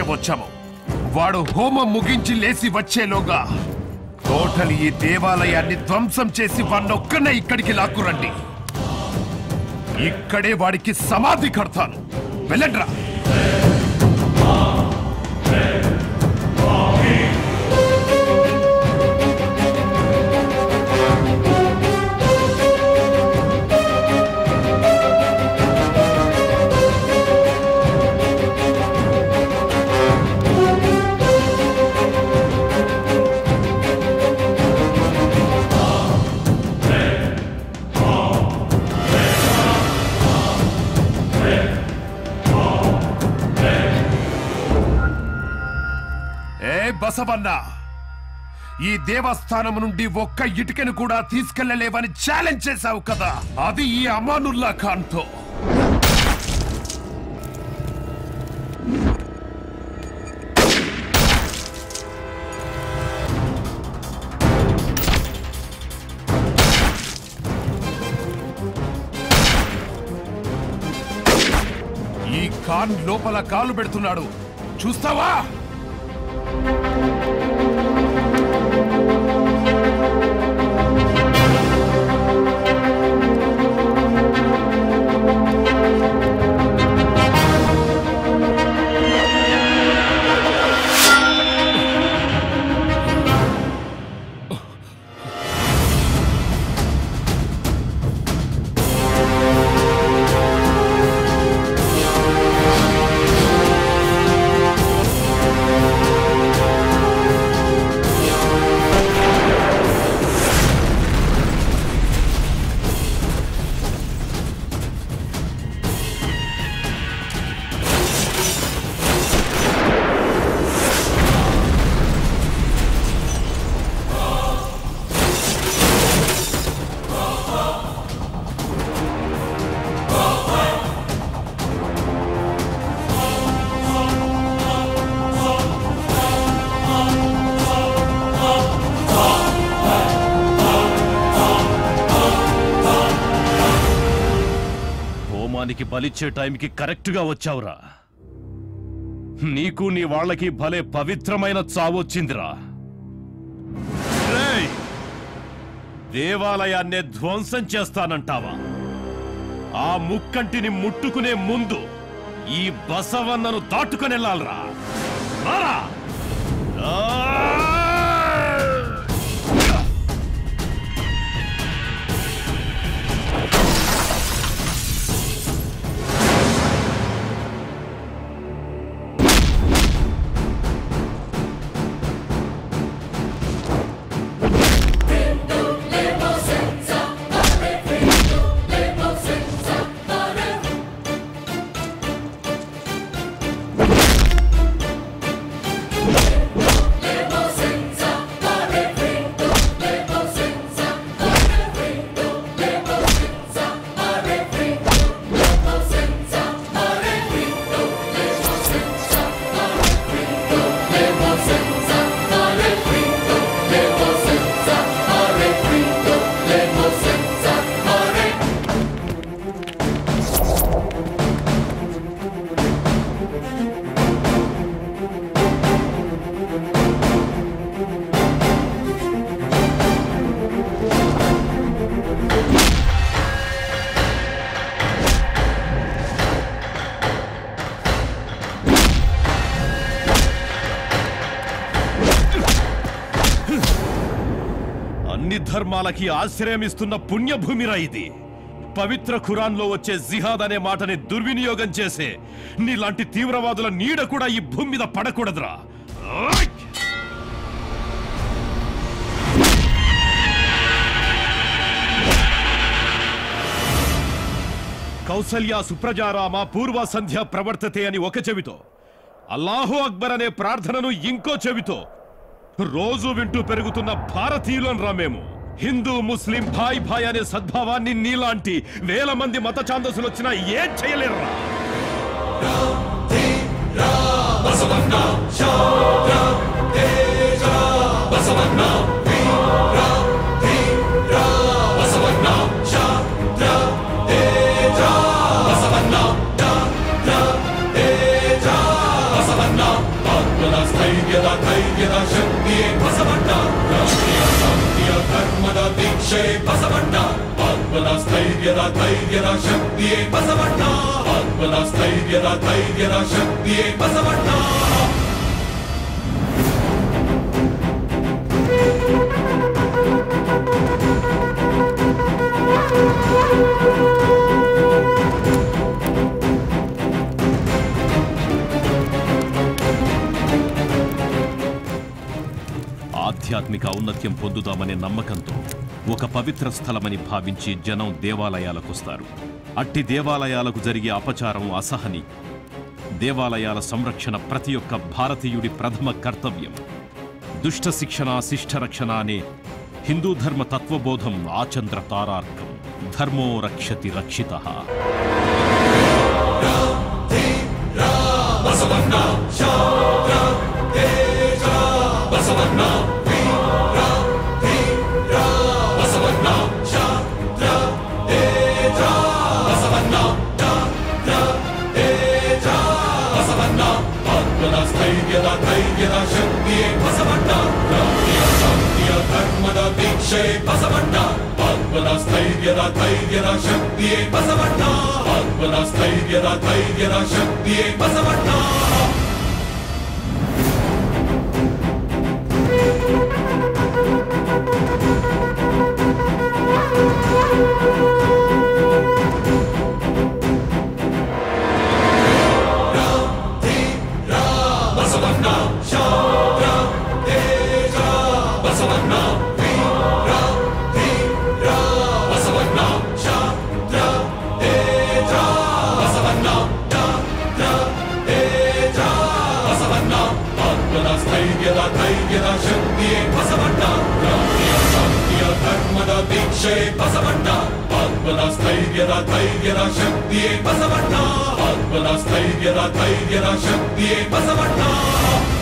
వచ్చాము వాడు హోమం ముగించి లేచి వచ్చేలోగా టోటల్ ఈ దేవాలయాన్ని ధ్వంసం చేసి వాణ్ణొక్కనే ఇక్కడికి లాక్కురండి ఇక్కడే వాడికి సమాధి కడతాను వెళ్ళండ్రా ఏ బసవన్న ఈ దేవస్థానం నుండి ఒక్క ఇటుకను కూడా తీసుకెళ్లలేవని ఛాలెంజ్ చేశావు కదా అది ఈ అమానుల్లా ఖాన్తో ఈ ఖాన్ లోపల కాలు పెడుతున్నాడు చూస్తావా హోమానికి బలిచ్చే టైంకి కరెక్ట్ గా వచ్చావురా నీకు నీ వాళ్ళకి భలే పవిత్రమైన చావొచ్చిందిరా రేయ్! దేవాలయాన్నే ధ్వంసం చేస్తానంటావా ఆ ముక్కంటిని ముట్టుకునే ముందు ఈ బసవన్నను దాటుకొని వెళ్ళాలరా రారా! ఆ! అన్ని ధర్మాలకి ఆశ్రయమిస్తున్న పుణ్యభూమిరా ఇది పవిత్ర ఖురాన్లో వచ్చే జిహాద్ అనే మాటని దుర్వినియోగం చేసే నీలాంటి తీవ్రవాదుల నీడ కూడా ఈ భూమి మీద పడకూడదురా ఆయ్! కౌసల్య సుప్రజారామ పూర్వ సంధ్య ప్రవర్తతే అని ఒక చెవితో అల్లాహు అక్బర్ అనే ప్రార్థనను ఇంకో చెవితో రోజు వింటూ పెరుగుతున్న భారతీయులం రా మేము హిందూ ముస్లిం భాయ్ భాయ్ అనే సద్భావాన్ని నీలాంటి వేల మంది మత ఛాందసులు వచ్చినా ఏం చేయలేరురా బసవన్న ಧೈರ್ಯದ ಶಕ್ತಿಯೇ ಬಸವಣ್ಣ ರಾಷ್ಟ್ರೀಯ ಶಾಂತಿಯ ಧರ್ಮದ ದೀಕ್ಷೆ ಬಸವಣ್ಣ ಆತ್ಮದ ಸ್ಥೈರ್ಯದ ಧೈರ್ಯದ ಶಕ್ತಿಯೇ ಬಸವಣ್ಣ ಆತ್ಮದ ಸ್ಥೈರ್ಯದ ಧೈರ್ಯದ ಶಕ್ತಿಯೇ ಬಸವಣ್ಣ ఆధ్యాత్మిక ఔన్నత్యం పొందుదామనే నమ్మకంతో ఒక పవిత్ర స్థలమని భావించి జనం దేవాలయాలకొస్తారు అట్టి దేవాలయాలకు జరిగే అపచారం అసహని దేవాలయాల సంరక్షణ ప్రతి ఒక్క భారతీయుడి ప్రథమ కర్తవ్యం దుష్ట శిక్షణ శిష్ట రక్షణ అనే హిందూ ధర్మ తత్వబోధం ఆచంద్ర తారార్కం ధర్మో రక్షతి రక్షిత బసవన్న శాంత తేజ బసవన్న వీర ధీర బసవన్న శాంత తేజ బసవన్న శాంత తేజ బసవన్న ఆత్మದ ಸ್ಥೈರ್ಯದ ಧೈರ್ಯದ ಶಕ್ತಿಯೇ ಬಸವಣ್ಣ ರಾಷ್ಟ್ರೀಯ ಶಾಂತಿಯ ಧರ್ಮದ ದೀಕ್ಷೆ ಬಸವಣ್ಣ ಆತ್ಮದ ಸ್ಥೈರ್ಯದ ಧೈರ್ಯದ ಶಕ್ತಿಯೇ ಬಸವಣ್ಣ ಆತ್ಮದ ಸ್ಥೈರ್ಯದ ಧೈರ್ಯದ ಶಕ್ತಿಯೇ ಬಸವಣ್ಣ ಬಸವಣ್ಣ ಶಾಂತ ತೇಜ ಬಸವಣ್ಣ ವೀರ ಧೀರ ಬಸವಣ್ಣ ಶಾಂತ ತೇಜ ಬಸವಣ್ಣ ಶಾಂತ ತೇಜ ಬಸವಣ್ಣ ಆತ್ಮದ ಸ್ಥೈರ್ಯದ ಧೈರ್ಯದ ಶಕ್ತಿಯೇ ಬಸವಣ್ಣ ರಾಷ್ಟ್ರೀಯ ಶಾಂತಿಯ ಧರ್ಮದ ದೀಕ್ಷೆ ಬಸವಣ್ಣ ಆತ್ಮದ ಸ್ಥೈರ್ಯದ ಧೈರ್ಯದ ಶಕ್ತಿಯೇ ಬಸವಣ್ಣ ಆತ್ಮದ ಸ್ಥೈರ್ಯದ ಧೈರ್ಯದ ಶಕ್ತಿಯೇ ಬಸವಣ್ಣ